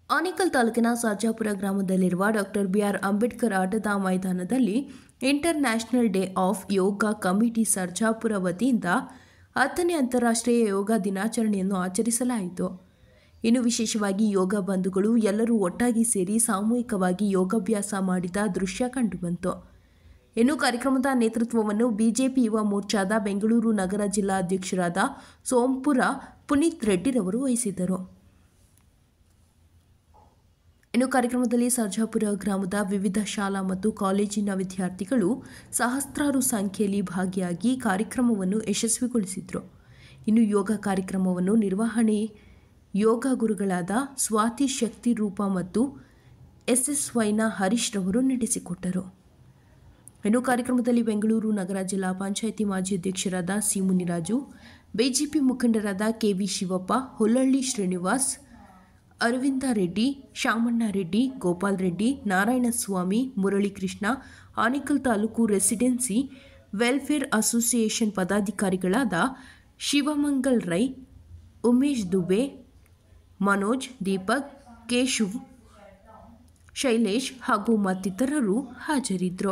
ಆನೇಕಲ್ ತಾಲೂಕಿನ ಸರ್ಜಾಪುರ ಗ್ರಾಮದಲ್ಲಿರುವ doctor B R Ambedkar ಆಟದ ಮೈದಾನದಲ್ಲಿ international day of yoga committee Sarjapura ವತಿಯಿಂದ ಹತ್ತನೇ ಅಂತಾರಾಷ್ಟ್ರೀಯ ಯೋಗ ದಿನಾಚರಣೆಯನ್ನು ಆಚರಿಸಲಾಯಿತು ಇನ್ನು ವಿಶೇಷವಾಗಿ ಯೋಗ ಬಂಧುಗಳು ಎಲ್ಲರೂ ಒಟ್ಟಾಗಿ ಸೇರಿ ಸಾಮೂಹಿಕವಾಗಿ ಯೋಗಾಭ್ಯಾಸ ಮಾಡಿದ ದೃಶ್ಯ ಕಂಡುಬಂತು ಇನ್ನು ಕಾರ್ಯಕ್ರಮದ ನೇತೃತ್ವವನ್ನು ಬಿಜೆಪಿ ಯುವ ಮೋರ್ಚಾದ ಬೆಂಗಳೂರು ನಗರ ಜಿಲ್ಲಾ ಅಧ್ಯಕ್ಷರಾದ ಸೋಂಪುರ ಪುನೀತ್ ರೆಡ್ಡಿರವರು ವಹಿಸಿದ್ದರು ಇನ್ನು ಕಾರ್ಯಕ್ರಮದಲ್ಲಿ ಸರ್ಜಾಪುರ ಗ್ರಾಮದ ವಿವಿಧ ಶಾಲಾ ಮತ್ತು ಕಾಲೇಜಿನ ವಿದ್ಯಾರ್ಥಿಗಳು ಸಹಸ್ರಾರು ಸಂಖ್ಯೆಯಲ್ಲಿ ಭಾಗಿಯಾಗಿ ಕಾರ್ಯಕ್ರಮವನ್ನು ಯಶಸ್ವಿಗೊಳಿಸಿದರು ಇನ್ನು ಯೋಗ ಕಾರ್ಯಕ್ರಮವನ್ನು ನಿರ್ವಹಣೆ ಯೋಗ ಗುರುಗಳಾದ ಸ್ವಾತಿ ಶಕ್ತಿ ರೂಪ ಮತ್ತು ಎಸ್ಎಸ್ವೈನ ಹರೀಶ್ ರವರು ನಡೆಸಿಕೊಟ್ಟರು ಇನ್ನು ಕಾರ್ಯಕ್ರಮದಲ್ಲಿ ಬೆಂಗಳೂರು ನಗರ ಜಿಲ್ಲಾ ಪಂಚಾಯಿತಿ ಮಾಜಿ ಅಧ್ಯಕ್ಷರಾದ ಸಿ ಮುನಿರಾಜು ಬಿಜೆಪಿ ಮುಖಂಡರಾದ K V Shivappa Hullahalli Srinivas Aravinda Reddy Shamanna Reddy Gopal Reddy Narayanaswamy Muralikrishna Anekal taluk residency welfare association ಪದಾಧಿಕಾರಿಗಳಾದ ಶಿವಮಂಗಲ್ ರೈ ಉಮೇಶ್ ದುಬೆ ಮನೋಜ್ ದೀಪಕ್ ಕೇಶವ್ ಶೈಲೇಶ್ ಹಾಗೂ ಮತ್ತಿತರರು ಹಾಜರಿದ್ದರು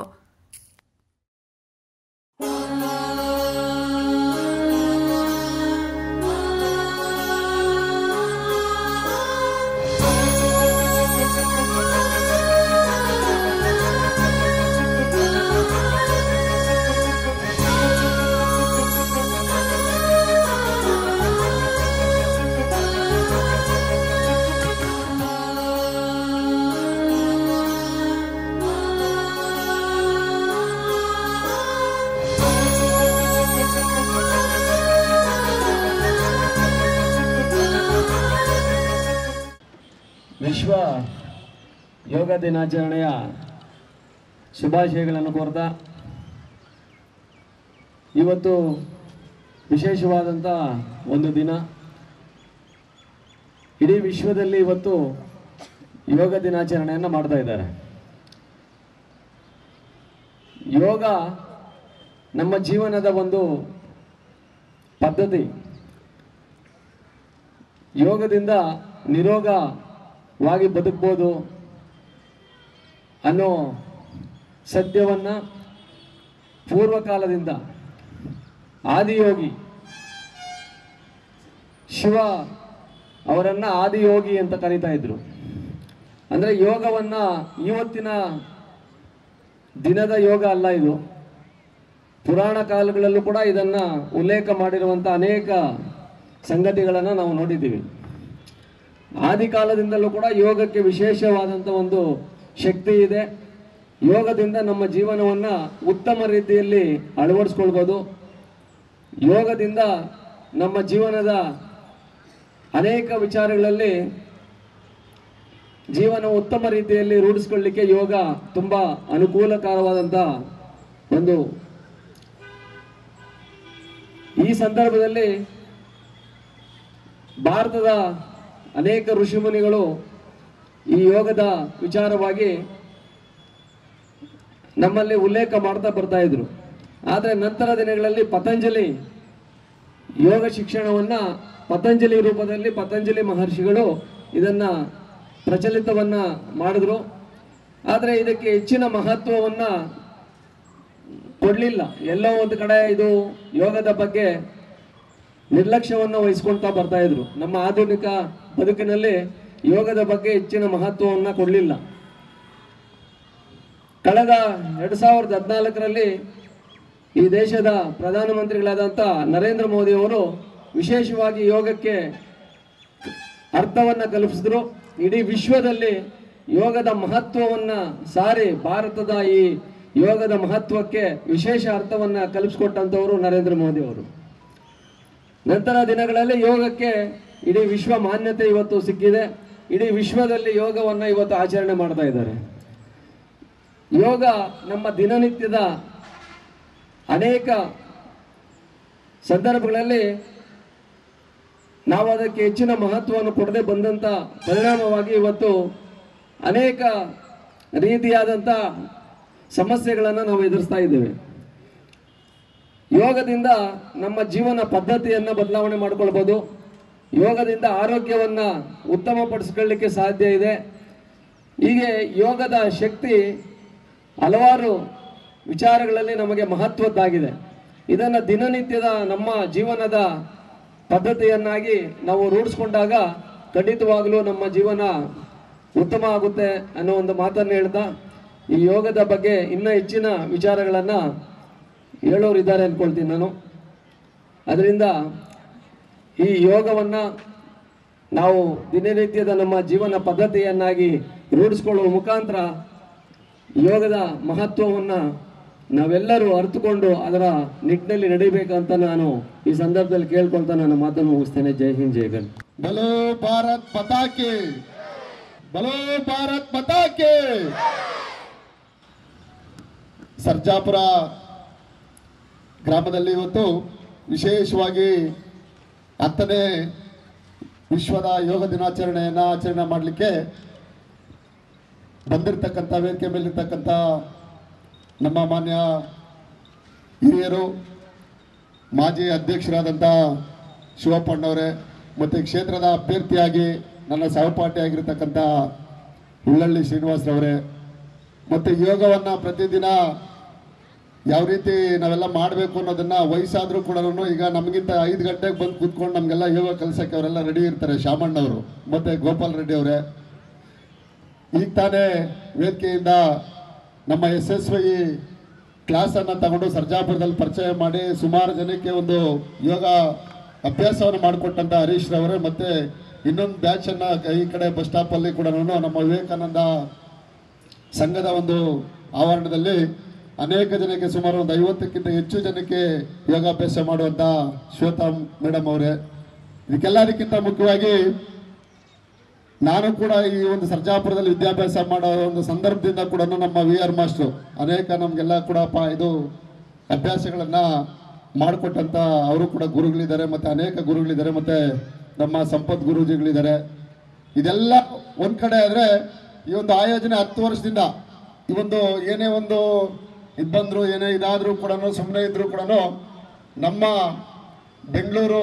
ವಿಶ್ವ ಯೋಗ ದಿನಾಚರಣೆಯ ಶುಭಾಶಯಗಳನ್ನು ಕೋರ್ತಾ ಇವತ್ತು ವಿಶೇಷವಾದಂಥ ಒಂದು ದಿನ ಇಡೀ ವಿಶ್ವದಲ್ಲಿ ಇವತ್ತು ಯೋಗ ದಿನಾಚರಣೆಯನ್ನು ಮಾಡ್ತಾ ಇದ್ದಾರೆ ಯೋಗ ನಮ್ಮ ಜೀವನದ ಒಂದು ಪದ್ಧತಿ ಯೋಗದಿಂದ ನಿರೋಗವಾಗಿ ಬದುಕ್ಬೋದು ಅನ್ನೋ ಸತ್ಯವನ್ನು ಪೂರ್ವಕಾಲದಿಂದ ಆದಿಯೋಗಿ ಶಿವ ಅವರನ್ನು ಆದಿಯೋಗಿ ಅಂತ ಕರೀತಾ ಇದ್ರು ಅಂದರೆ ಯೋಗವನ್ನು ಇವತ್ತಿನ ದಿನದ ಯೋಗ ಅಲ್ಲ ಇದು ಪುರಾಣ ಕಾಲಗಳಲ್ಲೂ ಕೂಡ ಇದನ್ನು ಉಲ್ಲೇಖ ಮಾಡಿರುವಂಥ ಅನೇಕ ಸಂಗತಿಗಳನ್ನು ನಾವು ನೋಡಿದ್ದೀವಿ ಆದಿ ಕಾಲದಿಂದಲೂ ಕೂಡ ಯೋಗಕ್ಕೆ ವಿಶೇಷವಾದಂಥ ಒಂದು ಶಕ್ತಿ ಇದೆ ಯೋಗದಿಂದ ನಮ್ಮ ಜೀವನವನ್ನು ಉತ್ತಮ ರೀತಿಯಲ್ಲಿ ಅಳವಡಿಸ್ಕೊಳ್ಬೋದು ಯೋಗದಿಂದ ನಮ್ಮ ಜೀವನದ ಅನೇಕ ವಿಚಾರಗಳಲ್ಲಿ ಜೀವನ ಉತ್ತಮ ರೀತಿಯಲ್ಲಿ ರೂಢಿಸ್ಕೊಳ್ಳಿಕ್ಕೆ ಯೋಗ ತುಂಬ ಅನುಕೂಲಕರವಾದಂಥ ಒಂದು ಈ ಸಂದರ್ಭದಲ್ಲಿ ಭಾರತದ ಅನೇಕ ಋಷಿಮುನಿಗಳು ಈ ಯೋಗದ ವಿಚಾರವಾಗಿ ನಮ್ಮಲ್ಲಿ ಉಲ್ಲೇಖ ಮಾಡ್ತಾ ಬರ್ತಾ ಇದ್ರು ಆದರೆ ನಂತರ ದಿನಗಳಲ್ಲಿ ಪತಂಜಲಿ ಯೋಗ ಶಿಕ್ಷಣವನ್ನು ಪತಂಜಲಿ ರೂಪದಲ್ಲಿ ಪತಂಜಲಿ ಮಹರ್ಷಿಗಳು ಇದನ್ನು ಪ್ರಚಲಿತವನ್ನು ಮಾಡಿದ್ರು ಆದರೆ ಇದಕ್ಕೆ ಹೆಚ್ಚಿನ ಮಹತ್ವವನ್ನು ಕೊಡಲಿಲ್ಲ ಎಲ್ಲೋ ಒಂದು ಕಡೆ ಇದು ಯೋಗದ ಬಗ್ಗೆ ನಿರ್ಲಕ್ಷ್ಯವನ್ನು ವಹಿಸ್ಕೊಳ್ತಾ ಬರ್ತಾ ಇದ್ರು ನಮ್ಮ ಆಧುನಿಕ ಬದುಕಿನಲ್ಲಿ ಯೋಗದ ಬಗ್ಗೆ ಹೆಚ್ಚಿನ ಮಹತ್ವವನ್ನು ಕೊಡಲಿಲ್ಲ ಕಳೆದ ಎರಡು ಸಾವಿರದ ಹದಿನಾಲ್ಕರಲ್ಲಿ ಈ ದೇಶದ ಪ್ರಧಾನಮಂತ್ರಿಗಳಾದಂಥ ನರೇಂದ್ರ ಮೋದಿ ಅವರು ವಿಶೇಷವಾಗಿ ಯೋಗಕ್ಕೆ ಅರ್ಥವನ್ನು ಕಲ್ಪಿಸಿದ್ರು ಇಡೀ ವಿಶ್ವದಲ್ಲಿ ಯೋಗದ ಮಹತ್ವವನ್ನು ಸಾರಿ ಭಾರತದ ಈ ಯೋಗದ ಮಹತ್ವಕ್ಕೆ ವಿಶೇಷ ಅರ್ಥವನ್ನು ಕಲ್ಪಿಸ್ಕೊಟ್ಟಂಥವರು ನರೇಂದ್ರ ಮೋದಿ ಅವರು ನಂತರ ದಿನಗಳಲ್ಲಿ ಯೋಗಕ್ಕೆ ಇಡೀ ವಿಶ್ವ ಮಾನ್ಯತೆ ಇವತ್ತು ಸಿಕ್ಕಿದೆ ಇಡೀ ವಿಶ್ವದಲ್ಲಿ ಯೋಗವನ್ನು ಇವತ್ತು ಆಚರಣೆ ಮಾಡ್ತಾ ಇದ್ದಾರೆ ಯೋಗ ನಮ್ಮ ದಿನನಿತ್ಯದ ಅನೇಕ ಸಂದರ್ಭಗಳಲ್ಲಿ ನಾವು ಅದಕ್ಕೆ ಹೆಚ್ಚಿನ ಮಹತ್ವವನ್ನು ಕೊಡದೆ ಬಂದಂಥ ಪರಿಣಾಮವಾಗಿ ಇವತ್ತು ಅನೇಕ ರೀತಿಯಾದಂಥ ಸಮಸ್ಯೆಗಳನ್ನು ನಾವು ಎದುರಿಸ್ತಾ ಇದ್ದೇವೆ ಯೋಗದಿಂದ ನಮ್ಮ ಜೀವನ ಪದ್ಧತಿಯನ್ನು ಬದಲಾವಣೆ ಮಾಡ್ಕೊಳ್ಬೋದು ಯೋಗದಿಂದ ಆರೋಗ್ಯವನ್ನ ಉತ್ತಮಪಡಿಸ್ಕೊಳ್ಳಿಕ್ಕೆ ಸಾಧ್ಯ ಇದೆ ಹೀಗೆ ಯೋಗದ ಶಕ್ತಿ ಹಲವಾರು ವಿಚಾರಗಳಲ್ಲಿ ನಮಗೆ ಮಹತ್ವದ್ದಾಗಿದೆ ಇದನ್ನು ದಿನನಿತ್ಯದ ನಮ್ಮ ಜೀವನದ ಪದ್ಧತಿಯನ್ನಾಗಿ ನಾವು ರೂಢಿಸ್ಕೊಂಡಾಗ ಖಂಡಿತವಾಗಲೂ ನಮ್ಮ ಜೀವನ ಉತ್ತಮ ಆಗುತ್ತೆ ಅನ್ನೋ ಒಂದು ಮಾತನ್ನು ಹೇಳ್ತಾ ಈ ಯೋಗದ ಬಗ್ಗೆ ಇನ್ನೂ ಹೆಚ್ಚಿನ ವಿಚಾರಗಳನ್ನು ಹೇಳೋರು ಇದ್ದಾರೆ ಅಂದ್ಕೊಳ್ತೀನಿ ನಾನು ಅದರಿಂದ ಈ ಯೋಗವನ್ನು ನಾವು ದಿನನಿತ್ಯದ ನಮ್ಮ ಜೀವನ ಪದ್ಧತಿಯನ್ನಾಗಿ ರೂಢಿಸ್ಕೊಳ್ಳುವ ಮುಖಾಂತರ ಯೋಗದ ಮಹತ್ವವನ್ನು ನಾವೆಲ್ಲರೂ ಅರ್ಥಕೊಂಡು ಅದರ ನಿಟ್ಟಿನಲ್ಲಿ ನಡಿಬೇಕಂತ ನಾನು ಈ ಸಂದರ್ಭದಲ್ಲಿ ಕೇಳ್ಕೊಳ್ತಾ ನನ್ನ ಮಾತನ್ನು ಮುಗಿಸ್ತೇನೆ ಜೈ ಹಿಂದ್ ಜೈ ಗಣ್ ಬಲೋ ಭಾರತ್ ಪತಾಕೆ ಬಲೋ ಭಾರತ್ ಪತಾಕೆ ಸರ್ಜಾಪುರ ಗ್ರಾಮದಲ್ಲಿ ಇವತ್ತು ವಿಶೇಷವಾಗಿ ಹತ್ತನೇ ವಿಶ್ವದ ಯೋಗ ದಿನಾಚರಣೆಯನ್ನು ಆಚರಣೆ ಮಾಡಲಿಕ್ಕೆ ಬಂದಿರತಕ್ಕಂಥ ವೇದಿಕೆ ಮೇಲಿರ್ತಕ್ಕಂಥ ನಮ್ಮ ಮಾನ್ಯ ಹಿರಿಯರು ಮಾಜಿ ಅಧ್ಯಕ್ಷರಾದಂಥ ಶಿವಪ್ಪಣ್ಣವರೇ ಮತ್ತು ಕ್ಷೇತ್ರದ ಅಭ್ಯರ್ಥಿಯಾಗಿ ನನ್ನ ಸಹಪಾಠಿಯಾಗಿರ್ತಕ್ಕಂಥ ಉಳ್ಳಳ್ಳಿ ಶ್ರೀನಿವಾಸರವರೇ ಮತ್ತು ಯೋಗವನ್ನು ಪ್ರತಿದಿನ ಯಾವ ರೀತಿ ನಾವೆಲ್ಲ ಮಾಡಬೇಕು ಅನ್ನೋದನ್ನ ವಯಸ್ಸಾದರೂ ಕೂಡ ಈಗ ನಮಗಿಂತ ಐದು ಗಂಟೆಗೆ ಬಂದು ಕೂತ್ಕೊಂಡು ನಮಗೆಲ್ಲ ಯೋಗ ಕಲಿಸೋಕ್ಕೆ ಅವರೆಲ್ಲ ರೆಡಿ ಇರ್ತಾರೆ ಶಾಮಣ್ಣವರು ಮತ್ತು ಗೋಪಾಲ್ ರೆಡ್ಡಿ ಅವರೇ ಈಗ ತಾನೇ ವೇದಿಕೆಯಿಂದ ನಮ್ಮ ಎಸ್ ಎಸ್ ವೈ ಕ್ಲಾಸನ್ನು ತಗೊಂಡು ಸರ್ಜಾಪುರದಲ್ಲಿ ಪರಿಚಯ ಮಾಡಿ ಸುಮಾರು ಜನಕ್ಕೆ ಒಂದು ಯೋಗ ಅಭ್ಯಾಸವನ್ನು ಮಾಡಿಕೊಟ್ಟಂಥ ಹರೀಶ್ ರವರೇ ಮತ್ತು ಇನ್ನೊಂದು ಬ್ಯಾಚನ್ನು ಈ ಕಡೆ ಬಸ್ ಸ್ಟಾಪಲ್ಲಿ ಕೂಡ ನಮ್ಮ ವಿವೇಕಾನಂದ ಸಂಘದ ಒಂದು ಆವರಣದಲ್ಲಿ ಅನೇಕ ಜನಕ್ಕೆ ಸುಮಾರು ಒಂದು ಐವತ್ತಕ್ಕಿಂತ ಹೆಚ್ಚು ಜನಕ್ಕೆ ಯೋಗಾಭ್ಯಾಸ ಮಾಡುವಂಥ ಶ್ವೇತಾ ಮೇಡಮ್ ಅವರೇ ಇದಕ್ಕೆಲ್ಲದಕ್ಕಿಂತ ಮುಖ್ಯವಾಗಿ ನಾನು ಕೂಡ ಈ ಒಂದು ಸರ್ಜಾಪುರದಲ್ಲಿ ವಿದ್ಯಾಭ್ಯಾಸ ಮಾಡೋ ಒಂದು ಸಂದರ್ಭದಿಂದ ಕೂಡ ನಮ್ಮ ವಿ ಆರ್ ಮಾಸ್ಟ್ರು ಅನೇಕ ನಮಗೆಲ್ಲ ಕೂಡ ಪ ಇದು ಅಭ್ಯಾಸಗಳನ್ನು ಮಾಡಿಕೊಟ್ಟಂಥ ಅವರು ಕೂಡ ಗುರುಗಳಿದ್ದಾರೆ ಮತ್ತು ಅನೇಕ ಗುರುಗಳಿದ್ದಾರೆ ಮತ್ತು ನಮ್ಮ ಸಂಪತ್ ಗುರೂಜಿಗಳಿದ್ದಾರೆ ಇದೆಲ್ಲ ಒಂದು ಕಡೆ ಆದರೆ ಈ ಒಂದು ಆಯೋಜನೆ ಹತ್ತು ವರ್ಷದಿಂದ ಈ ಒಂದು ಏನೇ ಒಂದು ಇದು ಬಂದರು ಏನೇ ಇದಾದರೂ ಕೂಡ ಸುಮ್ಮನೆ ಇದ್ದರೂ ಕೂಡ ನಮ್ಮ ಬೆಂಗಳೂರು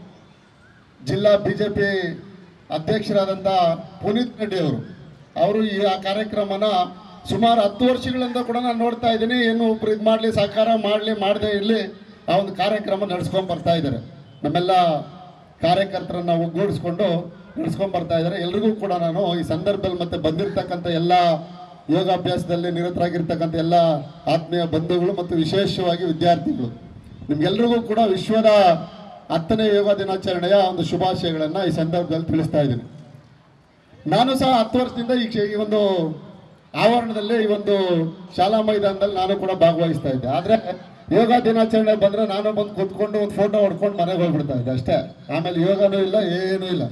ಜಿಲ್ಲಾ ಬಿ ಜೆ ಪಿ ಅಧ್ಯಕ್ಷರಾದಂಥ ಪುನೀತ್ ರೆಡ್ಡಿ ಅವರು ಅವರು ಈ ಆ ಕಾರ್ಯಕ್ರಮನ ಸುಮಾರು ಹತ್ತು ವರ್ಷಗಳಿಂದ ಕೂಡ ನಾನು ನೋಡ್ತಾ ಇದ್ದೀನಿ ಏನು ಒಬ್ರು ಇದು ಮಾಡಲಿ ಸಹಕಾರ ಮಾಡಲಿ ಮಾಡದೇ ಇರಲಿ ಆ ಒಂದು ಕಾರ್ಯಕ್ರಮ ನಡೆಸ್ಕೊಂಡು ಬರ್ತಾ ಇದ್ದಾರೆ ನಮ್ಮೆಲ್ಲ ಕಾರ್ಯಕರ್ತರನ್ನ ಒಗ್ಗೂಡಿಸ್ಕೊಂಡು ನಡೆಸ್ಕೊಂಡು ಬರ್ತಾ ಇದ್ದಾರೆ ಎಲ್ರಿಗೂ ಕೂಡ ನಾನು ಈ ಸಂದರ್ಭದಲ್ಲಿ ಮತ್ತೆ ಬಂದಿರತಕ್ಕಂಥ ಎಲ್ಲ ಯೋಗಾಭ್ಯಾಸದಲ್ಲಿ ನಿರತರಾಗಿರ್ತಕ್ಕಂಥ ಎಲ್ಲ ಆತ್ಮೀಯ ಬಂಧುಗಳು ಮತ್ತು ವಿಶೇಷವಾಗಿ ವಿದ್ಯಾರ್ಥಿಗಳು ನಿಮ್ಗೆಲ್ರಿಗೂ ಕೂಡ ವಿಶ್ವದ ಹತ್ತನೇ ಯೋಗ ದಿನಾಚರಣೆಯ ಒಂದು ಶುಭಾಶಯಗಳನ್ನು ಈ ಸಂದರ್ಭದಲ್ಲಿ ತಿಳಿಸ್ತಾ ಇದ್ದೀನಿ ನಾನು ಸಹ ಹತ್ತು ವರ್ಷದಿಂದ ಈ ಕ್ಷೇ- ಈ ಒಂದು ಆವರಣದಲ್ಲಿ ಈ ಒಂದು ಶಾಲಾ ಮೈದಾನದಲ್ಲಿ ನಾನು ಕೂಡ ಭಾಗವಹಿಸ್ತಾ ಇದ್ದೆ ಆದರೆ ಯೋಗ ದಿನಾಚರಣೆ ಬಂದರೆ ನಾನು ಬಂದು ಕೂತ್ಕೊಂಡು ಒಂದು ಫೋಟೋ ಹೊಡ್ಕೊಂಡು ಮನೆಗೆ ಹೋಗ್ಬಿಡ್ತಾ ಇದ್ದೆ ಅಷ್ಟೇ ಆಮೇಲೆ ಯೋಗನೂ ಇಲ್ಲ ಏನೂ ಇಲ್ಲ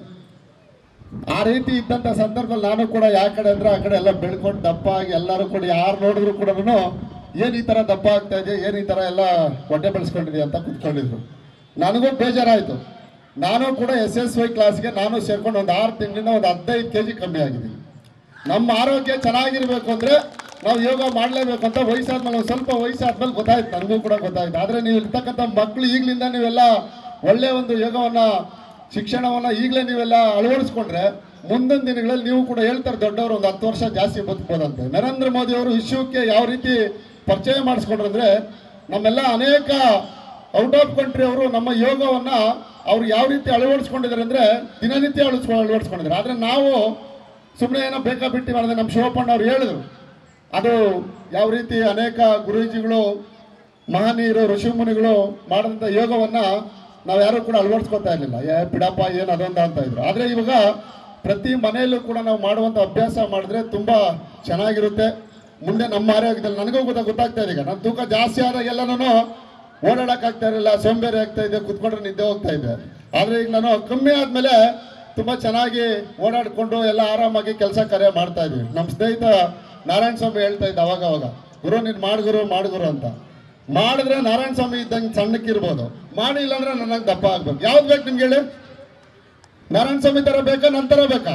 ಆ ರೀತಿ ಇದ್ದಂಥ ಸಂದರ್ಭದಲ್ಲಿ ನಾನು ಕೂಡ ಯಾವ ಕಡೆ ಅಂದ್ರೆ ಆ ಕಡೆ ಎಲ್ಲ ಬೆಳ್ಕೊಂಡು ದಪ್ಪ ಆಗಿ ಎಲ್ಲರೂ ಕೂಡ ಯಾರು ನೋಡಿದ್ರು ಕೂಡ ಏನು ಈ ಥರ ದಪ್ಪ ಆಗ್ತಾ ಇದೆ ಏನು ಈ ಥರ ಎಲ್ಲ ಹೊಟ್ಟೆ ಬೆಳೆಸ್ಕೊಂಡಿದೆ ಅಂತ ಕೂತ್ಕೊಂಡಿದ್ರು ನನಗೂ ಬೇಜಾರಾಯಿತು ನಾನು ಕೂಡ ಎಸ್ ಎಸ್ ವೈ ಕ್ಲಾಸ್ಗೆ ನಾನು ಸೇರ್ಕೊಂಡು ಒಂದು ಆರು ತಿಂಗಳಿಂದ ಒಂದು ಹದಿನೈದು ಕೆ ಜಿ ಕಮ್ಮಿ ಆಗಿದ್ದೀನಿ ನಮ್ಮ ಆರೋಗ್ಯ ಚೆನ್ನಾಗಿರ್ಬೇಕು ಅಂದ್ರೆ ನಾವು ಯೋಗ ಮಾಡಲೇಬೇಕು ಅಂತ ವಯಸ್ಸಾದ್ಮೇಲೆ ಒಂದು ಸ್ವಲ್ಪ ವಯಸ್ಸಾದ್ಮೇಲೆ ಗೊತ್ತಾಯ್ತು ನನಗೂ ಕೂಡ ಗೊತ್ತಾಯ್ತು ಆದರೆ ನೀವು ಇರ್ತಕ್ಕಂಥ ಮಕ್ಕಳು ಈಗಲಿಂದ ನೀವೆಲ್ಲ ಒಳ್ಳೆಯ ಒಂದು ಯೋಗವನ್ನ ಶಿಕ್ಷಣವನ್ನ ಈಗಲೇ ನೀವೆಲ್ಲ ಅಳವಡಿಸ್ಕೊಂಡ್ರೆ ಮುಂದಿನ ದಿನಗಳಲ್ಲಿ ನೀವು ಕೂಡ ಹೇಳ್ತಾರೆ ದೊಡ್ಡವರು ಒಂದು ಹತ್ತು ವರ್ಷ ಜಾಸ್ತಿ ಬದುಕ್ಬೋದಂತೆ ನರೇಂದ್ರ ಮೋದಿ ಅವರು ವಿಶ್ವಕ್ಕೆ ಯಾವ ರೀತಿ ಪರಿಚಯ ಮಾಡಿಸ್ಕೊಂಡ್ರು ಅಂದ್ರೆ ನಮ್ಮೆಲ್ಲ ಅನೇಕ ಔಟ್ ಆಫ್ ಕಂಟ್ರಿ ಅವರು ನಮ್ಮ ಯೋಗವನ್ನ ಅವ್ರು ಯಾವ ರೀತಿ ಅಳವಡಿಸ್ಕೊಂಡಿದ್ದಾರೆ ಅಂದ್ರೆ ದಿನನಿತ್ಯ ಅಳವಡಿಸ್ಕೊಂಡು ಅಳವಡಿಸ್ಕೊಂಡಿದ್ದಾರೆ ಆದ್ರೆ ನಾವು ಸುಮ್ಮನೆ ಏನೋ ಬೇಕಾ ಬಿಟ್ಟು ಮಾಡಿದ್ರೆ ನಮ್ಮ ಶಿವಪ್ಪಣ್ಣ ಅವ್ರು ಹೇಳಿದ್ರು ಅದು ಯಾವ ರೀತಿ ಅನೇಕ ಗುರೂಜಿಗಳು ಮಹನೀಯರು ಋಷಿಮುನಿಗಳು ಮಾಡಿದಂಥ ಯೋಗವನ್ನ ನಾವು ಯಾರು ಕೂಡ ಅಳವಡಿಸ್ಕೊತಾ ಇರಲಿಲ್ಲ ಏ ಬಿಡಪ್ಪ ಏನು ಅದೊಂದ ಅಂತ ಇದ್ರು ಆದರೆ ಇವಾಗ ಪ್ರತಿ ಮನೆಯಲ್ಲೂ ಕೂಡ ನಾವು ಮಾಡುವಂಥ ಅಭ್ಯಾಸ ಮಾಡಿದ್ರೆ ತುಂಬ ಚೆನ್ನಾಗಿರುತ್ತೆ ಮುಂದೆ ನಮ್ಮ ಆರೋಗ್ಯದಲ್ಲಿ ನನಗೂ ಗೊತ್ತಾ ಗೊತ್ತಾಗ್ತಾ ಇದೆ ಈಗ ನನ್ನ ತೂಕ ಜಾಸ್ತಿ ಆದಾಗೆಲ್ಲ ನಾನು ಓಡಾಡಕ್ಕಾಗ್ತಾ ಇರಲಿಲ್ಲ ಸೋಂಬೇರಿ ಆಗ್ತಾ ಇದೆ ಕುತ್ಕೊಂಡ್ರೆ ನಿದ್ದೆ ಹೋಗ್ತಾ ಇದ್ದೆ ಆದರೆ ಈಗ ನಾನು ಕಮ್ಮಿ ಆದಮೇಲೆ ತುಂಬ ಚೆನ್ನಾಗಿ ಓಡಾಡಿಕೊಂಡು ಎಲ್ಲ ಆರಾಮಾಗಿ ಕೆಲಸ ಕಾರ್ಯ ಮಾಡ್ತಾ ಇದ್ವಿ ನಮ್ಮ ಸ್ನೇಹಿತ ನಾರಾಯಣ ಸ್ವಾಮಿ ಹೇಳ್ತಾ ಇದ್ದ ಅವಾಗ ಅವಾಗ ಗುರು ನೀನು ಮಾಡುಗುರು ಮಾಡುಗುರು ಅಂತ ಮಾಡಿದ್ರೆ ನಾರಾಯಣ ಸ್ವಾಮಿ ಇದ್ದಂಗೆ ಸಣ್ಣಕ್ಕಿರ್ಬೋದು ಮಾಡಿಲ್ಲ ಅಂದ್ರೆ ನನಗೆ ದಪ್ಪ ಆಗ್ಬೇಕು ಯಾವ್ದು ಬೇಕು ನಿಮ್ಗೆ ಹೇಳಿ ನಾರಾಯಣ ಸ್ವಾಮಿ ಥರ ಬೇಕಾ ನನ್ನ ಥರ ಬೇಕಾ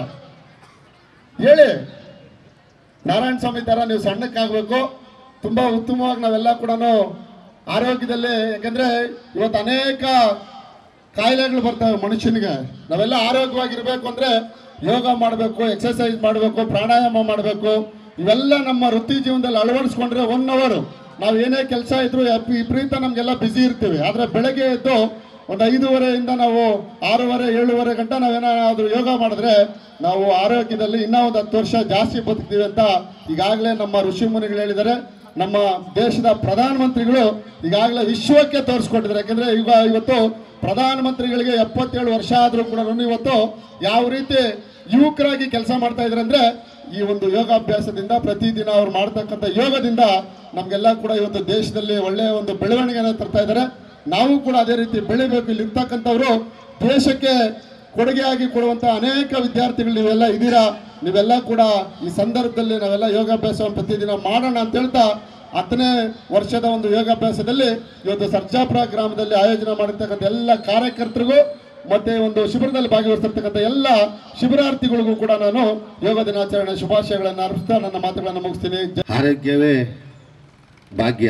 ಹೇಳಿ ನಾರಾಯಣ ಸ್ವಾಮಿ ಥರ ನೀವು ಸಣ್ಣಕ್ಕಾಗಬೇಕು ತುಂಬ ಉತ್ತಮವಾಗಿ ನಾವೆಲ್ಲ ಕೂಡ ಆರೋಗ್ಯದಲ್ಲಿ ಯಾಕಂದ್ರೆ ಇವತ್ತು ಅನೇಕ ಕಾಯಿಲೆಗಳು ಬರ್ತವೆ ಮನುಷ್ಯನಿಗೆ ನಾವೆಲ್ಲ ಆರೋಗ್ಯವಾಗಿರ್ಬೇಕು ಅಂದ್ರೆ ಯೋಗ ಮಾಡಬೇಕು ಎಕ್ಸರ್ಸೈಸ್ ಮಾಡಬೇಕು ಪ್ರಾಣಾಯಾಮ ಮಾಡಬೇಕು ಇವೆಲ್ಲ ನಮ್ಮ ವೃತ್ತಿ ಜೀವನದಲ್ಲಿ ಅಳವಡಿಸ್ಕೊಂಡ್ರೆ ಒನ್ ಅವರು ನಾವು ಏನೇ ಕೆಲಸ ಇದ್ರು ಯಪ್- ವಿಪರೀತ ನಮಗೆಲ್ಲ ಬ್ಯುಸಿ ಇರ್ತೀವಿ ಆದರೆ ಬೆಳಗ್ಗೆ ಎದ್ದು ಒಂದು ಐದೂವರೆಯಿಂದ ನಾವು ಆರೂವರೆ ಏಳುವರೆ ಗಂಟೆ ನಾವೇನಾದ್ರೂ ಯೋಗ ಮಾಡಿದ್ರೆ ನಾವು ಆರೋಗ್ಯದಲ್ಲಿ ಇನ್ನೂ ಒಂದು ಹತ್ತು ವರ್ಷ ಜಾಸ್ತಿ ಬದುಕ್ತೀವಿ ಅಂತ ಈಗಾಗಲೇ ನಮ್ಮ ಋಷಿ ಮುನಿಗಳು ಹೇಳಿದ್ದಾರೆ ನಮ್ಮ ದೇಶದ ಪ್ರಧಾನಮಂತ್ರಿಗಳು ಈಗಾಗಲೇ ವಿಶ್ವಕ್ಕೆ ತೋರಿಸ್ಕೊಟ್ಟಿದ್ದಾರೆ ಯಾಕಂದ್ರೆ ಈಗ ಇವತ್ತು ಪ್ರಧಾನಮಂತ್ರಿಗಳಿಗೆ ಎಪ್ಪತ್ತೇಳು ವರ್ಷ ಆದರೂ ಕೂಡ ಇವತ್ತು ಯಾವ ರೀತಿ ಯುವಕರಾಗಿ ಕೆಲಸ ಮಾಡ್ತಾ ಇದ್ದಾರೆ ಅಂದ್ರೆ ಈ ಒಂದು ಯೋಗಾಭ್ಯಾಸದಿಂದ ಪ್ರತಿದಿನ ಅವ್ರು ಮಾಡ್ತಕ್ಕಂಥ ಯೋಗದಿಂದ ನಮಗೆಲ್ಲ ಕೂಡ ಇವತ್ತು ದೇಶದಲ್ಲಿ ಒಳ್ಳೆಯ ಒಂದು ಬೆಳವಣಿಗೆಯನ್ನು ತರ್ತಾ ಇದ್ದಾರೆ ನಾವು ಕೂಡ ಅದೇ ರೀತಿ ಬೆಳಿಬೇಕು ಇಲ್ಲಿ ಇರ್ತಕ್ಕಂಥವ್ರು ದೇಶಕ್ಕೆ ಕೊಡುಗೆಯಾಗಿ ಕೊಡುವಂಥ ಅನೇಕ ವಿದ್ಯಾರ್ಥಿಗಳು ನೀವೆಲ್ಲ ಇದ್ದೀರಾ ನೀವೆಲ್ಲ ಕೂಡ ಈ ಸಂದರ್ಭದಲ್ಲಿ ನಾವೆಲ್ಲ ಯೋಗಾಭ್ಯಾಸವನ್ನು ಪ್ರತಿದಿನ ಮಾಡೋಣ ಅಂತ ಹೇಳ್ತಾ ಹತ್ತನೇ ವರ್ಷದ ಒಂದು ಯೋಗಾಭ್ಯಾಸದಲ್ಲಿ ಇವತ್ತು ಸರ್ಜಾಪುರ ಗ್ರಾಮದಲ್ಲಿ ಆಯೋಜನೆ ಮಾಡಿರ್ತಕ್ಕಂಥ ಎಲ್ಲ ಕಾರ್ಯಕರ್ತರಿಗೂ ಮತ್ತೆ ಒಂದು ಶಿಬಿರದಲ್ಲಿ ಭಾಗವಹಿಸಿರ್ತಕ್ಕಂಥ ಎಲ್ಲ ಶಿಬಿರಾರ್ಥಿಗಳಿಗೂ ಕೂಡ ನಾನು ಯೋಗ ದಿನಾಚರಣೆ ಶುಭಾಶಯಗಳನ್ನು ಅರ್ಪಿಸ್ತಾ ನನ್ನ ಮಾತುಗಳನ್ನು ಮುಗಿಸ್ತೀನಿ ಜೈ- ಆರೋಗ್ಯವೇ ಭಾಗ್ಯ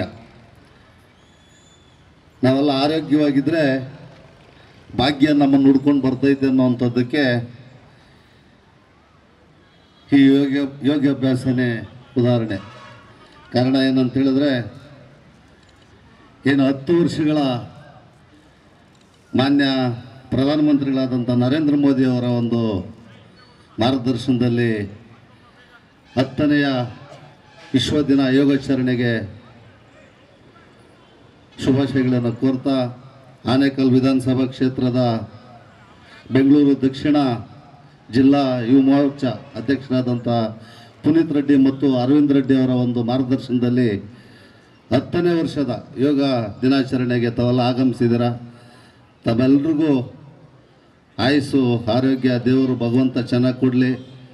ನಾವೆಲ್ಲ ಆರೋಗ್ಯವಾಗಿದ್ದರೆ ಭಾಗ್ಯ ನಮ್ಮನ್ನು ಹುಡ್ಕೊಂಡು ಬರ್ತೈತೆ ಅನ್ನೋವಂಥದ್ದಕ್ಕೆ ಈ ಯೋಗ ಯೋಗಾಭ್ಯಾಸನೇ ಉದಾಹರಣೆ ಕಾರಣ ಏನಂತ ಹೇಳಿದ್ರೆ ಏನು ಹತ್ತು ವರ್ಷಗಳ ಮಾನ್ಯ ಪ್ರಧಾನಮಂತ್ರಿಗಳಾದಂಥ ನರೇಂದ್ರ ಮೋದಿ ಅವರ ಒಂದು ಮಾರ್ಗದರ್ಶನದಲ್ಲಿ ಹತ್ತನೆಯ ವಿಶ್ವ ದಿನ ಯೋಗಾಚರಣೆಗೆ ಶುಭಾಶಯಗಳನ್ನು ಕೋರ್ತಾ ಆನೇಕಲ್ ವಿಧಾನಸಭಾ ಕ್ಷೇತ್ರದ ಬೆಂಗಳೂರು ದಕ್ಷಿಣ ಜಿಲ್ಲಾ ಯುವ ಮೋರ್ಚಾ ಅಧ್ಯಕ್ಷರಾದಂಥ ಪುನೀತ್ ರೆಡ್ಡಿ ಮತ್ತು ಅರವಿಂದ್ ರೆಡ್ಡಿ ಅವರ ಒಂದು ಮಾರ್ಗದರ್ಶನದಲ್ಲಿ ಹತ್ತನೇ ವರ್ಷದ ಯೋಗ ದಿನಾಚರಣೆಗೆ ತಾವೆಲ್ಲ ಆಗಮಿಸಿದ್ದೀರ ತಮ್ಮೆಲ್ರಿಗೂ ಆಯುಸ್ಸು ಆರೋಗ್ಯ ದೇವರು ಭಗವಂತ ಚೆನ್ನಾಗಿ ಕೊಡಲಿ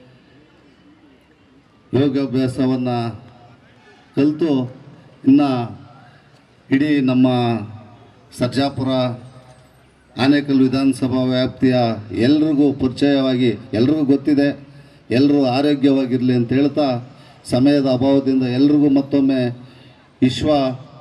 ಯೋಗಾಭ್ಯಾಸವನ್ನು ಕಲಿತು ಇನ್ನು ಇಡೀ ನಮ್ಮ ಸರ್ಜಾಪುರ ಆನೇಕಲ್ ವಿಧಾನಸಭಾ ವ್ಯಾಪ್ತಿಯ ಎಲ್ರಿಗೂ ಪರಿಚಯವಾಗಿ ಎಲ್ರಿಗೂ ಗೊತ್ತಿದೆ ಎಲ್ಲರೂ ಆರೋಗ್ಯವಾಗಿರಲಿ ಅಂತ ಹೇಳ್ತಾ ಸಮಯದ ಅಭಾವದಿಂದ ಎಲ್ರಿಗೂ ಮತ್ತೊಮ್ಮೆ ವಿಶ್ವ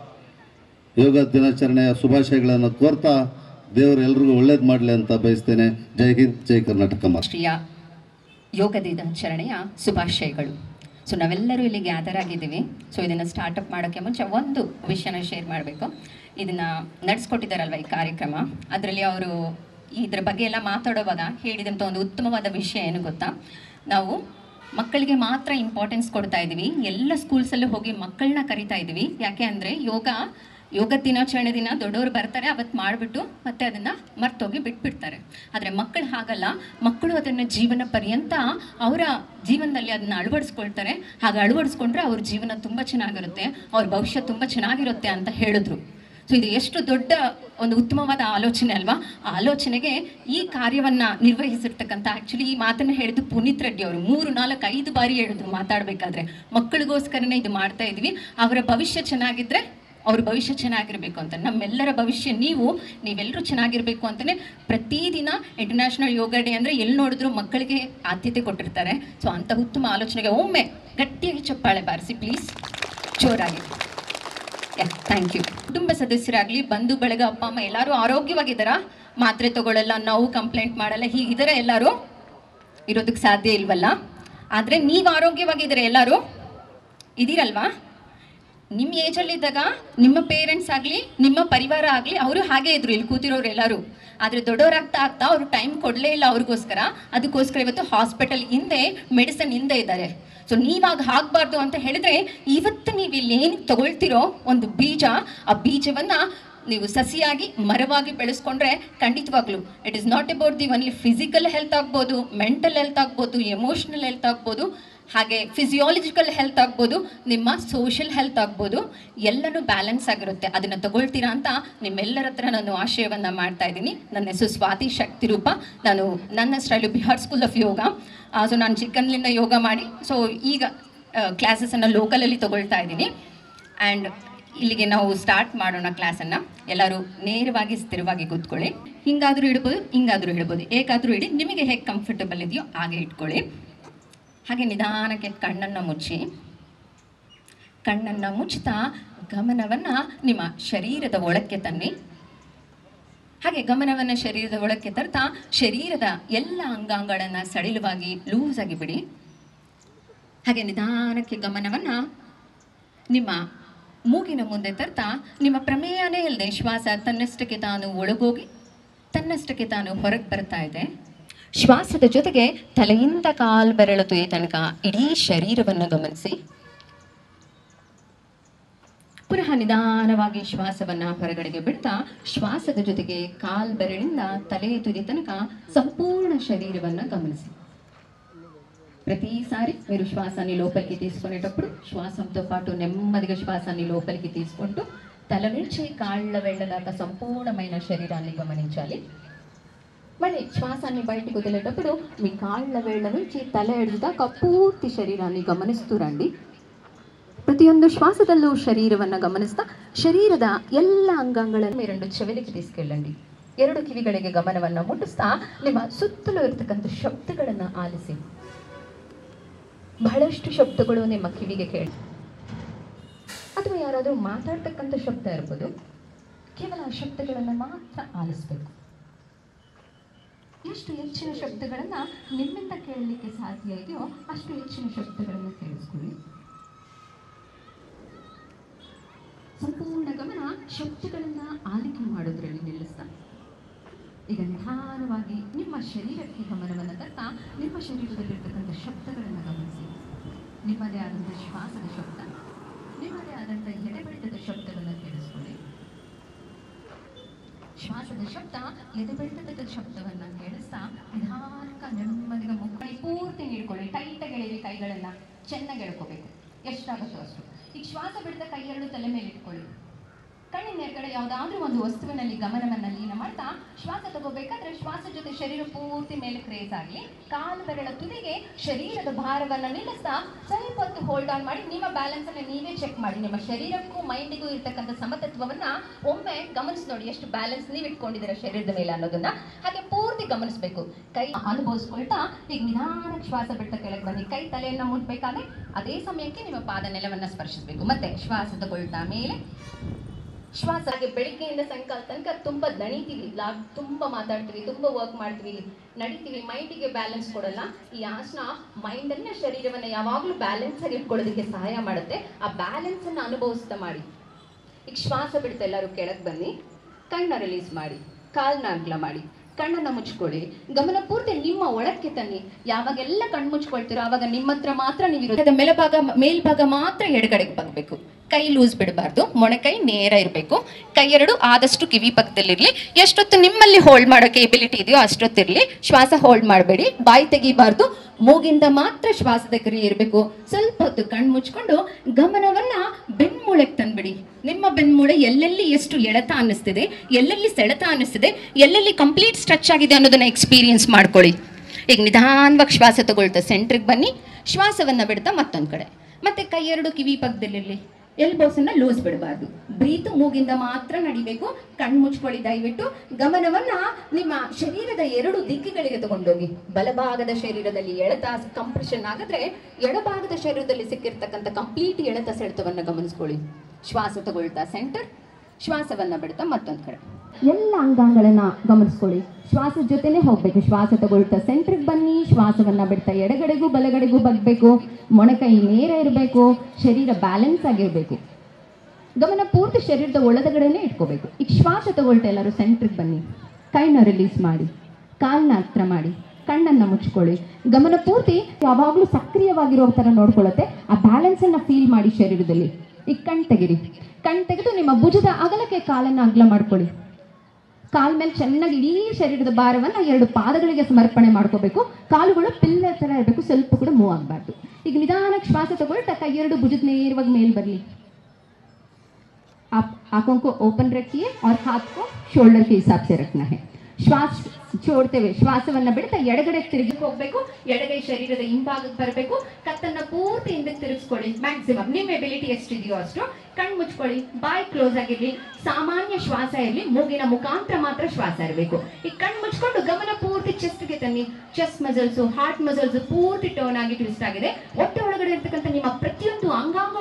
ಯೋಗ ದಿನಾಚರಣೆಯ ಶುಭಾಶಯಗಳನ್ನು ಕೋರ್ತಾ ದೇವರು ಎಲ್ರಿಗೂ ಒಳ್ಳೇದು ಮಾಡಲಿ ಅಂತ ಬಯಸ್ತೇನೆ ಜೈ ಹಿಂದ್ ಜೈ ಕರ್ನಾಟಕ ಮಾತೆ. ರಾಷ್ಟ್ರೀಯ ಯೋಗ ದಿನಾಚರಣೆಯ ಶುಭಾಶಯಗಳು ಸೊ ನಾವೆಲ್ಲರೂ ಇಲ್ಲಿ ಗ್ಯಾದರ್ ಆಗಿದ್ದೀವಿ ಸೊ ಇದನ್ನು ಸ್ಟಾರ್ಟಪ್ ಮಾಡೋಕ್ಕೆ ಮುಂಚೆ ಒಂದು ವಿಷಯನ ಶೇರ್ ಮಾಡಬೇಕು ಇದನ್ನು ನಡೆಸ್ಕೊಟ್ಟಿದ್ದಾರಲ್ವ ಈ ಕಾರ್ಯಕ್ರಮ ಅದರಲ್ಲಿ ಅವರು ಇದ್ರ ಬಗ್ಗೆ ಎಲ್ಲ ಮಾತಾಡುವಾಗ ಹೇಳಿದಂಥ ಒಂದು ಉತ್ತಮವಾದ ವಿಷಯ ಏನು ಗೊತ್ತಾ ನಾವು ಮಕ್ಕಳಿಗೆ ಮಾತ್ರ ಇಂಪಾರ್ಟೆನ್ಸ್ ಕೊಡ್ತಾ ಇದ್ದೀವಿ ಎಲ್ಲ ಸ್ಕೂಲ್ಸಲ್ಲೂ ಹೋಗಿ ಮಕ್ಕಳನ್ನ ಕರಿತಾ ಇದ್ದೀವಿ ಯಾಕೆ ಅಂದರೆ ಯೋಗ ಯೋಗ ದಿನಾಚರಣೆ ದಿನ ದೊಡ್ಡವರು ಬರ್ತಾರೆ ಅವತ್ತು ಮಾಡಿಬಿಟ್ಟು ಮತ್ತೆ ಅದನ್ನು ಮರ್ತೋಗಿ ಬಿಟ್ಬಿಡ್ತಾರೆ ಆದರೆ ಮಕ್ಕಳು ಹಾಗಲ್ಲ ಮಕ್ಕಳು ಅದನ್ನು ಜೀವನ ಪರ್ಯಂತ ಅವರ ಜೀವನದಲ್ಲಿ ಅದನ್ನು ಅಳವಡಿಸ್ಕೊಳ್ತಾರೆ ಹಾಗೆ ಅಳವಡಿಸ್ಕೊಂಡ್ರೆ ಅವ್ರ ಜೀವನ ತುಂಬ ಚೆನ್ನಾಗಿರುತ್ತೆ ಅವ್ರ ಭವಿಷ್ಯ ತುಂಬ ಚೆನ್ನಾಗಿರುತ್ತೆ ಅಂತ ಹೇಳಿದ್ರು ಸೊ ಇದು ಎಷ್ಟು ದೊಡ್ಡ ಒಂದು ಉತ್ತಮವಾದ ಆಲೋಚನೆ ಅಲ್ವಾ ಆ ಆಲೋಚನೆಗೆ ಈ ಕಾರ್ಯವನ್ನ ನಿರ್ವಹಿಸಿರ್ತಕ್ಕಂಥ ಆಕ್ಚುಲಿ ಈ ಮಾತನ್ನ ಹೇಳಿದ್ದು ಪುನೀತ್ ರೆಡ್ಡಿ ಅವರು ಮೂರು ನಾಲ್ಕು ಐದು ಬಾರಿ ಹೇಳಿದ್ರು ಮಾತಾಡಬೇಕಾದ್ರೆ ಮಕ್ಕಳಿಗೋಸ್ಕರನೇ ಇದು ಮಾಡ್ತಾ ಇದ್ವಿ ಅವರ ಭವಿಷ್ಯ ಚೆನ್ನಾಗಿದ್ರೆ ಅವ್ರ ಭವಿಷ್ಯ ಚೆನ್ನಾಗಿರ್ಬೇಕು ಅಂತ ನಮ್ಮೆಲ್ಲರ ಭವಿಷ್ಯ ನೀವು ನೀವೆಲ್ಲರೂ ಚೆನ್ನಾಗಿರ್ಬೇಕು ಅಂತಲೇ ಪ್ರತಿದಿನ ಇಂಟರ್ನ್ಯಾಷನಲ್ ಯೋಗ ಡೇ ಅಂದರೆ ಎಲ್ಲಿ ನೋಡಿದ್ರು ಮಕ್ಕಳಿಗೆ ಆದ್ಯತೆ ಕೊಟ್ಟಿರ್ತಾರೆ ಸೊ ಅಂಥ ಉತ್ತಮ ಆಲೋಚನೆಗೆ ಒಮ್ಮೆ ಗಟ್ಟಿಯಾಗಿ ಚಪ್ಪಾಳೆ ಬಾರಿಸಿ ಪ್ಲೀಸ್ ಜೋರಾಗಿ ಥ್ಯಾಂಕ್ ಯು ಕುಟುಂಬ ಸದಸ್ಯರಾಗಲಿ ಬಂಧು ಬಳಗ ಅಪ್ಪ ಅಮ್ಮ ಎಲ್ಲರೂ ಆರೋಗ್ಯವಾಗಿದ್ದಾರಾ ಮಾತ್ರೆ ತಗೊಳ್ಳಲ್ಲ ನಾವು ಕಂಪ್ಲೇಂಟ್ ಮಾಡಲ್ಲ ಹೀಗಿದ್ದಾರೆ ಎಲ್ಲರೂ ಇರೋದಕ್ಕೆ ಸಾಧ್ಯ ಇಲ್ವಲ್ಲ ಆದರೆ ನೀವು ಆರೋಗ್ಯವಾಗಿದ್ದೀರಾ ಎಲ್ಲರೂ ಇದೀರಲ್ವಾ ನಿಮ್ಮ ಏಜಲ್ಲಿದ್ದಾಗ ನಿಮ್ಮ ಪೇರೆಂಟ್ಸ್ ಆಗಲಿ ನಿಮ್ಮ ಪರಿವಾರ ಆಗಲಿ ಅವರು ಹಾಗೆ ಇದ್ರು ಇಲ್ಲಿ ಕೂತಿರೋರು ಎಲ್ಲರೂ ಆದರೆ ದೊಡ್ಡವರಾಗ್ತಾ ಆಗ್ತಾ ಅವರು ಟೈಮ್ ಕೊಡಲೇ ಇಲ್ಲ ಅವ್ರಿಗೋಸ್ಕರ ಅದಕ್ಕೋಸ್ಕರ ಇವತ್ತು ಹಾಸ್ಪಿಟಲ್ ಹಿಂದೆ ಮೆಡಿಸನ್ ಹಿಂದೆ ಇದ್ದಾರೆ ಸೊ ನೀವಾಗ ಆಗಬಾರ್ದು ಅಂತ ಹೇಳಿದ್ರೆ ಇವತ್ತು ನೀವು ಇಲ್ಲಿ ಏನು ತಗೊಳ್ತಿರೋ ಒಂದು ಬೀಜ ಆ ಬೀಜವನ್ನ ನೀವು ಸಸಿಯಾಗಿ ಮರವಾಗಿ ಬೆಳೆಸ್ಕೊಂಡ್ರೆ ಖಂಡಿತವಾಗ್ಲೂ it is not about the only physical health ಆಗ್ಬೋದು ಮೆಂಟಲ್ ಹೆಲ್ತ್ ಆಗ್ಬೋದು ಎಮೋಷನಲ್ ಹೆಲ್ತ್ ಆಗ್ಬೋದು ಹಾಗೆ ಫಿಸಿಯಾಲಜಿಕಲ್ ಹೆಲ್ತ್ ಆಗ್ಬೋದು ನಿಮ್ಮ ಸೋಷಿಯಲ್ ಹೆಲ್ತ್ ಆಗ್ಬೋದು ಎಲ್ಲನೂ ಬ್ಯಾಲೆನ್ಸ್ ಆಗಿರುತ್ತೆ ಅದನ್ನು ತಗೊಳ್ತೀರಾ ಅಂತ ನಿಮ್ಮೆಲ್ಲರ ಹತ್ರ ನಾನು ಆಶಯವನ್ನು ಮಾಡ್ತಾ ಇದ್ದೀನಿ ನನ್ನ ಹೆಸರು ಸ್ವಾತಿ ಶಕ್ತಿ ರೂಪ ನಾನು ನನ್ನ style Bihar school of Yoga so ನಾನು ಚಿಕ್ಕನ್ಲಿಂದ ಯೋಗ ಮಾಡಿ ಸೊ ಈಗ ಕ್ಲಾಸಸನ್ನು ಲೋಕಲಲ್ಲಿ ತಗೊಳ್ತಾ ಇದ್ದೀನಿ ಆ್ಯಂಡ್ ಇಲ್ಲಿಗೆ ನಾವು ಸ್ಟಾರ್ಟ್ ಮಾಡೋಣ ಕ್ಲಾಸನ್ನು ಎಲ್ಲರೂ ನೇರವಾಗಿ ಸ್ಥಿರವಾಗಿ ಕೂತ್ಕೊಳ್ಳಿ ಹಿಂಗಾದರೂ ಇಡ್ಬೋದು ಹಿಂಗಾದರೂ ಇಡ್ಬೋದು ಹೇಗಾದರೂ ಇಡಿ ನಿಮಗೆ ಹೇಗೆ ಕಂಫರ್ಟಬಲ್ ಇದೆಯೋ ಹಾಗೆ ಇಟ್ಕೊಳ್ಳಿ ಹಾಗೆ ನಿಧಾನಕ್ಕೆ ಕಣ್ಣನ್ನು ಮುಚ್ಚಿ ಕಣ್ಣನ್ನು ಮುಚ್ಚುತ್ತಾ ಗಮನವನ್ನು ನಿಮ್ಮ ಶರೀರದ ಒಳಕ್ಕೆ ತನ್ನಿ ಹಾಗೆ ಗಮನವನ್ನು ಶರೀರದ ಒಳಕ್ಕೆ ತರ್ತಾ ಶರೀರದ ಎಲ್ಲ ಅಂಗಾಂಗಗಳನ್ನು ಸಡಿಲವಾಗಿ ಲೂಸ್ ಆಗಿ ಬಿಡಿ ಹಾಗೆ ನಿಧಾನಕ್ಕೆ ಗಮನವನ್ನು ನಿಮ್ಮ ಮೂಗಿನ ಮುಂದೆ ತರ್ತಾ ನಿಮ್ಮ ಪ್ರಮೇಯನೇ ಇಲ್ಲದೆ ಶ್ವಾಸ ತನ್ನಷ್ಟಕ್ಕೆ ತಾನು ಒಳಗೋಗಿ ತನ್ನಷ್ಟಕ್ಕೆ ತಾನು ಹೊರಗೆ ಬರ್ತಾ ಇದೆ ಶ್ವಾಸದ ಜೊತೆಗೆ ತಲೆಯಿಂದ ಕಾಲ್ ಬೆರಳು ತುಯ ತನಕ ಇಡೀ ಶರೀರವನ್ನು ಗಮನಿಸಿ ಪುನಃ ನಿಧಾನವಾಗಿ ಶ್ವಾಸವನ್ನ ಹೊರಗಡೆಗೆ ಬಿಡ್ತಾ ಶ್ವಾಸದ ಜೊತೆಗೆ ಕಾಲ್ ಬೆರಳಿಂದ ತಲೆ ತುದಿ ತನಕ ಸಂಪೂರ್ಣ శరీరವನ್ನ గమనించి ప్రతిసారి మీరు శ్వాసాన్ని లోపలికి తీసుకునేటప్పుడు శ్వాసంతో పాటు నెమ్మదిగా శ్వాసాన్ని లోపలికి తీసుకుంటూ తల నుంచి కాళ్ళ వెళ్ళ దాకా సంపూర్ణమైన శరీరాన్ని గమనించాలి మళ్ళీ శ్వాసాన్ని బయటికి వదిలేటప్పుడు మీ కాళ్ళ వేళ్ళ నుంచి తల ఎడుగు దాకా పూర్తి శరీరాన్ని గమనిస్తూ రండి ಪ್ರತಿಯೊಂದು ಶ್ವಾಸದಲ್ಲೂ ಶರೀರವನ್ನು ಗಮನಿಸ್ತಾ ಶರೀರದ ಎಲ್ಲ ಅಂಗಾಂಗಳನ್ನು ಮೇರೆಂಡು ಚೆವಿಲಿಗೆ తీసుకెళ్ళండి ಎರಡು ಕಿವಿಗಳಿಗೆ ಗಮನವನ್ನು ಮುಟ್ಟಿಸ್ತಾ ನಿಮ್ಮ ಸುತ್ತಲೂ ಇರತಕ್ಕಂಥ ಶಬ್ದಗಳನ್ನು ಆಲಿಸಿ ಬಹಳಷ್ಟು ಶಬ್ದಗಳು ನಿಮ್ಮ ಕಿವಿಗೆ ಕೇಳಿ ಅಥವಾ ಯಾರಾದರೂ ಮಾತಾಡ್ತಕ್ಕಂಥ ಶಬ್ದ ಇರ್ಬೋದು ಕೇವಲ ಆ ಶಬ್ದಗಳನ್ನು ಮಾತ್ರ ಆಲಿಸ್ಬೇಕು ಎಷ್ಟು ಹೆಚ್ಚಿನ ಶಬ್ದಗಳನ್ನು ನಿಮ್ಮಿಂದ ಕೇಳಲಿಕ್ಕೆ ಸಾಧ್ಯ ಇದೆಯೋ ಅಷ್ಟು ಹೆಚ್ಚಿನ ಶಬ್ದಗಳನ್ನು ಕೇಳಿಸ್ಕೊಳ್ಳಿ ಸಂಪೂರ್ಣ ಗಮನ ಶಬ್ದಗಳನ್ನ ಆಲಿಕೆ ಮಾಡೋದ್ರಲ್ಲಿ ನಿಲ್ಲಿಸ್ತಾ ಈಗ ನಿಧಾನವಾಗಿ ನಿಮ್ಮ ಶರೀರಕ್ಕೆ ಗಮನವನ್ನು ತರ್ತಾ ನಿಮ್ಮ ಶರೀರದಲ್ಲಿರ್ತಕ್ಕಂಥ ಶಬ್ದಗಳನ್ನು ಗಮನಿಸಿ ನಿಮ್ಮದೇ ಆದಂಥ ಶ್ವಾಸದ ಶಬ್ದ ನಿಮ್ಮದೇ ಆದಂಥ ಎಡೆಬಡಿತದ ಶಬ್ದಗಳನ್ನು ಕೇಳಿಸ್ಕೊಳ್ಳಿ ಶ್ವಾಸದ ಶಬ್ದ ಎದೆಬಡಿತದ ಶಬ್ದವನ್ನ ಕೇಳಿಸ್ತಾ ನಿಧಾನಕ್ಕ ನೆಮ್ಮದಿಗೆ ಮುಕ್ಕಳಿ ಪೂರ್ತಿ ನೀಡ್ಕೊಳ್ಳಿ ಟೈಟಾಗಿ ಎಳೀರಿ ಕೈಗಳನ್ನ ಚೆನ್ನಾಗಿ ಎಳ್ಕೋಬೇಕು ಎಷ್ಟಾಗುತ್ತೋ ಅಷ್ಟು ಈಗ ಶ್ವಾಸ ಬಿಡದ ಕೈ ಎರಡು ತಲೆ ಮೇಲೆ ಇಟ್ಕೊಳ್ಳಿ ಕಣ್ಣಿನ ಎಡಗಡೆ ಯಾವುದಾದ್ರೂ ಒಂದು ವಸ್ತುವಿನಲ್ಲಿ ಗಮನವನ್ನು ಲೀನ ಮಾಡ್ತಾ ಶ್ವಾಸ ತಗೋಬೇಕಾದ್ರೆ ಶ್ವಾಸ ಜೊತೆ ಶರೀರ ಪೂರ್ತಿ ಮೇಲೆ ಕ್ರೇಸ್ ಆಗಲಿ ಕಾಲು ಬೆರಳ ತುದಿಗೆ ಶರೀರದ ಭಾರವನ್ನು ನಿಲ್ಲಿಸ್ತಾ ಸ್ವಲ್ಪ ಹೊತ್ತು ಹೋಲ್ಡ್ ಆನ್ ಮಾಡಿ ನಿಮ್ಮ ಬ್ಯಾಲೆನ್ಸ್ ಅನ್ನ ನೀವೇ ಚೆಕ್ ಮಾಡಿ ನಿಮ್ಮ ಶರೀರಕ್ಕೂ ಮೈಂಡಿಗೂ ಇರ್ತಕ್ಕಂಥ ಸಮತತ್ವವನ್ನ ಒಮ್ಮೆ ಗಮನಿಸಿ ನೋಡಿ ಎಷ್ಟು ಬ್ಯಾಲೆನ್ಸ್ ನೀವು ಇಟ್ಕೊಂಡಿದ್ದೀರಾ ಶರೀರದ ಮೇಲೆ ಅನ್ನೋದನ್ನ ಹಾಗೆ ಪೂರ್ತಿ ಗಮನಿಸಬೇಕು ಕೈ ಅನುಭವಿಸ್ಕೊಳ್ತಾ ಈಗ ನಿಧಾನಕ್ಕೆ ಶ್ವಾಸ ಬಿಡ್ತಾ ಕೆಳಗೆ ಬನ್ನಿ ಕೈ ತಲೆಯನ್ನ ಮುಟ್ಬೇಕಾದ್ರೆ ಅದೇ ಸಮಯಕ್ಕೆ ನಿಮ್ಮ ಪಾದ ನೆಲವನ್ನ ಸ್ಪರ್ಶಿಸಬೇಕು ಮತ್ತೆ ಶ್ವಾಸ ತಗೊಳ್ತಾ ಮೇಲೆ ಶ್ವಾಸ ಹಾಗೆ ಬೆಳಿಗ್ಗೆಯಿಂದ ಸಾಯಂಕಾಲ ತನಕ ತುಂಬಾ ದಣಿತೀವಿ ಲಾಗ್ ತುಂಬಾ ಮಾತಾಡ್ತೀವಿ ತುಂಬಾ ವರ್ಕ್ ಮಾಡ್ತೀವಿ ನಡಿತೀವಿ ಮೈಂಡಿಗೆ ಬ್ಯಾಲೆನ್ಸ್ ಕೊಡಲ್ಲ ಈ ಆಸನ ಮೈಂಡ್ ಅನ್ನ ಶರೀರವನ್ನ ಯಾವಾಗಲೂ ಬ್ಯಾಲೆನ್ಸ್ ಆಗಿ ಇಟ್ಕೊಳ್ಳೋದಕ್ಕೆ ಸಹಾಯ ಮಾಡುತ್ತೆ ಆ ಬ್ಯಾಲೆನ್ಸ್ ಅನ್ನ ಅನುಭವಿಸ್ತಾ ಮಾಡಿ ಈಗ ಶ್ವಾಸ ಬಿಡ್ತಾ ಎಲ್ಲರೂ ಕೆಳಗೆ ಬನ್ನಿ ಕಣ್ಣ ರಿಲೀಸ್ ಮಾಡಿ ಕಾಲ್ನ ಅಗ್ಲ ಮಾಡಿ ಕಣ್ಣನ್ನ ಮುಚ್ಕೊಳ್ಳಿ ಗಮನ ಪೂರ್ತಿ ನಿಮ್ಮ ಒಳಕ್ಕೆ ತನ್ನಿ ಯಾವಾಗೆಲ್ಲ ಕಣ್ಣು ಮುಚ್ಕೊಳ್ತೀರೋ ಆವಾಗ ನಿಮ್ಮ ಹತ್ರ ಮಾತ್ರ ನೀವು ಇರೋದು ಮೇಲ್ಭಾಗ ಮೇಲ್ಭಾಗ ಮಾತ್ರ ಎಡಗಡೆಗೆ ಬಗ್ಬೇಕು ಕೈ ಲೂಸ್ ಬಿಡಬಾರ್ದು ಮೊಣಕೈ ನೇರ ಇರಬೇಕು ಕೈ ಎರಡು ಆದಷ್ಟು ಕಿವಿ ಪಕ್ಕದಲ್ಲಿರಲಿ ಎಷ್ಟೊತ್ತು ನಿಮ್ಮಲ್ಲಿ ಹೋಲ್ಡ್ ಮಾಡೋಕೆ ಎಬಿಲಿಟಿ ಇದೆಯೋ ಅಷ್ಟೊತ್ತಿರಲಿ ಶ್ವಾಸ ಹೋಲ್ಡ್ ಮಾಡಬೇಡಿ ಬಾಯಿ ತೆಗಿಬಾರ್ದು ಮೂಗಿಂದ ಮಾತ್ರ ಶ್ವಾಸದ ಕ್ರಿಯೆ ಇರಬೇಕು ಸ್ವಲ್ಪ ಹೊತ್ತು ಕಣ್ಣು ಮುಚ್ಕೊಂಡು ಗಮನವನ್ನ ಬೆನ್ಮೂಳೆಗೆ ತಂದ್ಬಿಡಿ ನಿಮ್ಮ ಬೆನ್ಮೂಳೆ ಎಲ್ಲೆಲ್ಲಿ ಎಷ್ಟು ಎಳೆತ ಅನ್ನಿಸ್ತಿದೆ ಎಲ್ಲೆಲ್ಲಿ ಸೆಳೆತ ಅನ್ನಿಸ್ತಿದೆ ಎಲ್ಲೆಲ್ಲಿ ಕಂಪ್ಲೀಟ್ ಸ್ಟ್ರೆಚ್ ಆಗಿದೆ ಅನ್ನೋದನ್ನ ಎಕ್ಸ್ಪೀರಿಯನ್ಸ್ ಮಾಡ್ಕೊಳ್ಳಿ ಈಗ ನಿಧಾನವಾಗಿ ಶ್ವಾಸ ತಗೊಳ್ತಾ ಸೆಂಟ್ರಿಗೆ ಬನ್ನಿ ಶ್ವಾಸವನ್ನ ಬಿಡ್ತಾ ಮತ್ತೊಂದು ಕಡೆ ಮತ್ತೆ ಕೈ ಎರಡು ಕಿವಿ ಪಕ್ಕದಲ್ಲಿರಲಿ ಎಲ್ಬೋಸನ್ನ ಲೂಸ್ ಬಿಡಬಾರ್ದು ಬ್ರೀತು ಮೂಗಿಂದ ಮಾತ್ರ ನಡಿಬೇಕು ಕಣ್ಣು ಮುಚ್ಕೊಳ್ಳಿ ದಯವಿಟ್ಟು ಗಮನವನ್ನ ನಿಮ್ಮ ಶರೀರದ ಎರಡು ದಿಕ್ಕುಗಳಿಗೆ ತಗೊಂಡೋಗಿ ಬಲಭಾಗದ ಶರೀರದಲ್ಲಿ ಎಳೆತ ಕಂಪ್ರೆಷನ್ ಆಗಿದ್ರೆ ಎಡಭಾಗದ ಶರೀರದಲ್ಲಿ ಸಿಕ್ಕಿರ್ತಕ್ಕಂಥ ಕಂಪ್ಲೀಟ್ ಎಳೆತ ಸೆಳೆತವನ್ನ ಗಮನಿಸ್ಕೊಳ್ಳಿ ಶ್ವಾಸ ತಗೊಳ್ತಾ ಸೆಂಟರ್ ಶ್ವಾಸವನ್ನ ಬಿಡ್ತಾ ಮತ್ತೊಂದು ಕಡೆ ಎಲ್ಲ ಅಂಗಾಂಗಳನ್ನ ಗಮನಿಸ್ಕೊಳ್ಳಿ ಶ್ವಾಸದ ಜೊತೆನೆ ಹೋಗ್ಬೇಕು ಶ್ವಾಸ ತಗೊಳ್ತಾ ಸೆಂಟ್ರಿಗೆ ಬನ್ನಿ ಶ್ವಾಸವನ್ನ ಬಿಡ್ತಾ ಎಡಗಡೆಗೂ ಬಲಗಡೆಗೂ ಬಗ್ಬೇಕು ಮೊಣಕೈ ನೇರ ಇರಬೇಕು ಶರೀರ ಬ್ಯಾಲೆನ್ಸ್ ಆಗಿರಬೇಕು ಗಮನ ಪೂರ್ತಿ ಶರೀರದ ಒಳಗಡೆನೆ ಇಟ್ಕೋಬೇಕು ಈಗ ಶ್ವಾಸ ತಗೊಳ್ತಾ ಎಲ್ಲರೂ ಸೆಂಟ್ರಿಗೆ ಬನ್ನಿ ಕೈನ ರಿಲೀಸ್ ಮಾಡಿ ಕಾಲ್ನ ಹತ್ರ ಮಾಡಿ ಕಣ್ಣನ್ನ ಮುಚ್ಕೊಳ್ಳಿ ಗಮನ ಪೂರ್ತಿ ಯಾವಾಗಲೂ ಸಕ್ರಿಯವಾಗಿರೋ ಥರ ನೋಡ್ಕೊಳ್ಳುತ್ತೆ ಆ ಬ್ಯಾಲೆನ್ಸ್ ಅನ್ನ ಫೀಲ್ ಮಾಡಿ ಶರೀರದಲ್ಲಿ ಈಗ ಕಣ್ ತೆಗಿರಿ ಕಣ್ ತೆಗೆದು ನಿಮ್ಮ ಭುಜದ ಅಗಲಕ್ಕೆ ಕಾಲನ್ನ ಅಗಲ ಮಾಡ್ಕೊಳ್ಳಿ ಕಾಲ್ ಮೇಲೆ ಚೆನ್ನಾಗಿ ಇಡೀ ಶರೀರದ ಭಾರವನ್ನ ಎರಡು ಪಾದಗಳಿಗೆ ಸಮರ್ಪಣೆ ಮಾಡ್ಕೋಬೇಕು ಕಾಲುಗಳು ಪಿಲ್ಲರ್ ಥರ ಇರಬೇಕು ಸ್ವಲ್ಪ ಕೂಡ ಮೂವ್ ಆಗಬಾರ್ದು ಈಗ ನಿಧಾನಕ್ಕೆ ಶ್ವಾಸ ತಗೊಳ್ತಾ ಕೈ ಎರಡು ಭುಜದ ನೇರವಾಗಿ ಮೇಲ್ ಬರಲಿ आप आंखों को ओपन रखिए और हाथ को शोल्डर के हिसाब से रखना है ಶ್ವಾಸ छोड़ते ಶ್ವಾಸವನ್ನ ಬಿಡ್ತಾ ಎಡಗಡೆ ತಿರುಗಿ ಹೋಗ್ಬೇಕು ಎಡಗೈ ಶರೀರದ ಹಿಂಭಾಗಕ್ಕೆ ಬರಬೇಕು ಕತ್ತನ್ನ ಪೂರ್ತಿ ಹಿಂದಕ್ಕೆ ತಿರುಗಿಸ್ಕೊಳ್ಳಿ ಮ್ಯಾಕ್ಸಿಮಮ್ ನಿಮ್ಮ ಎಬಿಲಿಟಿ ಎಷ್ಟಿದೆಯೋ ಅಷ್ಟು ಕಣ್ಣು ಮುಚ್ಕೊಳ್ಳಿ ಬಾಯಿ ಕ್ಲೋಸ್ ಆಗಿರ್ಲಿ ಸಾಮಾನ್ಯ ಶ್ವಾಸ ಇರಲಿ ಮೂಗಿನ ಮುಖಾಂತರ ಮಾತ್ರ ಶ್ವಾಸ ಇರಬೇಕು ಈ ಕಣ್ಣು ಮುಚ್ಕೊಂಡು ಗಮನ ಪೂರ್ತಿ ಚೆಸ್ಟ್ಗೆ ತನ್ನಿ ಚೆಸ್ಟ್ ಮಸಲ್ಸ್ ಹಾರ್ಟ್ ಮಸಲ್ಸ್ ಪೂರ್ತಿ ಟೋನ್ ಆಗಿ ಟ್ವಿಸ್ಟ್ ಆಗಿದೆ ಹೊಟ್ಟೆ ಒಳಗಡೆ ಇರ್ತಕ್ಕಂಥ ನಿಮ್ಮ ಪ್ರತಿಯೊಂದು ಅಂಗಾಂಗಗಳು ಪೂರ್ತಿ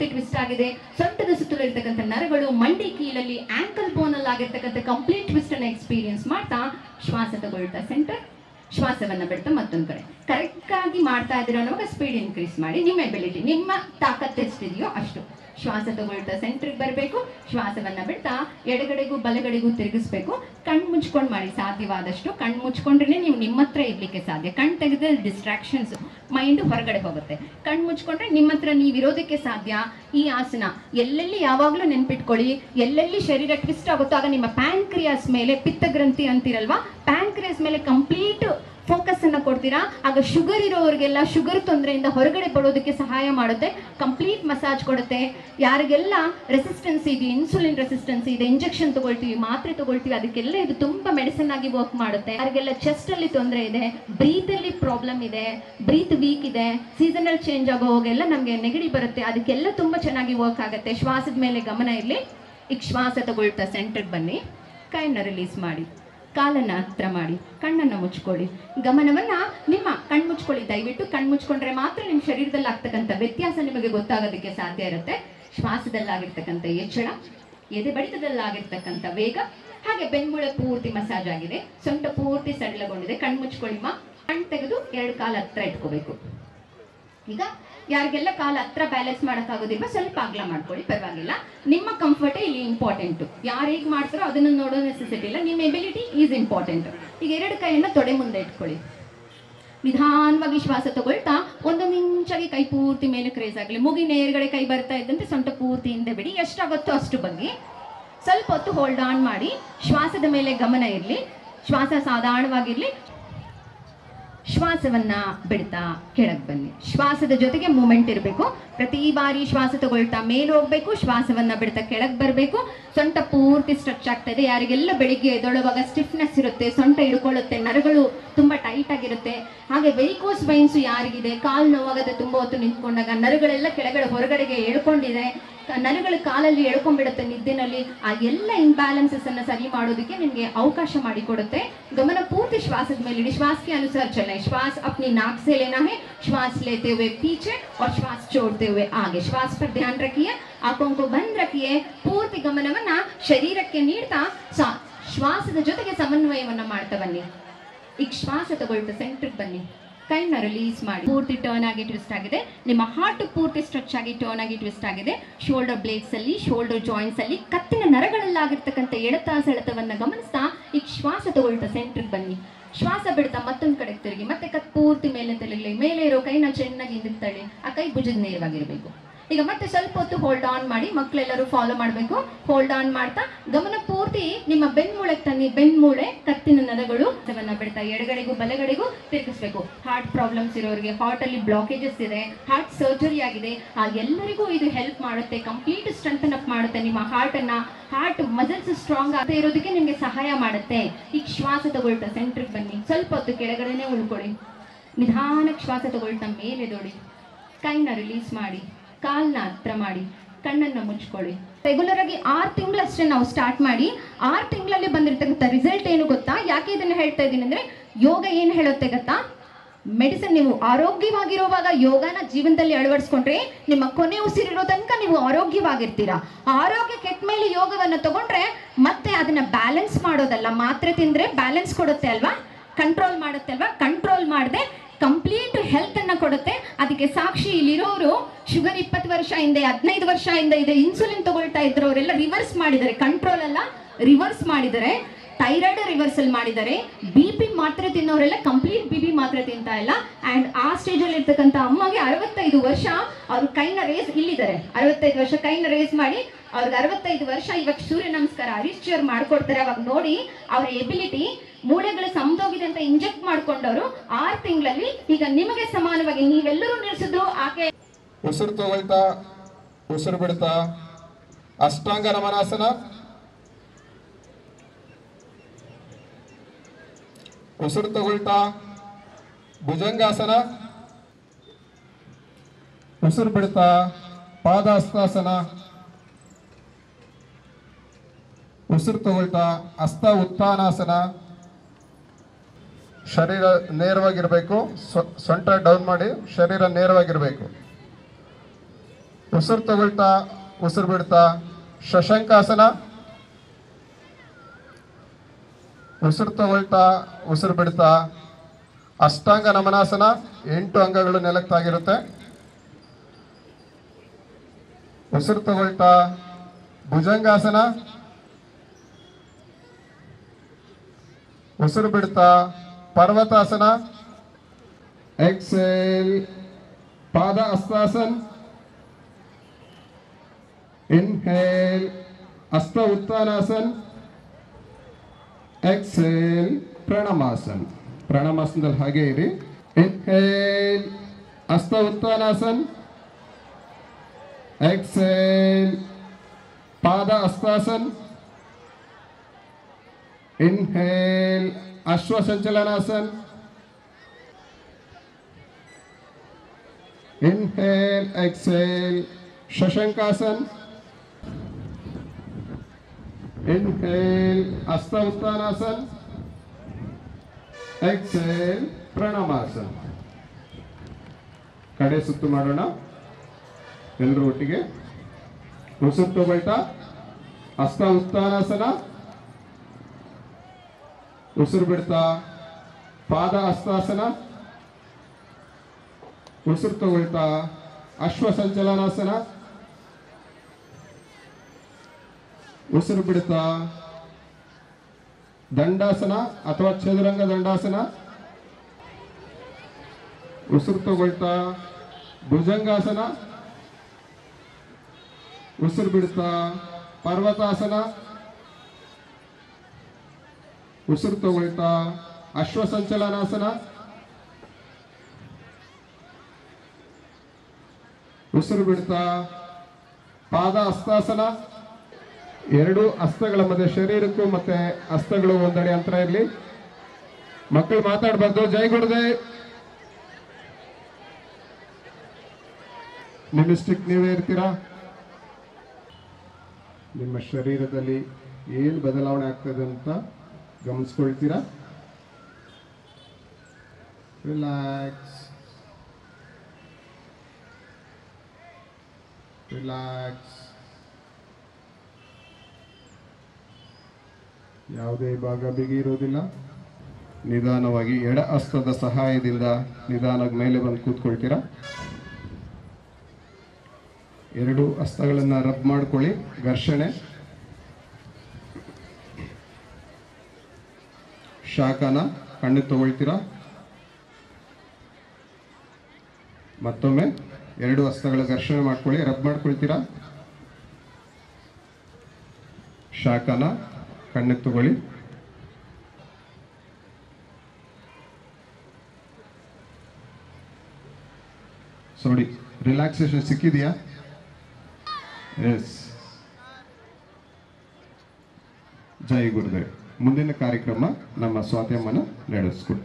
ಪೂರ್ತಿ ಟ್ವಿಸ್ಟ್ ಆಗಿದೆ ಸೊಂಟದ ಸುತ್ತಲೂ ಇರ್ತಕ್ಕಂಥ ನರಗಳು ಮಂಡಿ ಕೀಲಲ್ಲಿ ಆಂಕಲ್ ಬೋನ್ ಅಲ್ಲಿ ಆಗಿರ್ತಕ್ಕಂಥ ಕಂಪ್ಲೀಟ್ ಟ್ವಿಸ್ಟ್ ಅನ್ನ ಎಕ್ಸ್ಪೀರಿಯನ್ಸ್ ಮಾಡ್ತಾ ಶ್ವಾಸ ತಗೊಳ್ತಾ ಸೆಂಟರ್ ಶ್ವಾಸವನ್ನ ಬಿಡ್ತಾ ಮತ್ತೊಂದು ಕಡೆ ಕರೆಕ್ಟ್ ಆಗಿ ಮಾಡ್ತಾ ಇದ್ದೀರೋ ಅನ್ನುವಾಗ ಸ್ಪೀಡ್ ಇನ್ಕ್ರೀಸ್ ಮಾಡಿ ನಿಮ್ಮ ಎಬಿಲಿಟಿ ನಿಮ್ಮ ತಾಕತ್ ಎಷ್ಟಿದೆಯೋ ಅಷ್ಟು ಶ್ವಾಸ ತಗೊಳ್ತಾ ಸೆಂಟ್ರಿಗೆ ಬರಬೇಕು ಶ್ವಾಸವನ್ನ ಬಿಡ್ತಾ ಎಡಗಡೆಗೂ ಬಲಗಡೆಗೂ ತಿರುಗಿಸ್ಬೇಕು ಕಣ್ ಮುಚ್ಕೊಂಡು ಮಾಡಿ ಸಾಧ್ಯವಾದಷ್ಟು ಕಣ್ ಮುಚ್ಕೊಂಡ್ರೆ ನೀವು ನಿಮ್ಮ ಹತ್ರ ಇರ್ಲಿಕ್ಕೆ ಸಾಧ್ಯ ಕಣ್ ತೆಗೆದ್ರೆ ಡಿಸ್ಟ್ರಾಕ್ಷನ್ಸ್ ಮೈಂಡ್ ಹೊರಗಡೆ ಹೋಗುತ್ತೆ ಕಣ್ ಮುಚ್ಕೊಂಡ್ರೆ ನಿಮ್ಮ ಹತ್ರ ನೀವು ಇರೋದಕ್ಕೆ ಸಾಧ್ಯ ಈ ಆಸನ ಎಲ್ಲೆಲ್ಲಿ ಯಾವಾಗಲೂ ನೆನ್ಪಿಟ್ಕೊಳ್ಳಿ ಎಲ್ಲೆಲ್ಲಿ ಶರೀರ ಟ್ವಿಸ್ಟ್ ಆಗುತ್ತೋ ಆಗ ನಿಮ್ಮ ಪ್ಯಾನ್ಕ್ರಿಯಾಸ್ ಮೇಲೆ ಪಿತ್ತಗ್ರಂಥಿ ಅಂತಿರಲ್ವಾ ಪ್ಯಾನ್ಕ್ರಿಯಾಸ್ ಮೇಲೆ ಕಂಪ್ಲೀಟ್ ಫೋಕಸ್ ಅನ್ನ ಕೊಡ್ತೀರಾ ಆಗ ಶುಗರ್ ಇರೋರಿಗೆಲ್ಲ ಶುಗರ್ ತೊಂದರೆಯಿಂದ ಹೊರಗಡೆ ಬರೋದಕ್ಕೆ ಸಹಾಯ ಮಾಡುತ್ತೆ ಕಂಪ್ಲೀಟ್ ಮಸಾಜ್ ಕೊಡುತ್ತೆ ಯಾರಿಗೆಲ್ಲ ರೆಸಿಸ್ಟೆನ್ಸ್ ಇದೆ ಇನ್ಸುಲಿನ್ ರೆಸಿಸ್ಟೆನ್ಸ್ ಇದೆ ಇಂಜೆಕ್ಷನ್ ತಗೊಳ್ತೀವಿ ಮಾತ್ರೆ ತಗೊಳ್ತೀವಿ ಅದಕ್ಕೆಲ್ಲ ಇದು ತುಂಬಾ ಮೆಡಿಸಿನ್ ಆಗಿ ವರ್ಕ್ ಮಾಡುತ್ತೆ ಯಾರಿಗೆಲ್ಲ ಚೆಸ್ಟ್ ಅಲ್ಲಿ ತೊಂದರೆ ಇದೆ ಬ್ರೀತ್ ಅಲ್ಲಿ ಪ್ರಾಬ್ಲಮ್ ಇದೆ ಬ್ರೀತ್ ವೀಕ್ ಇದೆ ಸೀಸನಲ್ ಚೇಂಜ್ ಆಗೋವಾಗೆಲ್ಲ ನಮಗೆ ನೆಗಡಿ ಬರುತ್ತೆ ಅದಕ್ಕೆಲ್ಲ ತುಂಬಾ ಚೆನ್ನಾಗಿ ವರ್ಕ್ ಆಗುತ್ತೆ ಶ್ವಾಸದ ಮೇಲೆ ಗಮನ ಇರಲಿ ಈಗ ಶ್ವಾಸ ತಗೊಳ್ತಾ ಸೆಂಟರ್ಗೆ ಬನ್ನಿ ಕೈನ ರಿಲೀಸ್ ಮಾಡಿ ಕಾಲನ್ನ ಹತ್ರ ಮಾಡಿ ಕಣ್ಣನ್ನ ಮುಚ್ಕೊಳ್ಳಿ ಗಮನವನ್ನ ನಿಮ್ಮ ಕಣ್ ಮುಚ್ಕೊಳ್ಳಿ ದಯವಿಟ್ಟು ಕಣ್ ಮುಚ್ಕೊಂಡ್ರೆ ಮಾತ್ರ ನಿಮ್ಮ ಶರೀರದಲ್ಲಿ ಆಗ್ತಕ್ಕಂಥ ವ್ಯತ್ಯಾಸ ನಿಮಗೆ ಗೊತ್ತಾಗೋದಕ್ಕೆ ಸಾಧ್ಯ ಇರುತ್ತೆ ಶ್ವಾಸದಲ್ಲಾಗಿರ್ತಕ್ಕಂಥ ಎಚ್ಚರ ಎದೆ ಬಡಿತದಲ್ಲಾಗಿರ್ತಕ್ಕಂಥ ವೇಗ ಹಾಗೆ ಬೆನ್ಮೂಳೆ ಪೂರ್ತಿ ಮಸಾಜ್ ಆಗಿದೆ ಸೊಂಟ ಪೂರ್ತಿ ಸಡಿಲಗೊಂಡಿದೆ ಕಣ್ ಮುಚ್ಕೊಳ್ಳಿಮ್ಮ ಕಣ್ ತೆಗೆದು ಎರಡು ಕಾಲ ಹತ್ರ ಇಟ್ಕೋಬೇಕು ಈಗ ಯಾರಿಗೆಲ್ಲ ಕಾಲ ಹತ್ರ ಬ್ಯಾಲೆನ್ಸ್ ಮಾಡೋಕ್ಕಾಗೋದಿಲ್ವ ಸ್ವಲ್ಪ ಅಗಲ ಮಾಡ್ಕೊಳ್ಳಿ ಪರವಾಗಿಲ್ಲ ನಿಮ್ಮ ಕಂಫರ್ಟೇ ಇಲ್ಲಿ ಇಂಪಾರ್ಟೆಂಟು ಯಾರು ಹೇಗೆ ಮಾಡ್ತಾರೋ ಅದನ್ನು ನೋಡೋ ನೆಸೆಸಿಟಿ ಇಲ್ಲ ನಿಮ್ಮ ಎಬಿಲಿಟಿ ಈಸ್ ಇಂಪಾರ್ಟೆಂಟ್ ಈಗ ಎರಡು ಕೈಯನ್ನ ತೊಡೆ ಮುಂದೆ ಇಟ್ಕೊಳ್ಳಿ ನಿಧಾನವಾಗಿ ಶ್ವಾಸ ತಗೊಳ್ತಾ ಒಂದೊಂದು ಇಂಚಾಗಿ ಕೈ ಪೂರ್ತಿ ಮೇಲೆ ಕ್ರೇಸ್ ಆಗಲಿ ಮುಗಿ ನೇರ್ಗಡೆ ಕೈ ಬರ್ತಾ ಇದ್ದಂತೆ ಸೊಂಟ ಪೂರ್ತಿ ಹಿಂದೆ ಬಿಡಿ ಎಷ್ಟಾಗುತ್ತೋ ಅಷ್ಟು ಬಗ್ಗೆ ಸ್ವಲ್ಪ ಹೊತ್ತು ಹೋಲ್ಡ್ ಆನ್ ಮಾಡಿ ಶ್ವಾಸದ ಮೇಲೆ ಗಮನ ಇರಲಿ ಶ್ವಾಸ ಸಾಧಾರಣವಾಗಿರ್ಲಿ ಶ್ವಾಸವನ್ನ ಬಿಡ್ತಾ ಕೆಳಗೆ ಬನ್ನಿ ಶ್ವಾಸದ ಜೊತೆಗೆ ಮೂಮೆಂಟ್ ಇರಬೇಕು ಪ್ರತಿ ಬಾರಿ ಶ್ವಾಸ ತಗೊಳ್ತಾ ಮೇಲೆ ಹೋಗ್ಬೇಕು ಶ್ವಾಸವನ್ನ ಬಿಡ್ತಾ ಕೆಳಗೆ ಬರಬೇಕು ಸೊಂಟ ಪೂರ್ತಿ ಸ್ಟ್ರೆಚ್ ಆಗ್ತಾ ಇದೆ ಯಾರಿಗೆಲ್ಲ ಬೆಳಿಗ್ಗೆ ಎದ್ದೊಳುವಾಗ ಸ್ಟಿಫ್ನೆಸ್ ಇರುತ್ತೆ ಸೊಂಟ ಹಿಡ್ಕೊಳ್ಳುತ್ತೆ ನರಗಳು ತುಂಬಾ ಟೈಟ್ ಆಗಿರುತ್ತೆ ಹಾಗೆ ವೆರಿಕೋಸ್ ವೈನ್ಸ್ ಯಾರಿಗಿದೆ ಕಾಲು ನೋವಾಗದೆ ತುಂಬಾ ಹೊತ್ತು ನಿಂತ್ಕೊಂಡಾಗ ನರಗಳೆಲ್ಲ ಕೆಳಗಡೆ ಹೊರಗಡೆಗೆ ಎಳ್ಕೊಂಡಿದೆ ಕ- ನರಗಳು ಕಾಲಲ್ಲಿ ಎಳ್ಕೊಂಡ್ಬಿಡುತ್ತೆ ನಿದ್ದೆನಲ್ಲಿ ಆ ಎಲ್ಲ ಇಂಬ್ಯಾಲೆನ್ಸಸ್ ಅನ್ನ ಸರಿ ಮಾಡೋದಕ್ಕೆ ನಿಮ್ಗೆ ಅವಕಾಶ ಮಾಡಿಕೊಡುತ್ತೆ गमन पूर्ति श्वास में लीजिए श्वास के अनुसार चलें श्वास अपनी नाक से लेना है श्वास लेते हुए पीछे और श्वास छोड़ते हुए आगे श्वास पर ध्यान रखिए आंखों को बंद रखिए ಪೂರ್ತಿ ಗಮನವನ್ನ ಶರೀರಕ್ಕೆ ನೀಡ್ತಾ ಸ- ಶ್ವಾಸದ ಜೊತೆಗೆ ಸಮನ್ವಯವನ್ನ ಮಾಡ್ತಾ ಬನ್ನಿ ಈಗ ಶ್ವಾಸ ತಗೊಳ್ತಾ ಸೆಂಟ್ರಿಗೆ ಬನ್ನಿ ಕೈನ ರಿಲೀಸ್ ಮಾಡಿ ಪೂರ್ತಿ ಟರ್ನ್ ಆಗಿ ಟ್ವಿಸ್ಟ್ ಆಗಿದೆ ನಿಮ್ಮ ಹಾರ್ಟ್ ಪೂರ್ತಿ ಸ್ಟ್ರೆಚ್ ಆಗಿ ಟರ್ನ್ ಆಗಿ ಟ್ವಿಸ್ಟ್ ಆಗಿದೆ ಶೋಲ್ಡರ್ ಬ್ಲೇಡ್ಸ್ ಅಲ್ಲಿ ಶೋಲ್ಡರ್ ಜಾಯಿಂಟ್ಸ್ ಅಲ್ಲಿ ಕತ್ತಿನ ನರಗಳಲ್ಲಾಗಿರ್ತಕ್ಕಂಥ ಎಳೆತ ಸೆಳೆತವನ್ನ ಗಮನಿಸ್ತಾ ಈಗ ಶ್ವಾಸ ತಗೊಳ್ತಾ ಸೆಂಟ್ರಿಗೆ ಬನ್ನಿ ಶ್ವಾಸ ಬಿಡ್ತಾ ಮತ್ತೊಂದು ಕಡೆ ತಿರುಗಿ ಮತ್ತೆ ಕತ್ ಪೂರ್ತಿ ಮೇಲೆ ತೆಲಗಲಿ ಮೇಲೆ ಇರೋ ಕೈನ ಚೆನ್ನಾಗಿ ಹಿಂದಕ್ಕೆ ತಳ್ಳಿ ಆ ಕೈ ಭುಜದ ನೇರವಾಗಿರಬೇಕು ಈಗ ಮತ್ತೆ ಸ್ವಲ್ಪ ಹೊತ್ತು ಹೋಲ್ಡ್ ಆನ್ ಮಾಡಿ ಮಕ್ಕಳೆಲ್ಲರೂ ಫಾಲೋ ಮಾಡಬೇಕು ಹೋಲ್ಡ್ ಆನ್ ಮಾಡ್ತಾ ಗಮನ ಪೂರ್ತಿ ನಿಮ್ಮ ಬೆನ್ಮೂಳೆ ತನ್ನಿ ಬೆನ್ಮೂಳೆ ಕತ್ತಿನ ನರಗಳು ಅದನ್ನ ಬಿಡ್ತಾ ಎಡಗಡೆಗೂ ಬಲಗಡೆಗೂ ತಿರುಗಿಸ್ಬೇಕು ಹಾರ್ಟ್ ಪ್ರಾಬ್ಲಮ್ಸ್ ಇರೋರಿಗೆ ಹಾರ್ಟ್ ಅಲ್ಲಿ ಬ್ಲಾಕೇಜಸ್ ಇದೆ ಹಾರ್ಟ್ ಸರ್ಜರಿ ಆಗಿದೆ ಆ ಎಲ್ಲರಿಗೂ ಇದು ಹೆಲ್ಪ್ ಮಾಡುತ್ತೆ ಕಂಪ್ಲೀಟ್ ಸ್ಟ್ರೆಂಥನ್ ಅಪ್ ಮಾಡುತ್ತೆ ನಿಮ್ಮ ಹಾರ್ಟ್ ಅನ್ನ ಹಾರ್ಟ್ ಮಸಲ್ಸ್ ಸ್ಟ್ರಾಂಗ್ ಆಗದೆ ಇರೋದಕ್ಕೆ ನಿಮಗೆ ಸಹಾಯ ಮಾಡುತ್ತೆ ಈಗ ಶ್ವಾಸ ತಗೊಳ್ತಾ ಸೆಂಟ್ರಿಗೆ ಬನ್ನಿ ಸ್ವಲ್ಪ ಹೊತ್ತು ಕೆಳಗಡೆನೆ ಉಳ್ಕೊಳ್ಳಿ ನಿಧಾನಕ್ಕೆ ಶ್ವಾಸ ತಗೊಳ್ತಾ ಮೇಲೆ ದೊಡಿ ಕೈನ ರಿಲೀಸ್ ಮಾಡಿ ಕಾಲ್ನ ಹತ್ರ ಮಾಡಿ ಕಣ್ಣನ್ನ ಮುಚ್ಕೊಳ್ಳಿ ರೆಗ್ಯುಲರ್ ಆಗಿ ಆರು ತಿಂಗಳಷ್ಟೇ ನಾವು ಸ್ಟಾರ್ಟ್ ಮಾಡಿ ಆರು ತಿಂಗಳಲ್ಲಿ ಬಂದಿರತಕ್ಕಂಥ ರಿಸಲ್ಟ್ ಏನು ಗೊತ್ತಾ ಯಾಕೆ ಇದನ್ನ ಹೇಳ್ತಾ ಇದ್ದೀನಿ ಅಂದ್ರೆ ಯೋಗ ಏನು ಹೇಳುತ್ತೆ ಗೊತ್ತಾ ಮೆಡಿಸಿನ್ ನೀವು ಆರೋಗ್ಯವಾಗಿರುವಾಗ ಯೋಗನ ಜೀವನದಲ್ಲಿ ಅಳವಡಿಸ್ಕೊಂಡ್ರೆ ನಿಮ್ಮ ಕೊನೆ ಉಸಿರಿರೋ ತನಕ ನೀವು ಆರೋಗ್ಯವಾಗಿರ್ತೀರಾ ಆರೋಗ್ಯ ಕೆಟ್ಟ ಮೇಲೆ ಯೋಗವನ್ನು ತಗೊಂಡ್ರೆ ಮತ್ತೆ ಅದನ್ನ ಬ್ಯಾಲೆನ್ಸ್ ಮಾಡೋದಲ್ಲ ಮಾತ್ರೆ ತಿಂದ್ರೆ ಬ್ಯಾಲೆನ್ಸ್ ಕೊಡುತ್ತೆ ಅಲ್ವಾ ಕಂಟ್ರೋಲ್ ಮಾಡುತ್ತೆ ಅಲ್ವಾ ಕಂಟ್ರೋಲ್ ಮಾಡದೆ ಕಂಪ್ಲೀಟ್ ಹೆಲ್ತ್ ಅನ್ನ ಕೊಡುತ್ತೆ ಅದಕ್ಕೆ ಸಾಕ್ಷಿ ಇಲ್ಲಿರೋರು ಶುಗರ್ ಇಪ್ಪತ್ತು ವರ್ಷ ಹಿಂದೆ ಹದಿನೈದು ವರ್ಷ ಹಿಂದೆ ಇದೆ ಇನ್ಸುಲಿನ್ ತಗೊಳ್ತಾ ಇದ್ರು ಅವರೆಲ್ಲ ರಿವರ್ಸ್ ಮಾಡಿದ್ದಾರೆ ಕಂಟ್ರೋಲ್ ಅಲ್ಲ ರಿವರ್ಸ್ ಮಾಡಿದ್ದಾರೆ ಥೈರಾಯ್ಡ್ ರಿವರ್ಸಲ್ ಮಾಡಿದ್ದಾರೆ ಬಿ ಪಿ ಮಾತ್ರೆ ತಿನ್ನೋರೆಲ್ಲ ಕಂಪ್ಲೀಟ್ ಬಿ ಪಿ ಮಾತ್ರೆ ತಿಂತಾ ಇಲ್ಲ ಅಂಡ್ ಆ ಸ್ಟೇಜಲ್ಲಿ ಇರ್ತಕ್ಕಂಥ ಅಮ್ಮಗೆ ಅರವತ್ತೈದು ವರ್ಷ ಅವ್ರ ಕೈನ ರೇಸ್ ಇಲ್ಲಿದ್ದಾರೆ ಅರವತ್ತೈದು ವರ್ಷ ಕೈನ ರೇಸ್ ಮಾಡಿ ಅವ್ರಿಗೆ ಅರವತ್ತೈದು ವರ್ಷ ಇವಾಗ ಸೂರ್ಯ ನಮಸ್ಕಾರ ಹರೀಶ್ಚರ್ ಮಾಡ್ಕೊಡ್ತಾರೆ ಅವಾಗ ನೋಡಿ ಅವರ ಎಬಿಲಿಟಿ ಮೂಳೆಗಳು ಸಮದೋಗಿದೆ ಅಂತ ಇಂಜೆಕ್ಟ್ ಮಾಡ್ಕೊಂಡವರು ಆರು ತಿಂಗಳಲ್ಲಿ ಈಗ ನಿಮಗೆ ಸಮಾನವಾಗಿ ನೀವೆಲ್ಲರೂ ನಿಲ್ಸಿದ್ರು ಆಕೆ ಉಸಿರು ತಗೊಳ್ತಾ ಉಸಿರು ಬಿಡ್ತಾ ಅಷ್ಟಾಂಗ ನಮನಾಸನ ಉಸಿರು ತಗೊಳ್ತಾ ಭುಜಂಗಾಸನ ಉಸಿರು ಬಿಡ್ತಾ ಪಾದಹಸ್ತಾಸನ ಉಸಿರು ತಗೊಳ್ತಾ ಹಸ್ತ ಉತ್ಥಾನಾಸನ ಶರೀರ ನೇರವಾಗಿರಬೇಕು ಸ್ವ- ಸೊಂಟ ಡೌನ್ ಮಾಡಿ ಶರೀರ ನೇರವಾಗಿರಬೇಕು ಉಸಿರು ತಗೊಳ್ತಾ ಉಸಿರು ಬಿಡ್ತಾ ಶಶಂಕಾಸನ ಉಸಿರು ತಗೊಳ್ತಾ ಉಸಿರು ಬಿಡ್ತಾ ಅಷ್ಟಾಂಗ ನಮನಾಸನ ಎಂಟು ಅಂಗಗಳು ನೆಲಕ್ಕಾಗಿರುತ್ತೆ ಉಸಿರು ತಗೊಳ್ತಾ ಭುಜಂಗಾಸನ ಉಸಿರು ಬಿಡ್ತಾ ಪರ್ವತಾಸನ ಎಕ್ಸೆಲ್ ಪಾದ ಹಸ್ತಾಸನ್ ಇನ್ಹೇಲ್ ಹಸ್ತ ಉತ್ಥಾನಾಸನ್ ಎಕ್ಸೇಲ್ ಪ್ರಣಮಾಸನ್ ಪ್ರಣಮಾಸನದಲ್ಲಿ ಹಾಗೆ ಇರಿ ಇನ್ಹೇಲ್ ಹಸ್ತ ಉತ್ಥಾನಾಸನ್ ಎಕ್ಸೇಲ್ ಪಾದ ಹಸ್ತಾಸನ್ ಇನ್ಹೇಲ್ ಅಶ್ವ ಸಂಚಲನಾಸನ್ ಇನ್ಹೇಲ್ ಎಕ್ಸೇಲ್ ಶಶಂಕಾಸನ್ ಇನ್ಹೇಲ್ ಹಸ್ತ ಉತ್ಥಾನಾಸನ್ ಎಕ್ಸೇಲ್ ಪ್ರಣಾಮಾಸನ್ ಕಡೆ ಸುತ್ತು ಮಾಡೋಣ ಎಲ್ಲರೂ ಒಟ್ಟಿಗೆ ಉಸಿರು ತಗೊಳ್ತಾ ಹಸ್ತ ಉತ್ಥಾನಾಸನ ಉಸಿರು ಬಿಡ್ತಾ ಪಾದ ಹಸ್ತಾಸನ ಉಸಿರು ತಗೊಳ್ತಾ ಅಶ್ವ ಸಂಚಲನಾಸನ ಉಸಿರು ಬಿಡ್ತಾ ದಂಡಾಸನ ಅಥವಾ ಚದುರಂಗ ದಂಡಾಸನ ಉಸಿರು ತಗೊಳ್ತಾ ಭುಜಂಗಾಸನ ಉಸಿರು ಬಿಡ್ತಾ ಪರ್ವತಾಸನ ಉಸಿರು ತಗೊಳ್ತಾ ಅಶ್ವ ಸಂಚಲನಾಸನ ಉಸಿರು ಬಿಡ್ತಾ ಪಾದ ಹಸ್ತಾಸನ ಎರಡು ಹಸ್ತಗಳ ಮಧ್ಯೆ ಶರೀರಕ್ಕೂ ಮತ್ತೆ ಹಸ್ತಗಳು ಒಂದಡಿ ಅಂತರ ಇರಲಿ ಮಕ್ಕಳು ಮಾತಾಡಬಾರ್ದು ಜೈ ಗುರುದೇ ನಿಮಿಸ್ಟಿಕ್ ನೀವೇ ಇರ್ತೀರಾ ನಿಮ್ಮ ಶರೀರದಲ್ಲಿ ಏನು ಬದಲಾವಣೆ ಆಗ್ತದೆ ಅಂತ ಗಮನಿಸ್ಕೊಳ್ತೀರಾ ರಿಲ್ಯಾಕ್ಸ್ ರಿಲ್ಯಾಕ್ಸ್ ಯಾವುದೇ ಭಾಗ ಬಿಗಿ ಇರೋದಿಲ್ಲ ನಿಧಾನವಾಗಿ ಎಡ ಹಸ್ತದ ಸಹಾಯದಿಂದ ನಿಧಾನವಾಗಿ ಮೇಲೆ ಬಂದು ಕೂತ್ಕೊಳ್ತೀರಾ ಎರಡು ಹಸ್ತಗಳನ್ನು ರಬ್ ಮಾಡ್ಕೊಳ್ಳಿ ಘರ್ಷಣೆ ಶಾಖನ ಕಣ್ಣಿಗೆ ತಗೊಳ್ತೀರಾ ಮತ್ತೊಮ್ಮೆ ಎರಡು ಹಸ್ತಗಳ ಘರ್ಷಣೆ ಮಾಡ್ಕೊಳ್ಳಿ ರಬ್ ಮಾಡ್ಕೊಳ್ತೀರಾ ಶಾಖನ ಕಣ್ಣಿಗೆ ತಗೊಳ್ಳಿ ಸಾರಿ ರಿಲ್ಯಾಕ್ಸೇಷನ್ ಸಿಕ್ಕಿದೆಯಾ ಎಸ್ ಜೈ ಗುರುದೇವ್ ಮುಂದಿನ ಕಾರ್ಯಕ್ರಮ ನಮ್ಮ ಸ್ವಾತ್ಯಮ್ಮನ ನಡೆಸ್ಕೊಡಿ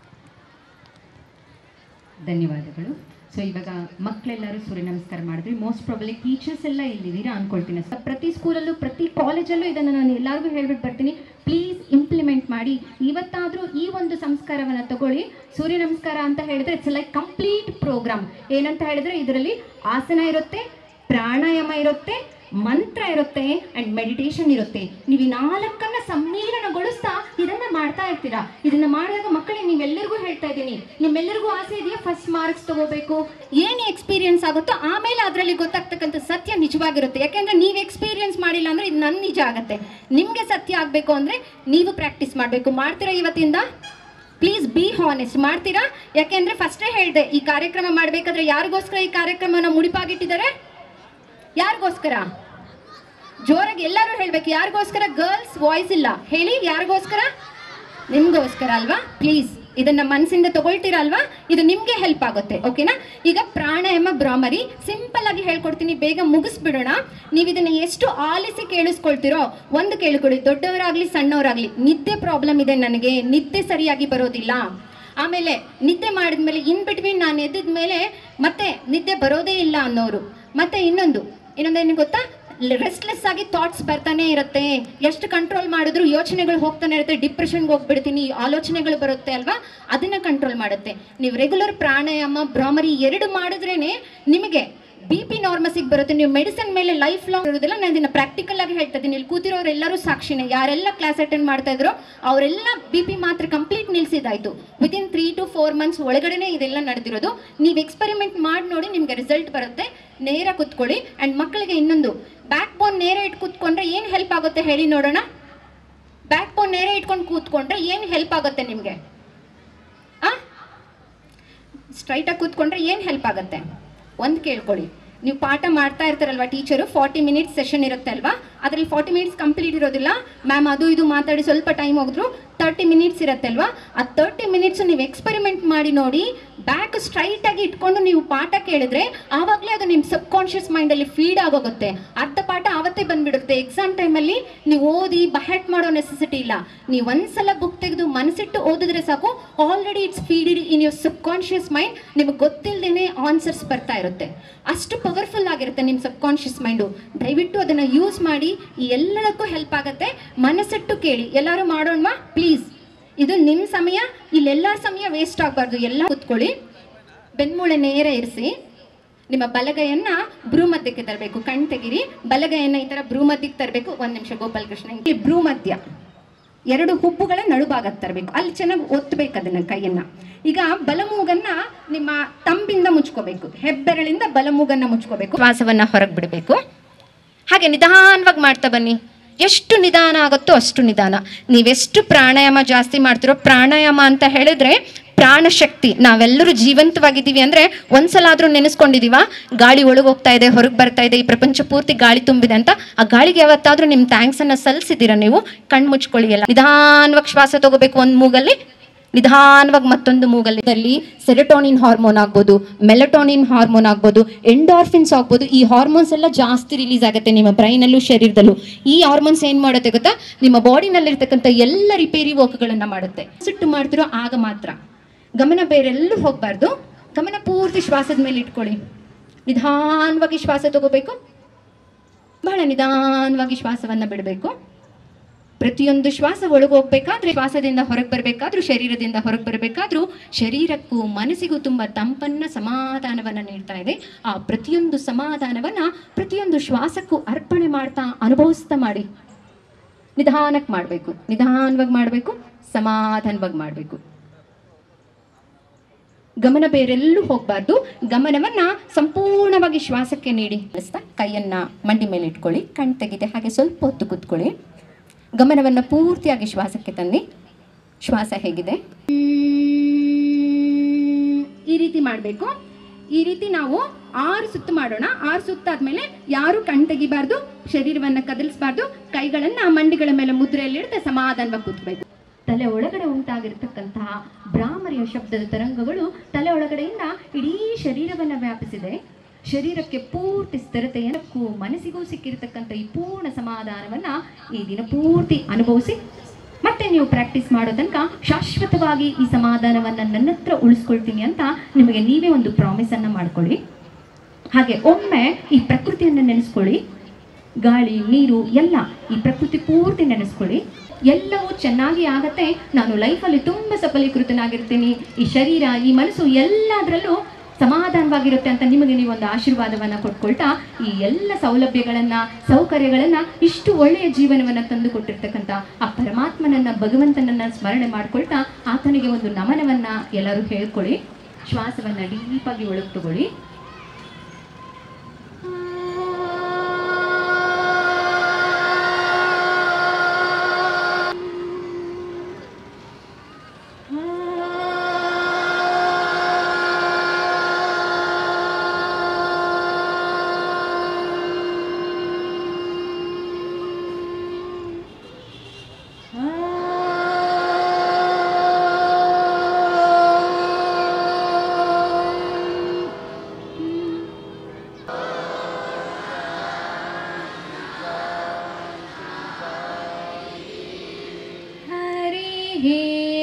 ಧನ್ಯವಾದಗಳು ಸೊ ಇವಾಗ ಮಕ್ಕಳೆಲ್ಲರೂ ಸೂರ್ಯ ನಮಸ್ಕಾರ ಮಾಡಿದ್ವಿ ಮೋಸ್ಟ್ ಪ್ರಾಬಲಿ ಟೀಚರ್ಸ್ ಎಲ್ಲ ಇಲ್ಲಿದ್ದೀರಾ ಅನ್ಕೊಳ್ತೀನಿ ಸೊ ಪ್ರತಿ ಸ್ಕೂಲಲ್ಲೂ ಪ್ರತಿ ಕಾಲೇಜಲ್ಲೂ ಇದನ್ನು ನಾನು ಎಲ್ಲರಿಗೂ ಹೇಳ್ಬಿಟ್ಟು ಬರ್ತೀನಿ ಪ್ಲೀಸ್ ಇಂಪ್ಲಿಮೆಂಟ್ ಮಾಡಿ ಇವತ್ತಾದರೂ ಈ ಒಂದು ಸಂಸ್ಕಾರವನ್ನು ತಗೊಳ್ಳಿ ಸೂರ್ಯ ನಮಸ್ಕಾರ ಅಂತ ಹೇಳಿದ್ರೆ ಇಟ್ಸ್ ಲೈಕ್ ಕಂಪ್ಲೀಟ್ ಪ್ರೋಗ್ರಾಮ್ ಏನಂತ ಹೇಳಿದ್ರೆ ಇದರಲ್ಲಿ ಆಸನ ಇರುತ್ತೆ ಪ್ರಾಣಾಯಾಮ ಇರುತ್ತೆ ಮಂತ್ರ ಇರುತ್ತೆ ಅಂಡ್ ಮೆಡಿಟೇಷನ್ ಇರುತ್ತೆ ನೀವು ಈ ನಾಲ್ಕನ್ನ ಸಮ್ಮಿಲನಗೊಳಿಸ್ತಾ ಇದನ್ನ ಮಾಡ್ತಾ ಇರ್ತೀರಾ ಇದನ್ನ ಮಾಡಿದಾಗ ಮಕ್ಕಳಿಗೆ ನೀವೆಲ್ಲರಿಗೂ ಹೇಳ್ತಾ ಇದ್ದೀನಿ ನಿಮ್ಮೆಲ್ಲರಿಗೂ ಆಸೆ ಇದೆಯಾ ಫಸ್ಟ್ ಮಾರ್ಕ್ಸ್ ತಗೋಬೇಕು ಏನು ಎಕ್ಸ್ಪೀರಿಯನ್ಸ್ ಆಗುತ್ತೋ ಆಮೇಲೆ ಅದರಲ್ಲಿ ಗೊತ್ತಾಗ್ತಕ್ಕಂಥ ಸತ್ಯ ನಿಜವಾಗಿರುತ್ತೆ ಯಾಕೆಂದ್ರೆ ನೀವು ಎಕ್ಸ್ಪೀರಿಯನ್ಸ್ ಮಾಡಿಲ್ಲ ಅಂದ್ರೆ ಇದು ನನ್ನ ನಿಜ ಆಗುತ್ತೆ ನಿಮಗೆ ಸತ್ಯ ಆಗಬೇಕು ಅಂದ್ರೆ ನೀವು ಪ್ರಾಕ್ಟೀಸ್ ಮಾಡಬೇಕು ಮಾಡ್ತೀರಾ ಇವತ್ತಿಂದ ಪ್ಲೀಸ್ ಬಿ ಹಾನೆಸ್ಟ್ ಮಾಡ್ತೀರಾ ಯಾಕೆಂದ್ರೆ ಫಸ್ಟೇ ಹೇಳಿದೆ ಈ ಕಾರ್ಯಕ್ರಮ ಮಾಡಬೇಕಾದ್ರೆ ಯಾರಿಗೋಸ್ಕರ ಈ ಕಾರ್ಯಕ್ರಮನ ಮುಡಿಪಾಗಿಟ್ಟಿದ್ದಾರೆ ಯಾರಿಗೋಸ್ಕರ ಜೋರಾಗಿ ಎಲ್ಲರೂ ಹೇಳ್ಬೇಕು ಯಾರಿಗೋಸ್ಕರ ಗರ್ಲ್ಸ್ ವಾಯ್ಸ್ ಇಲ್ಲ ಹೇಳಿ ಯಾರಿಗೋಸ್ಕರ ನಿಮ್ಗೋಸ್ಕರ ಅಲ್ವಾ ಪ್ಲೀಸ್ ಇದನ್ನ ಮನಸ್ಸಿಂದ ತಗೊಳ್ತೀರಾ ಅಲ್ವಾ ಇದು ನಿಮ್ಗೆ ಹೆಲ್ಪ್ ಆಗುತ್ತೆ ಓಕೆನಾ ಈಗ ಪ್ರಾಣಾಯಾಮ ಬ್ರಾಮರಿ ಸಿಂಪಲ್ ಆಗಿ ಹೇಳ್ಕೊಡ್ತೀನಿ ಬೇಗ ಮುಗಿಸ್ಬಿಡೋಣ ನೀವು ಇದನ್ನ ಎಷ್ಟು ಆಲಿಸಿ ಕೇಳಿಸ್ಕೊಳ್ತೀರೋ ಒಂದು ಕೇಳಿಕೊಳ್ಳಿ ದೊಡ್ಡವರಾಗ್ಲಿ ಸಣ್ಣವರಾಗ್ಲಿ ನಿದ್ದೆ ಪ್ರಾಬ್ಲಮ್ ಇದೆ ನನಗೆ ನಿದ್ದೆ ಸರಿಯಾಗಿ ಬರೋದಿಲ್ಲ ಆಮೇಲೆ ನಿದ್ದೆ ಮಾಡಿದ್ಮೇಲೆ ಇನ್ ಬಿಟ್ವೀನ್ ನಾನು ಎದ್ದ ಮೇಲೆ ಮತ್ತೆ ನಿದ್ದೆ ಬರೋದೇ ಇಲ್ಲ ಅನ್ನೋರು ಮತ್ತೆ ಇನ್ನೊಂದು ಇನ್ನೊಂದೇನು ಗೊತ್ತಾ ರೆಸ್ಟ್ಲೆಸ್ ಆಗಿ ಥಾಟ್ಸ್ ಬರ್ತಾನೆ ಇರುತ್ತೆ ಎಷ್ಟು ಕಂಟ್ರೋಲ್ ಮಾಡಿದ್ರು ಯೋಚನೆಗಳು ಹೋಗ್ತಾನೆ ಇರುತ್ತೆ ಡಿಪ್ರೆಷನ್ಗೆ ಹೋಗ್ಬಿಡ್ತೀನಿ ಆಲೋಚನೆಗಳು ಬರುತ್ತೆ ಅಲ್ವಾ ಅದನ್ನ ಕಂಟ್ರೋಲ್ ಮಾಡುತ್ತೆ ನೀವು ರೆಗ್ಯುಲರ್ ಪ್ರಾಣಾಯಾಮ ಭ್ರಾಮರಿ ಎರಡು ಮಾಡಿದ್ರೇನೆ ನಿಮಗೆ ಬಿ ಪಿ ನಾರ್ಮಸಿಗೆ ಬರುತ್ತೆ ನೀವು ಮೆಡಿಸಿನ್ ಮೇಲೆ ಲೈಫ್ ಲಾಂಗ್ ಇರೋದಿಲ್ಲ ನಾನು ಇದನ್ನ ಪ್ರಾಕ್ಟಿಕಲ್ ಆಗಿ ಹೇಳ್ತಾ ಇದ್ದೀನಿ ಇಲ್ಲಿ ಕೂತಿರೋರು ಎಲ್ಲರೂ ಸಾಕ್ಷಿನೇ ಯಾರೆಲ್ಲ ಕ್ಲಾಸ್ ಅಟೆಂಡ್ ಮಾಡ್ತಾ ಇದ್ರು ಅವರೆಲ್ಲ ಬಿ ಪಿ ಮಾತ್ರ ಕಂಪ್ಲೀಟ್ ನಿಲ್ಸಿದಾಯ್ತು within three to four months ಒಳಗಡೆನೆ ಇದೆಲ್ಲ ನಡೆದಿರೋದು ನೀವು ಎಕ್ಸ್ಪೆರಿಮೆಂಟ್ ಮಾಡಿ ನೋಡಿ ನಿಮಗೆ ರಿಸಲ್ಟ್ ಬರುತ್ತೆ ನೇರ ಕೂತ್ಕೊಳ್ಳಿ ಆ್ಯಂಡ್ ಮಕ್ಕಳಿಗೆ ಇನ್ನೊಂದು ಬ್ಯಾಕ್ ಬೋನ್ ನೇರ ಇಟ್ಟು ಕೂತ್ಕೊಂಡ್ರೆ ಏನು ಹೆಲ್ಪ್ ಆಗುತ್ತೆ ಹೇಳಿ ನೋಡೋಣ ಬ್ಯಾಕ್ ಬೋನ್ ನೇರ ಇಟ್ಕೊಂಡು ಕೂತ್ಕೊಂಡ್ರೆ ಏನು ಹೆಲ್ಪ್ ಆಗುತ್ತೆ ನಿಮಗೆ ಆ ಸ್ಟ್ರೈಟಾಗಿ ಕೂತ್ಕೊಂಡ್ರೆ ಏನು ಹೆಲ್ಪ್ ಆಗುತ್ತೆ ಒಂದು ಕೇಳ್ಕೊಳ್ಳಿ ನೀವು ಪಾಠ ಮಾಡ್ತಾ ಇರ್ತಾರಲ್ವಾ ಟೀಚರು ಫಾರ್ಟಿ ಮಿನಿಟ್ಸ್ ಸೆಷನ್ ಇರುತ್ತೆ ಅಲ್ವಾ ಅದರಲ್ಲಿ ಫಾರ್ಟಿ ಮಿನಿಟ್ಸ್ ಕಂಪ್ಲೀಟ್ ಇರೋದಿಲ್ಲ ಮ್ಯಾಮ್ ಅದು ಇದು ಮಾತಾಡಿ ಸ್ವಲ್ಪ ಟೈಮ್ ಹೋಗಿದ್ರು ತರ್ಟಿ ಮಿನಿಟ್ಸ್ ಇರುತ್ತೆ ಅಲ್ವಾ ಆ ತರ್ಟಿ ಮಿನಿಟ್ಸ್ ನೀವು ಎಕ್ಸ್ಪೆರಿಮೆಂಟ್ ಮಾಡಿ ನೋಡಿ ಬ್ಯಾಕ್ ಸ್ಟ್ರೈಟ್ ಆಗಿ ಇಟ್ಕೊಂಡು ನೀವು ಪಾಠ ಕೇಳಿದ್ರೆ ಆವಾಗಲೇ ಅದು ನಿಮ್ಮ ಸಬ್ ಕಾನ್ಷಿಯಸ್ ಮೈಂಡಲ್ಲಿ ಫೀಡ್ ಆಗೋಗುತ್ತೆ ಅರ್ಧ ಪಾಠ ಆವತ್ತೇ ಬಂದ್ಬಿಡುತ್ತೆ ಎಕ್ಸಾಮ್ ಟೈಮಲ್ಲಿ ನೀವು ಓದಿ ಬಹೆಟ್ ಮಾಡೋ ನೆಸೆಸಿಟಿ ಇಲ್ಲ ನೀವು ಒಂದ್ಸಲ ಬುಕ್ ತೆಗೆದು ಮನಸ್ಸಿಟ್ಟು ಓದಿದ್ರೆ ಸಾಕು already it's feeded in your subconscious mind ನಿಮಗೆ ಗೊತ್ತಿಲ್ಲದೇನೆ ಆನ್ಸರ್ಸ್ ಬರ್ತಾ ಇರುತ್ತೆ ಅಷ್ಟು ಪವರ್ಫುಲ್ ಆಗಿರುತ್ತೆ ನಿಮ್ಮ ಸಬ್ ಕಾನ್ಷಿಯಸ್ ಮೈಂಡು ದಯವಿಟ್ಟು ಅದನ್ನು ಯೂಸ್ ಮಾಡಿ ಈ ಎಲ್ಲದಕ್ಕೂ ಹೆಲ್ಪ್ ಆಗುತ್ತೆ ಮನಸ್ಸಿಟ್ಟು ಕೇಳಿ ಎಲ್ಲರೂ ಮಾಡೋಣ ಪ್ಲೀಸ್ ಇದು ನಿಮ್ಮ ಸಮಯ ಇಲ್ಲೆಲ್ಲ ಸಮಯ ವೇಸ್ಟ್ ಆಗಬಾರ್ದು ಎಲ್ಲ ಕೂತ್ಕೊಳ್ಳಿ ಬೆನ್ಮೂಳೆ ನೇರ ಇರಿಸಿ ನಿಮ್ಮ ಬಲಗೈಯನ್ನ ಭ್ರೂಮಧ್ಯಕ್ಕೆ ತರಬೇಕು ಕಣ್ ತೆಗಿರಿ ಬಲಗೈಯನ್ನ ಈ ತರ ಭ್ರೂಮಧ್ಯಕ್ಕೆ ತರಬೇಕು ಒಂದ್ ನಿಮಿಷ ಗೋಪಾಲ್ ಕೃಷ್ಣ ಇಲ್ಲಿ ಭ್ರೂಮಧ್ಯ ಎರಡು ಹುಬ್ಬುಗಳ ನಡುಭಾಗಕ್ಕೆ ತರಬೇಕು ಅಲ್ಲಿ ಚೆನ್ನಾಗಿ ಒತ್ತಬೇಕು ಅದನ್ನ ಕೈಯನ್ನ ಈಗ ಬಲಮೂಗನ್ನ ನಿಮ್ಮ ತಂಬಿಂದ ಮುಚ್ಕೋಬೇಕು ಹೆಬ್ಬೆರಳಿಂದ ಬಲಮೂಗನ್ನ ಮುಚ್ಕೋಬೇಕು ಶ್ವಾಸವನ್ನ ಹೊರಗೆ ಬಿಡಬೇಕು ಹಾಗೆ ನಿಧಾನವಾಗಿ ಮಾಡ್ತಾ ಬನ್ನಿ ಎಷ್ಟು ನಿಧಾನ ಆಗುತ್ತೋ ಅಷ್ಟು ನಿಧಾನ ನೀವೆಷ್ಟು ಪ್ರಾಣಾಯಾಮ ಜಾಸ್ತಿ ಮಾಡ್ತಿರೋ ಪ್ರಾಣಾಯಾಮ ಅಂತ ಹೇಳಿದ್ರೆ ಪ್ರಾಣಶಕ್ತಿ ನಾವೆಲ್ಲರೂ ಜೀವಂತವಾಗಿದ್ದೀವಿ ಅಂದ್ರೆ ಒಂದ್ಸಲ ಆದ್ರೂ ನೆನೆಸ್ಕೊಂಡಿದೀವ ಗಾಳಿ ಒಳಗೆ ಹೋಗ್ತಾ ಇದೆ ಹೊರಗೆ ಬರ್ತಾ ಇದೆ ಈ ಪ್ರಪಂಚ ಪೂರ್ತಿ ಗಾಳಿ ತುಂಬಿದೆ ಅಂತ ಆ ಗಾಳಿಗೆ ಯಾವತ್ತಾದ್ರೂ ನಿಮ್ಮ ಥ್ಯಾಂಕ್ಸ್ ಅನ್ನ ಸಲ್ಲಿಸಿದ್ದೀರಾ ನೀವು ಕಣ್ಣು ಮುಚ್ಕೊಳ್ಳಿ ಎಲ್ಲ ನಿಧಾನವಾಗಿ ಶ್ವಾಸ ತಗೋಬೇಕು ಒಂದು ಮೂಗಲ್ಲಿ ನಿಧಾನವಾಗಿ ಮತ್ತೊಂದು ಮೂಗಲ್ಲಿ ಸೆರೆಟೋನಿನ್ ಹಾರ್ಮೋನ್ ಆಗ್ಬೋದು ಮೆಲಟೋನಿನ್ ಹಾರ್ಮೋನ್ ಆಗ್ಬೋದು ಎಂಡಾರ್ಫಿನ್ಸ್ ಆಗ್ಬೋದು ಈ ಹಾರ್ಮೋನ್ಸ್ ಎಲ್ಲ ಜಾಸ್ತಿ ರಿಲೀಸ್ ಆಗುತ್ತೆ ನಿಮ್ಮ ಬ್ರೈನಲ್ಲೂ ಶರೀರದಲ್ಲೂ ಈ ಹಾರ್ಮೋನ್ಸ್ ಏನು ಮಾಡುತ್ತೆ ಗೊತ್ತಾ ನಿಮ್ಮ ಬಾಡಿನಲ್ಲಿರ್ತಕ್ಕಂಥ ಎಲ್ಲ ರಿಪೇರಿ ವರ್ಕ್ಗಳನ್ನು ಮಾಡುತ್ತೆ ಸಿಟ್ಟು ಮಾಡ್ತಿರೋ ಆಗ ಮಾತ್ರ ಗಮನ ಬೇರೆಲ್ಲೂ ಹೋಗಬಾರ್ದು ಗಮನ ಪೂರ್ತಿ ಶ್ವಾಸದ ಮೇಲೆ ಇಟ್ಕೊಳ್ಳಿ ನಿಧಾನವಾಗಿ ಶ್ವಾಸ ತಗೋಬೇಕು ಬಹಳ ನಿಧಾನವಾಗಿ ಶ್ವಾಸವನ್ನು ಬಿಡಬೇಕು ಪ್ರತಿಯೊಂದು ಶ್ವಾಸ ಒಳಗೆ ಹೋಗ್ಬೇಕಾದ್ರೆ ಶ್ವಾಸದಿಂದ ಹೊರಗೆ ಬರಬೇಕಾದ್ರೂ ಶರೀರದಿಂದ ಹೊರಗೆ ಬರಬೇಕಾದ್ರೂ ಶರೀರಕ್ಕೂ ಮನಸ್ಸಿಗೂ ತುಂಬ ತಂಪನ್ನ ಸಮಾಧಾನವನ್ನ ನೀಡ್ತಾ ಇದೆ ಆ ಪ್ರತಿಯೊಂದು ಸಮಾಧಾನವನ್ನ ಪ್ರತಿಯೊಂದು ಶ್ವಾಸಕ್ಕೂ ಅರ್ಪಣೆ ಮಾಡ್ತಾ ಅನುಭವಿಸ್ತಾ ಮಾಡಿ ನಿಧಾನಕ್ಕೆ ಮಾಡಬೇಕು ನಿಧಾನವಾಗಿ ಮಾಡಬೇಕು ಸಮಾಧಾನವಾಗಿ ಮಾಡಬೇಕು ಗಮನ ಬೇರೆಲ್ಲೂ ಹೋಗಬಾರ್ದು ಗಮನವನ್ನ ಸಂಪೂರ್ಣವಾಗಿ ಶ್ವಾಸಕ್ಕೆ ನೀಡಿ ಕಳಿಸ್ತಾ ಕೈಯನ್ನ ಮಂಡಿ ಮೇಲೆ ಇಟ್ಕೊಳ್ಳಿ ಕಣ್ ತೆಗಿದೆ ಹಾಗೆ ಸ್ವಲ್ಪ ಹೊತ್ತು ಕೂತ್ಕೊಳ್ಳಿ ಗಮನವನ್ನು ಪೂರ್ತಿಯಾಗಿ ಶ್ವಾಸಕ್ಕೆ ತನ್ನಿ ಶ್ವಾಸ ಹೇಗಿದೆ ಈ ರೀತಿ ಮಾಡಬೇಕು ಈ ರೀತಿ ನಾವು ಆರು ಸುತ್ತು ಮಾಡೋಣ ಆರು ಸುತ್ತ ಆದ್ಮೇಲೆ ಯಾರು ಕಣ್ ತೆಗಿಬಾರ್ದು ಶರೀರವನ್ನ ಕದಲಿಸಬಾರ್ದು ಕೈಗಳನ್ನ ಮಂಡಿಗಳ ಮೇಲೆ ಮುದ್ರೆಯಲ್ಲಿಡ್ತಾ ಸಮಾಧಾನವಾಗಿ ಕೂತ್ಬೇಕು ತಲೆ ಒಳಗಡೆ ಉಂಟಾಗಿರ್ತಕ್ಕಂತಹ ಭ್ರಾಮರಿಯ ಶಬ್ದದ ತರಂಗಗಳು ತಲೆ ಒಳಗಡೆಯಿಂದ ಇಡೀ ಶರೀರವನ್ನ ವ್ಯಾಪಿಸಿದೆ ಶರೀರಕ್ಕೆ ಪೂರ್ತಿ ಸ್ಥಿರತೆಯನ್ನಕ್ಕೂ ಮನಸ್ಸಿಗೂ ಸಿಕ್ಕಿರ್ತಕ್ಕಂಥ ಈ ಪೂರ್ಣ ಸಮಾಧಾನವನ್ನ ಈ ದಿನ ಪೂರ್ತಿ ಅನುಭವಿಸಿ ಮತ್ತೆ ನೀವು ಪ್ರಾಕ್ಟೀಸ್ ಮಾಡೋ ತನಕ ಶಾಶ್ವತವಾಗಿ ಈ ಸಮಾಧಾನವನ್ನ ನನ್ನ ಹತ್ರ ಉಳಿಸ್ಕೊಳ್ತೀನಿ ಅಂತ ನಿಮಗೆ ನೀವೇ ಒಂದು ಪ್ರಾಮಿಸ್ ಅನ್ನ ಮಾಡ್ಕೊಳ್ಳಿ ಹಾಗೆ ಒಮ್ಮೆ ಈ ಪ್ರಕೃತಿಯನ್ನು ನೆನೆಸ್ಕೊಳ್ಳಿ ಗಾಳಿ ನೀರು ಎಲ್ಲ ಈ ಪ್ರಕೃತಿ ಪೂರ್ತಿ ನೆನೆಸ್ಕೊಳ್ಳಿ ಎಲ್ಲವೂ ಚೆನ್ನಾಗಿ ಆಗತ್ತೆ ನಾನು ಲೈಫಲ್ಲಿ ತುಂಬ ಸಫಲೀಕೃತನಾಗಿರ್ತೀನಿ ಈ ಶರೀರ ಈ ಮನಸ್ಸು ಎಲ್ಲದರಲ್ಲೂ ಸಮಾಧಾನವಾಗಿರುತ್ತೆ ಅಂತ ನಿಮಗೆ ನೀವು ಒಂದು ಆಶೀರ್ವಾದವನ್ನ ಕೊಟ್ಕೊಳ್ತಾ ಈ ಎಲ್ಲ ಸೌಲಭ್ಯಗಳನ್ನ ಸೌಕರ್ಯಗಳನ್ನ ಇಷ್ಟು ಒಳ್ಳೆಯ ಜೀವನವನ್ನ ತಂದು ಕೊಟ್ಟಿರ್ತಕ್ಕಂಥ ಆ ಪರಮಾತ್ಮನನ್ನ ಭಗವಂತನನ್ನ ಸ್ಮರಣೆ ಮಾಡ್ಕೊಳ್ತಾ ಆತನಿಗೆ ಒಂದು ನಮನವನ್ನ ಎಲ್ಲರೂ ಹೇಳ್ಕೊಳ್ಳಿ ಶ್ವಾಸವನ್ನ ಡೀಪಾಗಿ ಒಳಗೆ ತಗೊಳ್ಳಿ ಹರಿ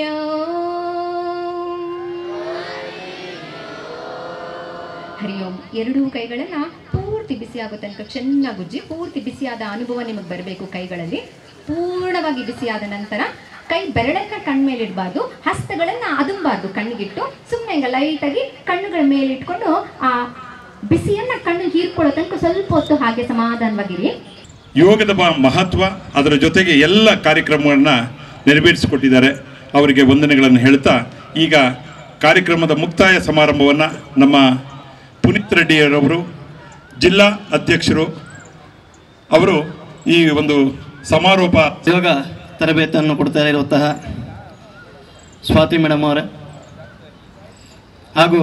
ಹರಿ ಓಂ ಎರಡೂ ಕೈಗಳನ್ನ ಪೂರ್ತಿ ಬಿಸಿ ಆಗೋ ತನಕ ಚೆನ್ನಾಗಿ ಉಜ್ಜಿ ಪೂರ್ತಿ ಬಿಸಿಯಾದ ಅನುಭವ ನಿಮಗೆ ಬರಬೇಕು ಕೈಗಳಲ್ಲಿ ಪೂರ್ಣವಾಗಿ ಬಿಸಿಯಾದ ನಂತರ ಕೈ ಬೆರಳನ್ನ ಕಣ್ಣ ಮೇಲೆ ಇಡಬಾರ್ದು ಹಸ್ತಗಳನ್ನ ಅದುಂಬಾರ್ದು ಕಣ್ಣಿಗಿಟ್ಟು ಸುಮ್ಮನೆ ಹಿಂಗ ಲೈಟಾಗಿ ಕಣ್ಣುಗಳ ಮೇಲೆ ಇಟ್ಕೊಂಡು ಆ ಬಿಸಿಯನ್ನ ಕಣ್ಣು ಹೀರ್ಕೊಳ್ಳೋ ತನಕ ಸ್ವಲ್ಪ ಹೊತ್ತು ಹಾಗೆ ಸಮಾಧಾನವಾಗಿರಿ ಯೋಗದ ಮ- ಮಹತ್ವ ಅದರ ಜೊತೆಗೆ ಎಲ್ಲ ಕಾರ್ಯಕ್ರಮವನ್ನು ನೆರವೇರಿಸಿಕೊಟ್ಟಿದ್ದಾರೆ ಅವರಿಗೆ ವಂದನೆಗಳನ್ನು ಹೇಳ್ತಾ ಈಗ ಕಾರ್ಯಕ್ರಮದ ಮುಕ್ತಾಯ ಸಮಾರಂಭವನ್ನು ನಮ್ಮ ಪುನೀತ್ ರೆಡ್ಡಿಯರವರು ಜಿಲ್ಲಾ ಅಧ್ಯಕ್ಷರು ಅವರು ಈ ಒಂದು ಸಮಾರೋಪ ಯೋಗ ತರಬೇತಿಯನ್ನು ಕೊಡ್ತಾ ಇರುವಂತಹ ಸ್ವಾತಿ ಮೇಡಮ್ ಅವರೇ ಹಾಗೂ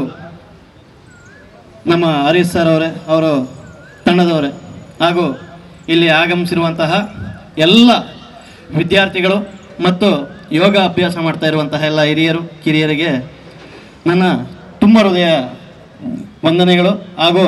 ನಮ್ಮ ಹರೀಶ್ ಸರ್ ಅವರೇ ಅವರು ತಂಡದವರೇ ಹಾಗೂ ಇಲ್ಲಿ ಆಗಮಿಸಿರುವಂತಹ ಎಲ್ಲ ವಿದ್ಯಾರ್ಥಿಗಳು ಮತ್ತು ಯೋಗ ಅಭ್ಯಾಸ ಮಾಡ್ತಾ ಇರುವಂತಹ ಎಲ್ಲ ಹಿರಿಯರು ಕಿರಿಯರಿಗೆ ನನ್ನ ತುಂಬ ಹೃದಯ ವಂದನೆಗಳು ಹಾಗೂ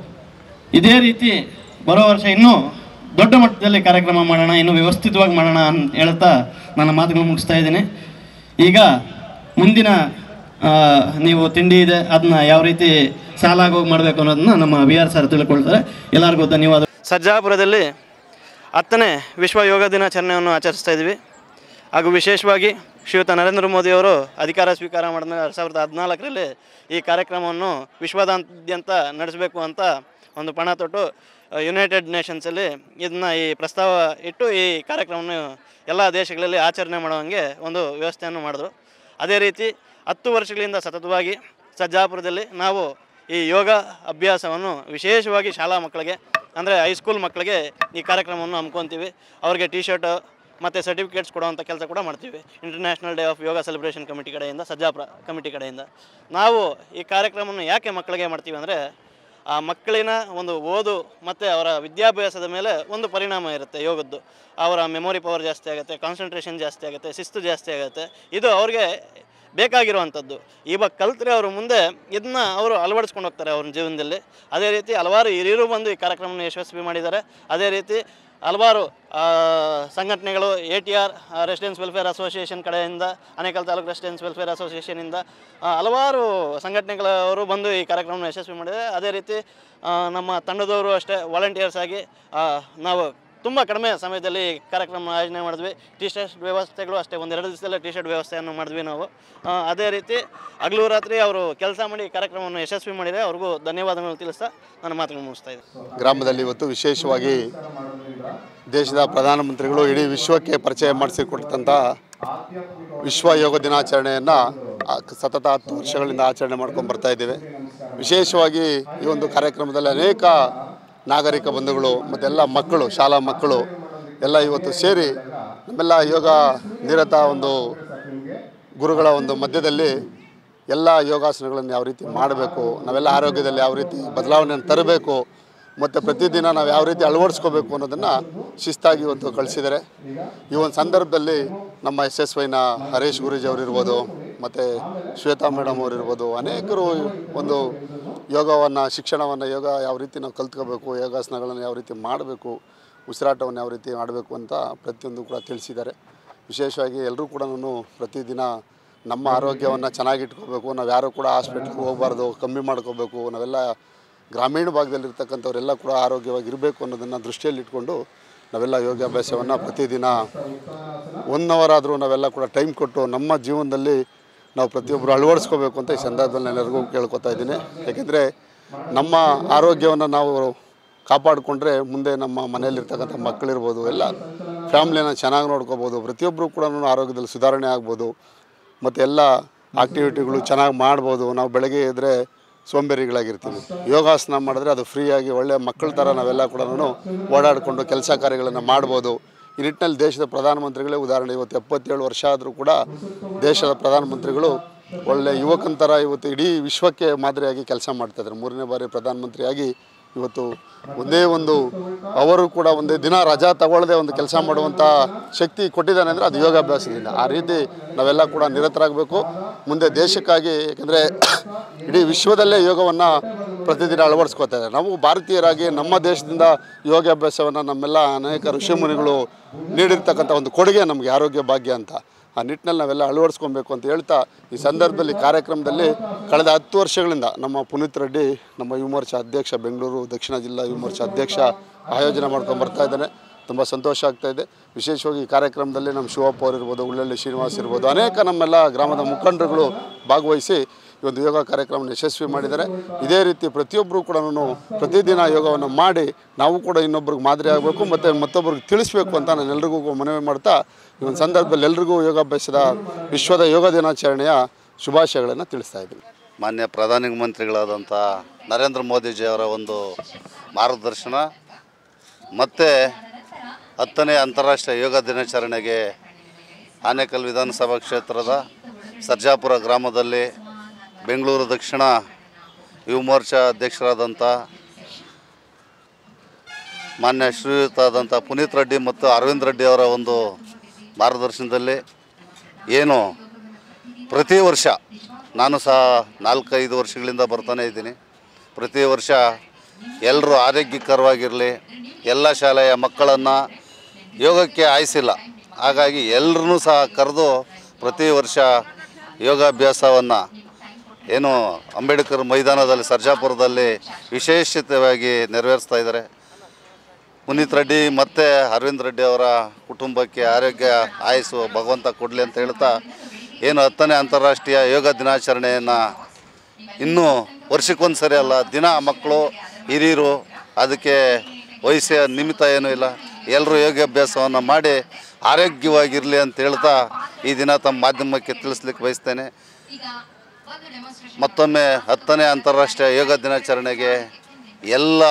ಇದೇ ರೀತಿ ಬರೋ ವರ್ಷ ಇನ್ನೂ ದೊಡ್ಡ ಮಟ್ಟದಲ್ಲಿ ಕಾರ್ಯಕ್ರಮ ಮಾಡೋಣ ಇನ್ನೂ ವ್ಯವಸ್ಥಿತವಾಗಿ ಮಾಡೋಣ ಅಂತ ಹೇಳ್ತಾ ನನ್ನ ಮಾತುಗಳು ಮುಗಿಸ್ತಾ ಇದ್ದೀನಿ ಈಗ ಮುಂದಿನ ಆ, ನೀವು ತಿಂಡಿ ಇದೆ ಅದನ್ನ ಯಾವ ರೀತಿ ಸಾಲಾಗಿ ಹೋಗಿ ಮಾಡಬೇಕು ಅನ್ನೋದನ್ನ ನಮ್ಮ ವಿ ಆರ್ ಸರ್ ತಿಳ್ಕೊಳ್ತಾರೆ ಎಲ್ಲರಿಗೂ ಧನ್ಯವಾದ ಸರ್ಜಾಪುರದಲ್ಲಿ ಹತ್ತನೇ ವಿಶ್ವ ಯೋಗ ದಿನಾಚರಣೆಯನ್ನು ಆಚರಿಸ್ತಾ ಇದ್ವಿ ಹಾಗೂ ವಿಶೇಷವಾಗಿ ಶ್ರೀಯುತ ನರೇಂದ್ರ ಮೋದಿಯವರು ಅಧಿಕಾರ ಸ್ವೀಕಾರ ಮಾಡಿದ ಎರಡು ಸಾವಿರದ ಹದಿನಾಲ್ಕರಲ್ಲಿ ಈ ಕಾರ್ಯಕ್ರಮವನ್ನು ವಿಶ್ವದಾದ್ಯಂತ ನಡೆಸಬೇಕು ಅಂತ ಒಂದು ಪಣ ತೊಟ್ಟು ಯುನೈಟೆಡ್ ನೇಷನ್ಸಲ್ಲಿ ಇದನ್ನ ಈ ಪ್ರಸ್ತಾವ ಇಟ್ಟು ಈ ಕಾರ್ಯಕ್ರಮವನ್ನು ಎಲ್ಲ ದೇಶಗಳಲ್ಲಿ ಆಚರಣೆ ಮಾಡುವಂಗೆ ಒಂದು ವ್ಯವಸ್ಥೆಯನ್ನು ಮಾಡಿದ್ರು ಅದೇ ರೀತಿ ಹತ್ತು ವರ್ಷಗಳಿಂದ ಸತತವಾಗಿ ಸಜ್ಜಾಪುರದಲ್ಲಿ ನಾವು ಈ ಯೋಗ ಅಭ್ಯಾಸವನ್ನು ವಿಶೇಷವಾಗಿ ಶಾಲಾ ಮಕ್ಕಳಿಗೆ ಅಂದರೆ ಹೈಸ್ಕೂಲ್ ಮಕ್ಕಳಿಗೆ ಈ ಕಾರ್ಯಕ್ರಮವನ್ನು ಹಮ್ಕೊತೀವಿ ಅವ್ರಿಗೆ ಟಿ ಶರ್ಟ್ ಮತ್ತು ಸರ್ಟಿಫಿಕೇಟ್ಸ್ ಕೊಡುವಂಥ ಕೆಲಸ ಕೂಡ ಮಾಡ್ತೀವಿ international day of yoga celebration committee ಕಡೆಯಿಂದ ಸಜ್ಜಾಪುರ ಕಮಿಟಿ ಕಡೆಯಿಂದ ನಾವು ಈ ಕಾರ್ಯಕ್ರಮವನ್ನು ಯಾಕೆ ಮಕ್ಕಳಿಗೆ ಮಾಡ್ತೀವಿ ಅಂದರೆ ಆ ಮಕ್ಕಳಿನ ಒಂದು ಓದು ಮತ್ತು ಅವರ ವಿದ್ಯಾಭ್ಯಾಸದ ಮೇಲೆ ಒಂದು ಪರಿಣಾಮ ಇರುತ್ತೆ ಯೋಗದ್ದು ಅವರ ಮೆಮೊರಿ ಪವರ್ ಜಾಸ್ತಿ ಆಗುತ್ತೆ ಕಾನ್ಸಂಟ್ರೇಷನ್ ಜಾಸ್ತಿ ಆಗುತ್ತೆ ಶಿಸ್ತು ಜಾಸ್ತಿ ಆಗುತ್ತೆ ಇದು ಅವ್ರಿಗೆ ಬೇಕಾಗಿರುವಂಥದ್ದು ಇವಾಗ ಕಲ್ತ್ರೆ ಅವರು ಮುಂದೆ ಇದನ್ನ ಅವರು ಅಳವಡಿಸ್ಕೊಂಡು ಹೋಗ್ತಾರೆ ಅವ್ರ ಜೀವನದಲ್ಲಿ ಅದೇ ರೀತಿ ಹಲವಾರು ಹಿರಿಯರು ಬಂದು ಈ ಕಾರ್ಯಕ್ರಮವನ್ನು ಯಶಸ್ವಿ ಮಾಡಿದ್ದಾರೆ ಅದೇ ರೀತಿ ಹಲವಾರು ಆ, ಸಂಘಟನೆಗಳು A T R residence welfare association ಕಡೆಯಿಂದ ಅನೇಕಲ್ ತಾಲೂಕು ರೆಸಿಡೆನ್ಸ್ ವೆಲ್ಫೇರ್ ಅಸೋಸಿಯೇಷನಿಂದ ಆ, ಹಲವಾರು ಸಂಘಟನೆಗಳವರು ಬಂದು ಈ ಕಾರ್ಯಕ್ರಮವನ್ನು ಯಶಸ್ವಿ ಮಾಡಿದ್ದಾರೆ ಅದೇ ರೀತಿ ಆ, ನಮ್ಮ ತಂಡದವರು ಅಷ್ಟೇ ವಾಲಂಟಿಯರ್ಸ್ ಆಗಿ ಆ, ನಾವು ತುಂಬ ಕಡಿಮೆ ಸಮಯದಲ್ಲಿ ಈ ಕಾರ್ಯಕ್ರಮ ಆಯೋಜನೆ ಮಾಡಿದ್ವಿ ಟಿ ಶರ್ಟ್ ವ್ಯವಸ್ಥೆಗಳು ಅಷ್ಟೇ ಒಂದೆರಡು ದಿವಸದಲ್ಲೇ ಟಿ ಶರ್ಟ್ ವ್ಯವಸ್ಥೆಯನ್ನು ಮಾಡಿದ್ವಿ ನಾವು ಆ, ಅದೇ ರೀತಿ ಹಗಲು ರಾತ್ರಿ ಅವರು ಕೆಲಸ ಮಾಡಿ ಈ ಕಾರ್ಯಕ್ರಮವನ್ನು ಯಶಸ್ವಿ ಮಾಡಿದರೆ ಅವ್ರಿಗೂ ಧನ್ಯವಾದಗಳು ತಿಳಿಸ್ತಾ ನನ್ನ ಮಾತುಗಳನ್ನು ಮುಗಿಸ್ತಾ ಇದ್ದೀನಿ ಗ್ರಾಮದಲ್ಲಿ ಇವತ್ತು ವಿಶೇಷವಾಗಿ ದೇಶದ ಪ್ರಧಾನಮಂತ್ರಿಗಳು ಇಡೀ ವಿಶ್ವಕ್ಕೆ ಪರಿಚಯ ಮಾಡಿಸಿಕೊಟ್ಟಂಥ ವಿಶ್ವ ಯೋಗ ದಿನಾಚರಣೆಯನ್ನು ಸತತ ಹತ್ತು ವರ್ಷಗಳಿಂದ ಆಚರಣೆ ಮಾಡ್ಕೊಂಡು ಬರ್ತಾ ಇದ್ದೇವೆ ವಿಶೇಷವಾಗಿ ಈ ಒಂದು ಕಾರ್ಯಕ್ರಮದಲ್ಲಿ ಅನೇಕ ನಾಗರಿಕ ಬಂಧುಗಳು ಮತ್ತೆಲ್ಲ ಮಕ್ಕಳು ಶಾಲಾ ಮಕ್ಕಳು ಎಲ್ಲ ಇವತ್ತು ಸೇರಿ ನಮ್ಮೆಲ್ಲ ಯೋಗ ನಿರತ ಒಂದು ಗುರುಗಳ ಒಂದು ಮಧ್ಯದಲ್ಲಿ ಎಲ್ಲ ಯೋಗಾಸನಗಳನ್ನು ಯಾವ ರೀತಿ ಮಾಡಬೇಕು ನಾವೆಲ್ಲ ಆರೋಗ್ಯದಲ್ಲಿ ಯಾವ ರೀತಿ ಬದಲಾವಣೆಯನ್ನು ತರಬೇಕು ಮತ್ತು ಪ್ರತಿದಿನ ನಾವು ಯಾವ ರೀತಿ ಅಳವಡಿಸ್ಕೋಬೇಕು ಅನ್ನೋದನ್ನು ಶಿಸ್ತಾಗಿ ಇವತ್ತು ಕಳಿಸಿದ್ದಾರೆ ಈ ಒಂದು ಸಂದರ್ಭದಲ್ಲಿ ನಮ್ಮ ಎಸ್ ಎಸ್ ವೈನ ಹರೀಶ್ ಗುರೂಜಿ ಅವರಿರ್ಬೋದು ಮತ್ತು ಶ್ವೇತಾ ಮೇಡಮ್ ಅವರಿರ್ಬೋದು ಅನೇಕರು ಒಂದು ಯೋಗವನ್ನು ಶಿಕ್ಷಣವನ್ನು ಯೋಗ ಯಾವ ರೀತಿ ನಾವು ಕಲ್ತ್ಕೋಬೇಕು ಯೋಗಾಸನಗಳನ್ನು ಯಾವ ರೀತಿ ಮಾಡಬೇಕು ಉಸಿರಾಟವನ್ನು ಯಾವ ರೀತಿ ಮಾಡಬೇಕು ಅಂತ ಪ್ರತಿಯೊಂದು ಕೂಡ ತಿಳಿಸಿದ್ದಾರೆ ವಿಶೇಷವಾಗಿ ಎಲ್ಲರೂ ಕೂಡ ಪ್ರತಿದಿನ ನಮ್ಮ ಆರೋಗ್ಯವನ್ನು ಚೆನ್ನಾಗಿಟ್ಕೋಬೇಕು ನಾವು ಯಾರು ಕೂಡ ಹಾಸ್ಪಿಟ್ಲ್ಗೆ ಹೋಗಬಾರ್ದು ಕಮ್ಮಿ ಮಾಡ್ಕೋಬೇಕು ನಾವೆಲ್ಲ ಗ್ರಾಮೀಣ ಭಾಗದಲ್ಲಿರ್ತಕ್ಕಂಥವರೆಲ್ಲ ಕೂಡ ಆರೋಗ್ಯವಾಗಿರಬೇಕು ಅನ್ನೋದನ್ನು ದೃಷ್ಟಿಯಲ್ಲಿಟ್ಕೊಂಡು ನಾವೆಲ್ಲ ಯೋಗಾಭ್ಯಾಸವನ್ನು ಪ್ರತಿದಿನ ಒನ್ ಅವರ್ ಆದರೂ ನಾವೆಲ್ಲ ಕೂಡ ಟೈಮ್ ಕೊಟ್ಟು ನಮ್ಮ ಜೀವನದಲ್ಲಿ ನಾವು ಪ್ರತಿಯೊಬ್ಬರು ಅಳವಡಿಸ್ಕೋಬೇಕು ಅಂತ ಈ ಸಂದರ್ಭದಲ್ಲಿ ನಾನು ಎಲ್ಲರಿಗೂ ಕೇಳ್ಕೊತಾ ಇದ್ದೀನಿ ಯಾಕೆಂದರೆ ನಮ್ಮ ಆರೋಗ್ಯವನ್ನು ನಾವು ಕಾಪಾಡಿಕೊಂಡ್ರೆ ಮುಂದೆ ನಮ್ಮ ಮನೆಯಲ್ಲಿರ್ತಕ್ಕಂಥ ಮಕ್ಕಳಿರ್ಬೋದು ಎಲ್ಲ ಫ್ಯಾಮ್ಲಿನ ಚೆನ್ನಾಗಿ ನೋಡ್ಕೋಬೋದು ಪ್ರತಿಯೊಬ್ಬರು ಕೂಡ ಆರೋಗ್ಯದಲ್ಲಿ ಸುಧಾರಣೆ ಆಗ್ಬೋದು ಮತ್ತು ಎಲ್ಲ ಆಕ್ಟಿವಿಟಿಗಳು ಚೆನ್ನಾಗಿ ಮಾಡ್ಬೋದು ನಾವು ಬೆಳಗ್ಗೆ ಎದ್ದರೆ ಸೋಂಬೇರಿಗಳಾಗಿರ್ತೀವಿ ಯೋಗಾಸನ ಮಾಡಿದ್ರೆ ಅದು ಫ್ರೀಯಾಗಿ ಒಳ್ಳೆಯ ಮಕ್ಕಳ ಥರ ನಾವೆಲ್ಲ ಕೂಡ ಓಡಾಡಿಕೊಂಡು ಕೆಲಸ ಕಾರ್ಯಗಳನ್ನು ಮಾಡ್ಬೋದು ಈ ನಿಟ್ಟಿನಲ್ಲಿ ದೇಶದ ಪ್ರಧಾನಮಂತ್ರಿಗಳೇ ಉದಾಹರಣೆ ಇವತ್ತು ಎಪ್ಪತ್ತೇಳು ವರ್ಷ ಆದರೂ ಕೂಡ ದೇಶದ ಪ್ರಧಾನಮಂತ್ರಿಗಳು ಒಳ್ಳೆ ಯುವಕನ ಥರ ಇವತ್ತು ಇಡೀ ವಿಶ್ವಕ್ಕೆ ಮಾದರಿಯಾಗಿ ಕೆಲಸ ಮಾಡ್ತಾಯಿದ್ದಾರೆ ಮೂರನೇ ಬಾರಿ ಪ್ರಧಾನಮಂತ್ರಿಯಾಗಿ ಇವತ್ತು ಒಂದೇ ಒಂದು ಅವರು ಕೂಡ ಒಂದೇ ದಿನ ರಜಾ ತಗೊಳ್ಳದೆ ಒಂದು ಕೆಲಸ ಮಾಡುವಂಥ ಶಕ್ತಿ ಕೊಟ್ಟಿದ್ದಾನೆ ಅಂದರೆ ಅದು ಯೋಗಾಭ್ಯಾಸದಿಂದ ಆ ರೀತಿ ನಾವೆಲ್ಲ ಕೂಡ ನಿರತರಾಗಬೇಕು ಮುಂದೆ ದೇಶಕ್ಕಾಗಿ ಯಾಕಂದರೆ ಇಡೀ ವಿಶ್ವದಲ್ಲೇ ಯೋಗವನ್ನು ಪ್ರತಿದಿನ ಅಳವಡಿಸ್ಕೋತಾ ಇದ್ದಾರೆ ನಾವು ಭಾರತೀಯರಾಗಿ ನಮ್ಮ ದೇಶದಿಂದ ಯೋಗಾಭ್ಯಾಸವನ್ನು ನಮ್ಮೆಲ್ಲ ಅನೇಕ ಋಷಿಮುನಿಗಳು ನೀಡಿರ್ತಕ್ಕಂಥ ಒಂದು ಕೊಡುಗೆ ನಮಗೆ ಆರೋಗ್ಯ ಭಾಗ್ಯ ಅಂತ ಆ ನಿಟ್ಟಿನಲ್ಲಿ ನಾವೆಲ್ಲ ಅಳವಡಿಸ್ಕೊಬೇಕು ಅಂತ ಹೇಳ್ತಾ ಈ ಸಂದರ್ಭದಲ್ಲಿ ಕಾರ್ಯಕ್ರಮದಲ್ಲಿ ಕಳೆದ ಹತ್ತು ವರ್ಷಗಳಿಂದ ನಮ್ಮ ಪುನೀತ್ ರೆಡ್ಡಿ ನಮ್ಮ ಯುವ ಮೋರ್ಚಾ ಅಧ್ಯಕ್ಷ ಬೆಂಗಳೂರು ದಕ್ಷಿಣ ಜಿಲ್ಲಾ ಯುವ ಮೋರ್ಚಾ ಅಧ್ಯಕ್ಷ ಆಯೋಜನೆ ಮಾಡ್ಕೊಂಡು ಬರ್ತಾ ಇದ್ದಾನೆ ತುಂಬ ಸಂತೋಷ ಆಗ್ತಾ ಇದೆ ವಿಶೇಷವಾಗಿ ಈ ಕಾರ್ಯಕ್ರಮದಲ್ಲಿ ನಮ್ಮ ಶಿವಪ್ಪ ಅವರು ಇರ್ಬೋದು ಉಳ್ಳಳ್ಳಿ ಶ್ರೀನಿವಾಸ್ ಇರ್ಬೋದು ಅನೇಕ ನಮ್ಮೆಲ್ಲ ಗ್ರಾಮದ ಮುಖಂಡರುಗಳು ಭಾಗವಹಿಸಿ ಈ ಒಂದು ಯೋಗ ಕಾರ್ಯಕ್ರಮವನ್ನು ಯಶಸ್ವಿ ಮಾಡಿದ್ದಾರೆ ಇದೇ ರೀತಿ ಪ್ರತಿಯೊಬ್ಬರು ಕೂಡ ಪ್ರತಿದಿನ ಯೋಗವನ್ನು ಮಾಡಿ ನಾವು ಕೂಡ ಇನ್ನೊಬ್ರಿಗೆ ಮಾದರಿ ಆಗಬೇಕು ಮತ್ತು ಮತ್ತೊಬ್ಬರಿಗೆ ತಿಳಿಸ್ಬೇಕು ಅಂತ ನಾನು ಎಲ್ರಿಗೂ ಮನವಿ ಮಾಡ್ತಾ ಈ ಒಂದು ಸಂದರ್ಭದಲ್ಲಿ ಎಲ್ರಿಗೂ ಯೋಗಾಭ್ಯಾಸದ ವಿಶ್ವದ ಯೋಗ ದಿನಾಚರಣೆಯ ಶುಭಾಶಯಗಳನ್ನು ತಿಳಿಸ್ತಾ ಇದ್ದೀನಿ ಮಾನ್ಯ ಪ್ರಧಾನಿ ಮಂತ್ರಿಗಳಾದಂಥ ನರೇಂದ್ರ ಮೋದಿಜಿಯವರ ಒಂದು ಮಾರ್ಗದರ್ಶನ ಮತ್ತು ಹತ್ತನೇ ಅಂತಾರಾಷ್ಟ್ರೀಯ ಯೋಗ ದಿನಾಚರಣೆಗೆ ಆನೇಕಲ್ ವಿಧಾನಸಭಾ ಕ್ಷೇತ್ರದ ಸರ್ಜಾಪುರ ಗ್ರಾಮದಲ್ಲಿ ಬೆಂಗಳೂರು ದಕ್ಷಿಣ ಯುವ ಮೋರ್ಚಾ ಅಧ್ಯಕ್ಷರಾದಂಥ ಮಾನ್ಯ ಶ್ರೀಯುತಾದಂಥ ಪುನೀತ್ ರೆಡ್ಡಿ ಮತ್ತು ಅರವಿಂದ್ ರೆಡ್ಡಿ ಅವರ ಒಂದು ಮಾರ್ಗದರ್ಶನದಲ್ಲಿ ಏನು ಪ್ರತಿ ವರ್ಷ ನಾನು ಸಹ ನಾಲ್ಕೈದು ವರ್ಷಗಳಿಂದ ಬರ್ತಾನೆ ಇದ್ದೀನಿ ಪ್ರತಿ ವರ್ಷ ಎಲ್ಲರೂ ಆರೋಗ್ಯಕರವಾಗಿರಲಿ ಎಲ್ಲ ಶಾಲೆಯ ಮಕ್ಕಳನ್ನು ಯೋಗಕ್ಕೆ ಆಯಿಸಿಲ್ಲ ಹಾಗಾಗಿ ಎಲ್ಲರೂ ಸಹ ಕರೆದು ಪ್ರತಿ ವರ್ಷ ಯೋಗಾಭ್ಯಾಸವನ್ನು ಏನು ಅಂಬೇಡ್ಕರ್ ಮೈದಾನದಲ್ಲಿ ಸರ್ಜಾಪುರದಲ್ಲಿ ವಿಶೇಷತೆಯಾಗಿ ನೆರವೇರಿಸ್ತಾ ಇದ್ದಾರೆ ಪುನೀತ್ ರೆಡ್ಡಿ ಮತ್ತು ಅರವಿಂದ್ ರೆಡ್ಡಿ ಅವರ ಕುಟುಂಬಕ್ಕೆ ಆರೋಗ್ಯ ಆಯಸ್ಸು ಭಗವಂತ ಕೊಡಲಿ ಅಂತ ಹೇಳ್ತಾ ಏನು ಹತ್ತನೇ ಅಂತಾರಾಷ್ಟ್ರೀಯ ಯೋಗ ದಿನಾಚರಣೆಯನ್ನು ಇನ್ನೂ ವರ್ಷಕ್ಕೊಂದು ಸರಿ ಅಲ್ಲ ದಿನ ಮಕ್ಕಳು ಹಿರಿಯರು ಅದಕ್ಕೆ ವಯಸ್ಸಿನ ನಿಮಿತ್ತ ಏನೂ ಇಲ್ಲ ಎಲ್ಲರೂ ಯೋಗಾಭ್ಯಾಸವನ್ನು ಮಾಡಿ ಆರೋಗ್ಯವಾಗಿರಲಿ ಅಂತ ಹೇಳ್ತಾ ಈ ದಿನ ತಮ್ಮ ಮಾಧ್ಯಮಕ್ಕೆ ತಿಳಿಸ್ಲಿಕ್ಕೆ ಬಯಸ್ತೇನೆ ಮತ್ತೊಮ್ಮೆ ಹತ್ತನೇ ಅಂತಾರಾಷ್ಟ್ರೀಯ ಯೋಗ ದಿನಾಚರಣೆಗೆ ಎಲ್ಲ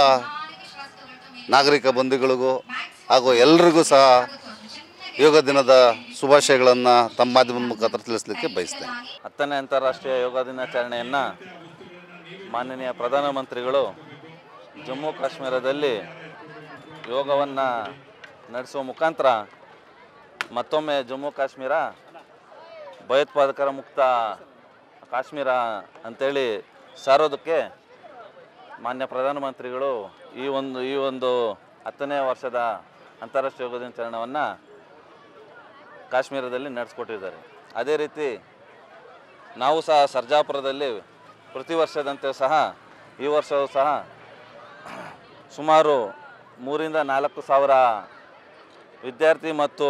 ನಾಗರಿಕ ಬಂಧುಗಳಿಗೂ ಹಾಗೂ ಎಲ್ರಿಗೂ ಸಹ ಯೋಗ ದಿನದ ಶುಭಾಶಯಗಳನ್ನು ತಮ್ಮ ಮಾಧ್ಯಮದ ಮುಖಾಂತರ ತಿಳಿಸ್ಲಿಕ್ಕೆ ಬಯಸ್ತೇನೆ ಹತ್ತನೇ ಅಂತಾರಾಷ್ಟ್ರೀಯ ಯೋಗ ದಿನಾಚರಣೆಯನ್ನು ಮಾನನೀಯ ಪ್ರಧಾನಮಂತ್ರಿಗಳು ಜಮ್ಮು ಕಾಶ್ಮೀರದಲ್ಲಿ ಯೋಗವನ್ನು ನಡೆಸುವ ಮುಖಾಂತರ ಮತ್ತೊಮ್ಮೆ ಜಮ್ಮು ಕಾಶ್ಮೀರ ಭಯೋತ್ಪಾದಕರ ಮುಕ್ತ ಕಾಶ್ಮೀರ ಅಂತೇಳಿ ಸಾರೋದಕ್ಕೆ ಮಾನ್ಯ ಪ್ರಧಾನಮಂತ್ರಿಗಳು ಈ ಒಂದು ಈ ಒಂದು ಹತ್ತನೇ ವರ್ಷದ ಅಂತಾರಾಷ್ಟ್ರೀಯ ಯೋಗ ದಿನಾಚರಣೆಯನ್ನು ಕಾಶ್ಮೀರದಲ್ಲಿ ನಡೆಸ್ಕೊಟ್ಟಿದ್ದಾರೆ ಅದೇ ರೀತಿ ನಾವು ಸಹ ಸರ್ಜಾಪುರದಲ್ಲಿ ಪ್ರತಿ ವರ್ಷದಂತೆ ಸಹ ಈ ವರ್ಷವೂ ಸಹ ಸುಮಾರು ಮೂರಿಂದ ನಾಲ್ಕು ಸಾವಿರ ವಿದ್ಯಾರ್ಥಿ ಮತ್ತು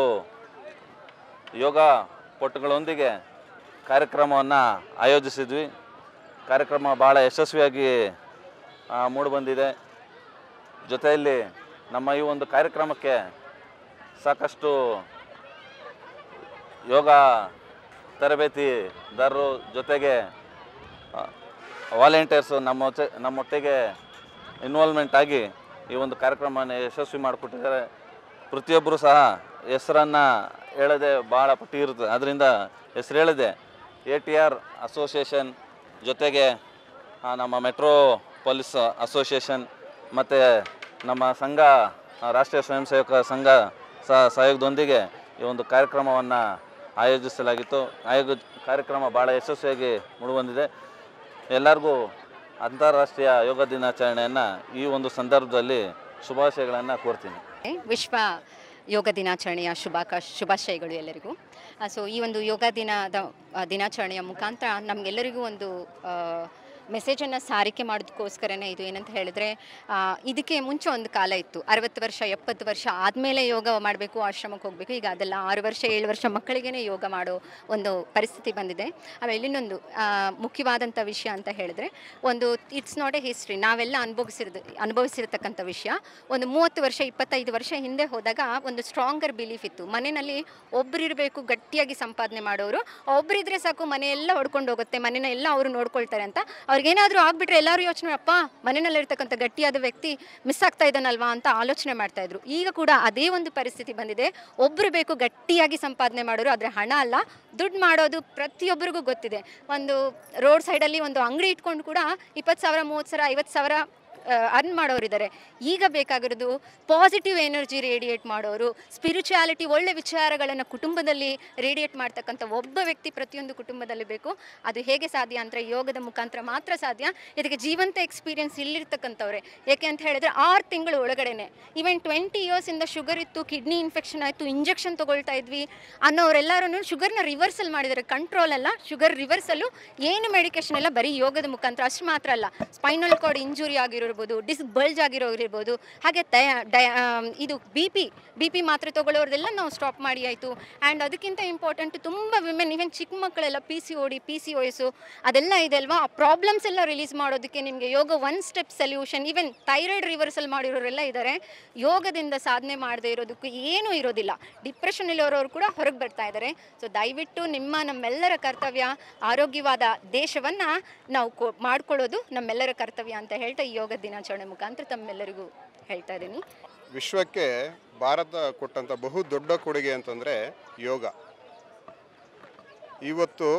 ಯೋಗ ಪಟುಗಳೊಂದಿಗೆ ಕಾರ್ಯಕ್ರಮವನ್ನು ಆಯೋಜಿಸಿದ್ವಿ ಕಾರ್ಯಕ್ರಮ ಭಾಳ ಯಶಸ್ವಿಯಾಗಿ ಆ, ಮೂಡಿಬಂದಿದೆ ಜೊತೆಯಲ್ಲಿ ನಮ್ಮ ಈ ಒಂದು ಕಾರ್ಯಕ್ರಮಕ್ಕೆ ಸಾಕಷ್ಟು ಯೋಗ ತರಬೇತಿದಾರರು ಜೊತೆಗೆ ವಾಲಂಟಿಯರ್ಸು ನಮ್ಮ ಜೊತೆ- ನಮ್ಮೊಟ್ಟಿಗೆ ಇನ್ವಾಲ್ವ್ಮೆಂಟ್ ಆಗಿ ಈ ಒಂದು ಕಾರ್ಯಕ್ರಮವನ್ನು ಯಶಸ್ವಿ ಮಾಡಿಕೊಟ್ಟಿದ್ದಾರೆ ಪ್ರತಿಯೊಬ್ಬರು ಸಹ ಹೆಸರನ್ನು ಹೇಳದೆ ಭಾಳ ಪಟ್ಟಿ ಇರುತ್ತೆ ಅದರಿಂದ ಹೆಸರು ಹೇಳದೆ ಎ ಟಿ ಆರ್ ಅಸೋಸಿಯೇಷನ್ ಜೊತೆಗೆ ಆ, ನಮ್ಮ ಮೆಟ್ರೋ ಪೊಲೀಸ್ ಅಸೋಸಿಯೇಷನ್ ಮತ್ತು ನಮ್ಮ ಸಂಘ ಆ, ರಾಷ್ಟ್ರೀಯ ಸ್ವಯಂ ಸೇವಕ ಸಂಘ ಸಹ ಸಹಯೋಗದೊಂದಿಗೆ ಈ ಒಂದು ಕಾರ್ಯಕ್ರಮವನ್ನು ಆಯೋಜಿಸಲಾಗಿತ್ತು ಆಯೋಗ ಕಾರ್ಯಕ್ರಮ ಭಾಳ ಯಶಸ್ವಿಯಾಗಿ ಮೂಡಿಬಂದಿದೆ ಎಲ್ಲರಿಗೂ ಅಂತಾರಾಷ್ಟ್ರೀಯ ಯೋಗ ದಿನಾಚರಣೆಯನ್ನು ಈ ಒಂದು ಸಂದರ್ಭದಲ್ಲಿ ಶುಭಾಶಯಗಳನ್ನು ಕೋರ್ತೀನಿ ವಿಶ್ವ ಯೋಗ ದಿನಾಚರಣೆಯ ಶುಭಾಕಾಶ ಶುಭಾಶಯಗಳು ಎಲ್ಲರಿಗೂ ಸೊ ಈ ಒಂದು ಯೋಗ ದಿನದ ಆ, ದಿನಾಚರಣೆಯ ಮುಖಾಂತರ ನಮಗೆಲ್ಲರಿಗೂ ಒಂದು ಮೆಸೇಜನ್ನು ಸಾರಿಕೆ ಮಾಡೋದಕ್ಕೋಸ್ಕರನೇ ಇದು ಏನಂತ ಹೇಳಿದ್ರೆ ಆ, ಇದಕ್ಕೆ ಮುಂಚೆ ಒಂದು ಕಾಲ ಇತ್ತು ಅರವತ್ತು ವರ್ಷ ಎಪ್ಪತ್ತು ವರ್ಷ ಆದಮೇಲೆ ಯೋಗ ಮಾಡಬೇಕು ಆಶ್ರಮಕ್ಕೆ ಹೋಗಬೇಕು ಈಗ ಅದೆಲ್ಲ ಆರು ವರ್ಷ ಏಳು ವರ್ಷ ಮಕ್ಕಳಿಗೇ ಯೋಗ ಮಾಡೋ ಒಂದು ಪರಿಸ್ಥಿತಿ ಬಂದಿದೆ ಆಮೇಲೆ ಇನ್ನೊಂದು ಆ, ಮುಖ್ಯವಾದಂಥ ವಿಷಯ ಅಂತ ಹೇಳಿದ್ರೆ ಒಂದು ಇಟ್ಸ್ ನಾಟ್ ಎ ಹಿಸ್ಟ್ರಿ ನಾವೆಲ್ಲ ಅನುಭವಿಸಿರೋದು ಅನುಭವಿಸಿರ್ತಕ್ಕಂಥ ವಿಷಯ ಒಂದು ಮೂವತ್ತು ವರ್ಷ ಇಪ್ಪತ್ತೈದು ವರ್ಷ ಹಿಂದೆ ಹೋದಾಗ ಒಂದು ಸ್ಟ್ರಾಂಗರ್ ಬಿಲೀಫ್ ಇತ್ತು ಮನೆಯಲ್ಲಿ ಒಬ್ಬರಿರಬೇಕು ಗಟ್ಟಿಯಾಗಿ ಸಂಪಾದನೆ ಮಾಡೋರು ಒಬ್ಬರಿದ್ರೆ ಸಾಕು ಮನೆಯೆಲ್ಲ ಹೊಡ್ಕೊಂಡು ಹೋಗುತ್ತೆ ಮನೆನ ಎಲ್ಲ ಅವರು ನೋಡ್ಕೊಳ್ತಾರೆ ಅಂತ ಅವ್ರಿಗೇನಾದರೂ ಆಗ್ಬಿಟ್ರೆ ಎಲ್ಲರೂ ಯೋಚನೆ ಅಪ್ಪ ಮನೆಯಲ್ಲಿರ್ತಕ್ಕಂಥ ಗಟ್ಟಿಯಾದ ವ್ಯಕ್ತಿ ಮಿಸ್ ಆಗ್ತಾ ಇದ್ದಾನಲ್ವಾ ಅಂತ ಆಲೋಚನೆ ಮಾಡ್ತಾ ಇದ್ರು ಈಗ ಕೂಡ ಅದೇ ಒಂದು ಪರಿಸ್ಥಿತಿ ಬಂದಿದೆ ಒಬ್ಬರು ಬೇಕು ಗಟ್ಟಿಯಾಗಿ ಸಂಪಾದನೆ ಮಾಡೋರು ಆದರೆ ಹಣ ಅಲ್ಲ ದುಡ್ಡು ಮಾಡೋದು ಪ್ರತಿಯೊಬ್ಬರಿಗೂ ಗೊತ್ತಿದೆ ಒಂದು ರೋಡ್ ಸೈಡಲ್ಲಿ ಒಂದು ಅಂಗಡಿ ಇಟ್ಕೊಂಡು ಕೂಡ ಇಪ್ಪತ್ತು ಸಾವಿರ ಮೂವತ್ತು ಸಾವಿರ ಐವತ್ತು ಸಾವಿರ ಅರ್ನ್ ಮಾಡೋರಿದ್ದಾರೆ ಈಗ ಬೇಕಾಗಿರೋದು ಪಾಸಿಟಿವ್ ಎನರ್ಜಿ ರೇಡಿಯೇಟ್ ಮಾಡೋರು ಸ್ಪಿರಿಚುಯಾಲಿಟಿ ಒಳ್ಳೆ ವಿಚಾರಗಳನ್ನು ಕುಟುಂಬದಲ್ಲಿ ರೇಡಿಯೇಟ್ ಮಾಡ್ತಕ್ಕಂಥ ಒಬ್ಬ ವ್ಯಕ್ತಿ ಪ್ರತಿಯೊಂದು ಕುಟುಂಬದಲ್ಲಿ ಬೇಕು ಅದು ಹೇಗೆ ಸಾಧ್ಯ ಅಂದರೆ ಯೋಗದ ಮುಖಾಂತರ ಮಾತ್ರ ಸಾಧ್ಯ ಇದಕ್ಕೆ ಜೀವಂತ ಎಕ್ಸ್ಪೀರಿಯನ್ಸ್ ಇಲ್ಲಿರ್ತಕ್ಕಂಥವ್ರೆ ಯಾಕೆ ಅಂತ ಹೇಳಿದ್ರೆ ಆರು ತಿಂಗಳು ಒಳಗಡೆನೆ ಈವನ್ ಟ್ವೆಂಟಿ ಇಯರ್ಸಿಂದ ಶುಗರ್ ಇತ್ತು ಕಿಡ್ನಿ ಇನ್ಫೆಕ್ಷನ್ ಆಯಿತು ಇಂಜೆಕ್ಷನ್ ತೊಗೊಳ್ತಾ ಇದ್ವಿ ಅನ್ನೋರೆಲ್ಲರೂ ಶುಗರ್ನ ರಿವರ್ಸಲ್ ಮಾಡಿದ್ದಾರೆ ಕಂಟ್ರೋಲ್ ಅಲ್ಲ ಶುಗರ್ ರಿವರ್ಸಲ್ಲು ಏನು ಮೆಡಿಕೇಶನ್ ಎಲ್ಲ ಬರೀ ಯೋಗದ ಮುಖಾಂತರ ಅಷ್ಟು ಮಾತ್ರ ಅಲ್ಲ ಸ್ಪೈನಲ್ ಕಾರ್ಡ್ ಇಂಜುರಿ ಆಗಿರೋರು ಇರ್ಬೋದು ಡಿಸ್ಕ್ ಬಲ್ಜ್ ಆಗಿರೋರು ಇರ್ಬೋದು ಹಾಗೆ ತಯ ಡಯ ಆಮ್, ಇದು ಬಿ ಪಿ ಬಿ ಪಿ ಮಾತ್ರೆ ತೊಗೊಳ್ಳೋರ್ದೆಲ್ಲ ನಾವು ಸ್ಟಾಪ್ ಮಾಡಿ ಆಯಿತು ಆ್ಯಂಡ್ ಅದಕ್ಕಿಂತ ಇಂಪಾರ್ಟೆಂಟ್ ತುಂಬ ವಿಮೆನ್ ಈವನ್ ಚಿಕ್ಕ ಮಕ್ಕಳೆಲ್ಲ P C O D P C O S ಅದೆಲ್ಲ ಇದೆ ಅಲ್ವಾ ಆ ಪ್ರಾಬ್ಲಮ್ಸ್ ಎಲ್ಲ ರಿಲೀಸ್ ಮಾಡೋದಕ್ಕೆ ನಿಮಗೆ ಯೋಗ one step solution even thyroid reversal ಮಾಡಿರೋರೆಲ್ಲ ಇದ್ದಾರೆ ಯೋಗದಿಂದ ಸಾಧನೆ ಮಾಡದೇ ಇರೋದಕ್ಕೂ ಏನೂ ಇರೋದಿಲ್ಲ ಡಿಪ್ರೆಷನ್ ಇರೋರು ಕೂಡ ಹೊರಗೆ ಬರ್ತಾ ಇದ್ದಾರೆ ಸೊ ದಯವಿಟ್ಟು ನಿಮ್ಮ ನಮ್ಮೆಲ್ಲರ ಕರ್ತವ್ಯ ಆರೋಗ್ಯವಾದ ದೇಶವನ್ನು ನಾವು ಕೊ ಮಾಡ್ಕೊಳ್ಳೋದು ನಮ್ಮೆಲ್ಲರ ಕರ್ತವ್ಯ ಅಂತ ಹೇಳ್ತಾ ಈ ಯೋಗ ದಿನಾಚರಣೆ ಮುಖಾಂತರ ತಮ್ಮೆಲ್ಲರಿಗೂ ಹೇಳ್ತಾ ಇದ್ದೀನಿ ವಿಶ್ವಕ್ಕೆ ಭಾರತ ಕೊಟ್ಟಂಥ ಬಹು ದೊಡ್ಡ ಕೊಡುಗೆ ಅಂತಂದರೆ ಯೋಗ ಇವತ್ತು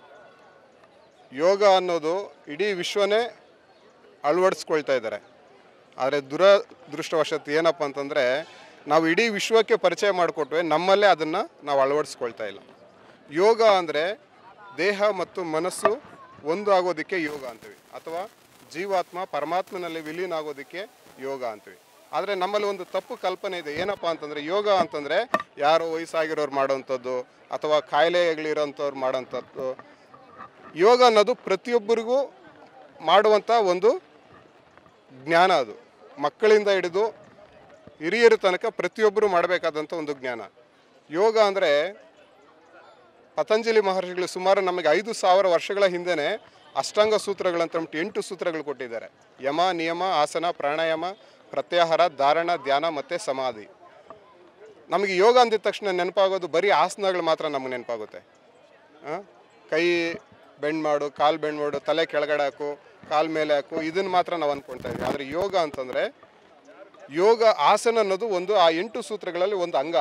ಯೋಗ ಅನ್ನೋದು ಇಡೀ ವಿಶ್ವನೇ ಅಳವಡಿಸ್ಕೊಳ್ತಾ ಇದ್ದಾರೆ ಆದರೆ ದುರದೃಷ್ಟವಶತ್ ಏನಪ್ಪ ಅಂತಂದರೆ ನಾವು ಇಡೀ ವಿಶ್ವಕ್ಕೆ ಪರಿಚಯ ಮಾಡಿಕೊಟ್ವೆ ನಮ್ಮಲ್ಲೇ ಅದನ್ನು ನಾವು ಅಳವಡಿಸ್ಕೊಳ್ತಾ ಇಲ್ಲ ಯೋಗ ಅಂದರೆ ದೇಹ ಮತ್ತು ಮನಸ್ಸು ಒಂದು ಆಗೋದಕ್ಕೆ ಯೋಗ ಅಂತೀವಿ ಅಥವಾ ಜೀವಾತ್ಮ ಪರಮಾತ್ಮನಲ್ಲಿ ವಿಲೀನ ಆಗೋದಕ್ಕೆ ಯೋಗ ಅಂತೀವಿ ಆದರೆ ನಮ್ಮಲ್ಲಿ ಒಂದು ತಪ್ಪು ಕಲ್ಪನೆ ಇದೆ ಏನಪ್ಪ ಅಂತಂದರೆ ಯೋಗ ಅಂತಂದರೆ ಯಾರೋ ವಯಸ್ಸಾಗಿರೋರು ಮಾಡೋವಂಥದ್ದು ಅಥವಾ ಕಾಯಿಲೆಗಳಿರೋಂಥವ್ರು ಮಾಡೋಂಥದ್ದು ಯೋಗ ಅನ್ನೋದು ಪ್ರತಿಯೊಬ್ಬರಿಗೂ ಮಾಡುವಂಥ ಒಂದು ಜ್ಞಾನ ಅದು ಮಕ್ಕಳಿಂದ ಹಿಡಿದು ಹಿರಿಯರ ತನಕ ಪ್ರತಿಯೊಬ್ಬರು ಮಾಡಬೇಕಾದಂಥ ಒಂದು ಜ್ಞಾನ ಯೋಗ ಅಂದರೆ ಪತಂಜಲಿ ಮಹರ್ಷಿಗಳು ಸುಮಾರು ನಮಗೆ ಐದು ಸಾವಿರ ವರ್ಷಗಳ ಹಿಂದೆನೇ ಅಷ್ಟಾಂಗ ಸೂತ್ರಗಳಂತ ಅಂದ್ಬಿಟ್ಟು ಎಂಟು ಸೂತ್ರಗಳು ಕೊಟ್ಟಿದ್ದಾರೆ ಯಮ ನಿಯಮ ಆಸನ ಪ್ರಾಣಾಯಾಮ ಪ್ರತ್ಯಾಹಾರ ಧಾರಣ ಧ್ಯಾನ ಮತ್ತು ಸಮಾಧಿ ನಮಗೆ ಯೋಗ ಅಂದಿದ ತಕ್ಷಣ ನೆನಪಾಗೋದು ಬರೀ ಆಸನಗಳು ಮಾತ್ರ ನಮಗೆ ನೆನಪಾಗುತ್ತೆ ಆ? ಕೈ ಬೆಂಡ್ ಮಾಡು ಕಾಲು ಬೆಂಡ್ ಮಾಡು ತಲೆ ಕೆಳಗಡೆ ಹಾಕು ಕಾಲು ಮೇಲೆ ಹಾಕು ಇದನ್ನು ಮಾತ್ರ ನಾವು ಅಂದ್ಕೊಳ್ತಾ ಇದ್ದೀವಿ ಆದರೆ ಯೋಗ ಅಂತಂದರೆ ಯೋಗ ಆಸನ ಅನ್ನೋದು ಒಂದು ಆ ಎಂಟು ಸೂತ್ರಗಳಲ್ಲಿ ಒಂದು ಅಂಗ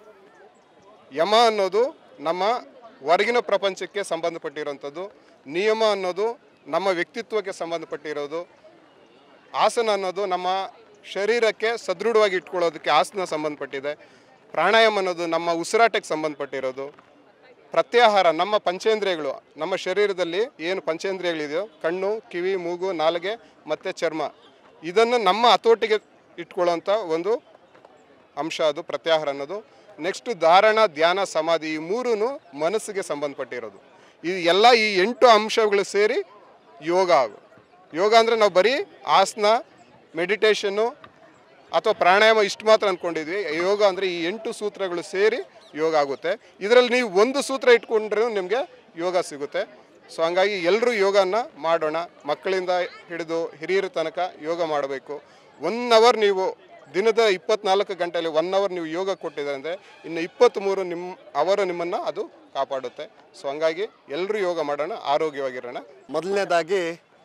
ಯಮ ಅನ್ನೋದು ನಮ್ಮ ಹೊರಗಿನ ಪ್ರಪಂಚಕ್ಕೆ ಸಂಬಂಧಪಟ್ಟಿರೋಂಥದ್ದು ನಿಯಮ ಅನ್ನೋದು ನಮ್ಮ ವ್ಯಕ್ತಿತ್ವಕ್ಕೆ ಸಂಬಂಧಪಟ್ಟಿರೋದು ಆಸನ ಅನ್ನೋದು ನಮ್ಮ ಶರೀರಕ್ಕೆ ಸದೃಢವಾಗಿ ಇಟ್ಕೊಳ್ಳೋದಕ್ಕೆ ಆಸನ ಸಂಬಂಧಪಟ್ಟಿದೆ ಪ್ರಾಣಾಯಾಮ ಅನ್ನೋದು ನಮ್ಮ ಉಸಿರಾಟಕ್ಕೆ ಸಂಬಂಧಪಟ್ಟಿರೋದು ಪ್ರತ್ಯಾಹಾರ ನಮ್ಮ ಪಂಚೇಂದ್ರಿಯಗಳು ನಮ್ಮ ಶರೀರದಲ್ಲಿ ಏನು ಪಂಚೇಂದ್ರಿಯಗಳಿದೆಯೋ ಕಣ್ಣು ಕಿವಿ ಮೂಗು ನಾಲಿಗೆ ಮತ್ತು ಚರ್ಮ ಇದನ್ನು ನಮ್ಮ ಹತೋಟಿಗೆ ಇಟ್ಕೊಳ್ಳೋಂಥ ಒಂದು ಅಂಶ ಅದು ಪ್ರತ್ಯಾಹಾರ ಅನ್ನೋದು ನೆಕ್ಸ್ಟ್ ಧಾರಣ ಧ್ಯಾನ ಸಮಾಧಿ ಈ ಮೂರೂ ಮನಸ್ಸಿಗೆ ಸಂಬಂಧಪಟ್ಟಿರೋದು ಈ ಎಲ್ಲ ಈ ಎಂಟು ಅಂಶಗಳು ಸೇರಿ ಯೋಗ ಆಗು ಯೋಗ ಅಂದರೆ ನಾವು ಬರೀ ಆಸನ ಮೆಡಿಟೇಷನ್ನು ಅಥವಾ ಪ್ರಾಣಾಯಾಮ ಇಷ್ಟು ಮಾತ್ರ ಅಂದ್ಕೊಂಡಿದ್ವಿ ಯೋಗ ಅಂದರೆ ಈ ಎಂಟು ಸೂತ್ರಗಳು ಸೇರಿ ಯೋಗ ಆಗುತ್ತೆ ಇದರಲ್ಲಿ ನೀವು ಒಂದು ಸೂತ್ರ ಇಟ್ಕೊಂಡ್ರೂ ನಿಮಗೆ ಯೋಗ ಸಿಗುತ್ತೆ ಸೊ ಹಂಗಾಗಿ ಎಲ್ಲರೂ ಯೋಗನ ಮಾಡೋಣ ಮಕ್ಕಳಿಂದ ಹಿಡಿದು ಹಿರಿಯರ ತನಕ ಯೋಗ ಮಾಡಬೇಕು ಒನ್ ಅವರ್ ನೀವು ದಿನದ ಇಪ್ಪತ್ನಾಲ್ಕು ಗಂಟೆಯಲ್ಲಿ ಒನ್ ಅವರ್ ನೀವು ಯೋಗ ಕೊಟ್ಟಿದ್ದಾರೆ ಅಂದರೆ ಇನ್ನು ಇಪ್ಪತ್ತ್ಮೂರು ನಿಮ್ಮ ಅವರು ನಿಮ್ಮನ್ನು ಅದು ಕಾಪಾಡುತ್ತೆ ಸೊ ಹಂಗಾಗಿ ಎಲ್ಲರೂ ಯೋಗ ಮಾಡೋಣ ಆರೋಗ್ಯವಾಗಿರೋಣ ಮೊದಲನೇದಾಗಿ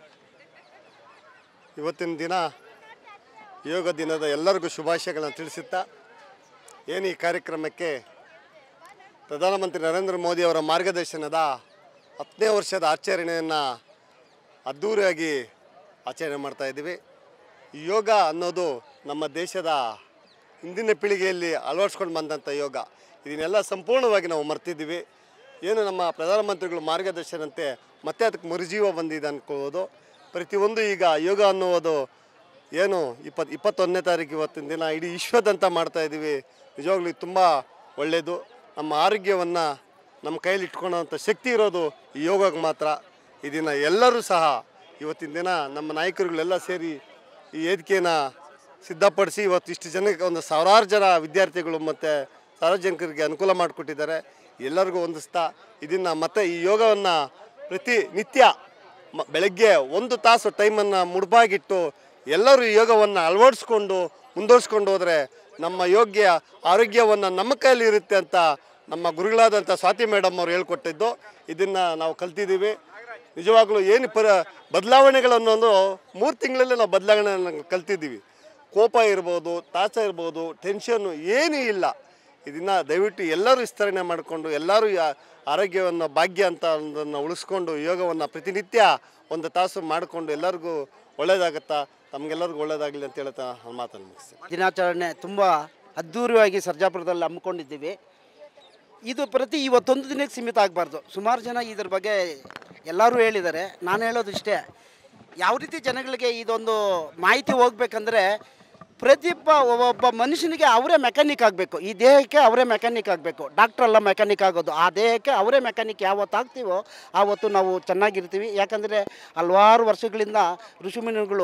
ಇವತ್ತಿನ ದಿನ ಯೋಗ ದಿನದ ಎಲ್ಲರಿಗೂ ಶುಭಾಶಯಗಳನ್ನು ತಿಳಿಸುತ್ತಾ ಏನು ಈ ಕಾರ್ಯಕ್ರಮಕ್ಕೆ ಪ್ರಧಾನಮಂತ್ರಿ ನರೇಂದ್ರ ಮೋದಿಯವರ ಮಾರ್ಗದರ್ಶನದ ಹತ್ತನೇ ವರ್ಷದ ಆಚರಣೆಯನ್ನು ಅದ್ಧೂರಿಯಾಗಿ ಆಚರಣೆ ಮಾಡ್ತಾ ಇದ್ದೀವಿ ಈ ಯೋಗ ಅನ್ನೋದು ನಮ್ಮ ದೇಶದ ಹಿಂದಿನ ಪೀಳಿಗೆಯಲ್ಲಿ ಅಳವಡಿಸ್ಕೊಂಡು ಬಂದಂಥ ಯೋಗ ಇದನ್ನೆಲ್ಲ ಸಂಪೂರ್ಣವಾಗಿ ನಾವು ಮರ್ತಿದ್ದೀವಿ ಏನು ನಮ್ಮ ಪ್ರಧಾನಮಂತ್ರಿಗಳು ಮಾರ್ಗದರ್ಶನಂತೆ ಮತ್ತೆ ಅದಕ್ಕೆ ಮರುಜೀವ ಬಂದಿದೆ ಅನ್ಕೋಬೋದು ಪ್ರತಿಯೊಂದು ಈಗ ಯೋಗ ಅನ್ನುವುದು ಏನು ಇಪ್ಪತ್ತು ಇಪ್ಪತ್ತೊಂದನೇ ತಾರೀಕು ಇವತ್ತಿನ ದಿನ ಇಡೀ ವಿಶ್ವದಂತ ಮಾಡ್ತಾ ಇದ್ದೀವಿ ನಿಜವಾಗ್ಲೂ ಇದು ತುಂಬ ಒಳ್ಳೆಯದು ನಮ್ಮ ಆರೋಗ್ಯವನ್ನು ನಮ್ಮ ಕೈಯಲ್ಲಿ ಇಟ್ಕೊಳ್ಳೋಂಥ ಶಕ್ತಿ ಇರೋದು ಈ ಯೋಗಕ್ಕೆ ಮಾತ್ರ ಇದನ್ನು ಎಲ್ಲರೂ ಸಹ ಇವತ್ತಿನ ದಿನ ನಮ್ಮ ನಾಯಕರುಗಳೆಲ್ಲ ಸೇರಿ ಈ ವೇದಿಕೆಯನ್ನು ಸಿದ್ಧಪಡಿಸಿ ಇವತ್ತು ಇಷ್ಟು ಜನಕ್ಕೆ ಒಂದು ಸಾವಿರಾರು ಜನ ವಿದ್ಯಾರ್ಥಿಗಳು ಮತ್ತು ಸಾರ್ವಜನಿಕರಿಗೆ ಅನುಕೂಲ ಮಾಡಿಕೊಟ್ಟಿದ್ದಾರೆ ಎಲ್ಲರಿಗೂ ಹೊಂದಿಸ್ತಾ ಇದನ್ನು ಮತ್ತೆ ಈ ಯೋಗವನ್ನು ಪ್ರತಿ ನಿತ್ಯ ಮ ಬೆಳಗ್ಗೆ ಒಂದು ತಾಸು ಟೈಮನ್ನು ಮುಡುಪಾಗಿಟ್ಟು ಎಲ್ಲರೂ ಈ ಯೋಗವನ್ನು ಅಳವಡಿಸ್ಕೊಂಡು ಮುಂದುವರಿಸ್ಕೊಂಡು ಹೋದರೆ ನಮ್ಮ ಯೋಗ್ಯ ಆರೋಗ್ಯವನ್ನು ನಮ್ಮ ಕೈಯಲ್ಲಿ ಇರುತ್ತೆ ಅಂತ ನಮ್ಮ ಗುರುಗಳಾದಂಥ ಸ್ವಾತಿ ಮೇಡಮ್ ಅವರು ಹೇಳ್ಕೊಟ್ಟಿದ್ದು ಇದನ್ನು ನಾವು ಕಲ್ತಿದ್ದೀವಿ ನಿಜವಾಗ್ಲೂ ಏನು ಪರ ಬದಲಾವಣೆಗಳನ್ನೊಂದು ಮೂರು ತಿಂಗಳಲ್ಲೇ ನಾವು ಬದಲಾವಣೆಯನ್ನು ಕಲ್ತಿದ್ದೀವಿ ಕೋಪ ಇರ್ಬೋದು ತಾಸ ಇರ್ಬೋದು ಟೆನ್ಷನ್ನು ಏನೂ ಇಲ್ಲ ಇದನ್ನು ದಯವಿಟ್ಟು ಎಲ್ಲರೂ ವಿಸ್ತರಣೆ ಮಾಡಿಕೊಂಡು ಎಲ್ಲರೂ ಯಾ- ಆರೋಗ್ಯವನ್ನು ಭಾಗ್ಯ ಅಂತ ಒಂದನ್ನು ಉಳಿಸ್ಕೊಂಡು ಯೋಗವನ್ನು ಪ್ರತಿನಿತ್ಯ ಒಂದು ತಾಸು ಮಾಡಿಕೊಂಡು ಎಲ್ಲರಿಗೂ ಒಳ್ಳೆಯದಾಗತ್ತಾ ತಮಗೆಲ್ಲರಿಗೂ ಒಳ್ಳೆಯದಾಗಲಿ ಅಂತ ಹೇಳ್ತಾ ನನ್ನ ಮಾತನ್ನು ಮುಗಿಸ್ತೀನಿ ದಿನಾಚರಣೆ ತುಂಬ ಅದ್ಧೂರಿಯಾಗಿ ಸರ್ಜಾಪುರದಲ್ಲಿ ಹಮ್ಮಿಕೊಂಡಿದ್ದೀವಿ ಇದು ಪ್ರತಿ ಇವತ್ತೊಂದು ದಿನಕ್ಕೆ ಸೀಮಿತ ಆಗಬಾರ್ದು ಸುಮಾರು ಜನ ಇದ್ರ ಬಗ್ಗೆ ಎಲ್ಲರೂ ಹೇಳಿದ್ದಾರೆ ನಾನು ಹೇಳೋದು ಇಷ್ಟೇ ಯಾವ ರೀತಿ ಜನಗಳಿಗೆ ಇದೊಂದು ಮಾಹಿತಿ ಹೋಗ್ಬೇಕಂದ್ರೆ ಪ್ರತಿಯೊಬ್ಬ ಒಬ್ಬ ಮನುಷ್ಯನಿಗೆ ಅವರೇ ಮೆಕ್ಯಾನಿಕ್ ಆಗಬೇಕು ಈ ದೇಹಕ್ಕೆ ಅವರೇ ಮೆಕ್ಯಾನಿಕ್ ಆಗಬೇಕು ಡಾಕ್ಟ್ರ್ ಎಲ್ಲ ಮೆಕ್ಯಾನಿಕ್ ಆಗೋದು ಆ ದೇಹಕ್ಕೆ ಅವರೇ ಮೆಕ್ಯಾನಿಕ್ ಯಾವತ್ತು ಆಗ್ತೀವೋ ಆವತ್ತು ನಾವು ಚೆನ್ನಾಗಿರ್ತೀವಿ ಯಾಕಂದರೆ ಹಲವಾರು ವರ್ಷಗಳಿಂದ ಋಷಿಮುನಿಗಳು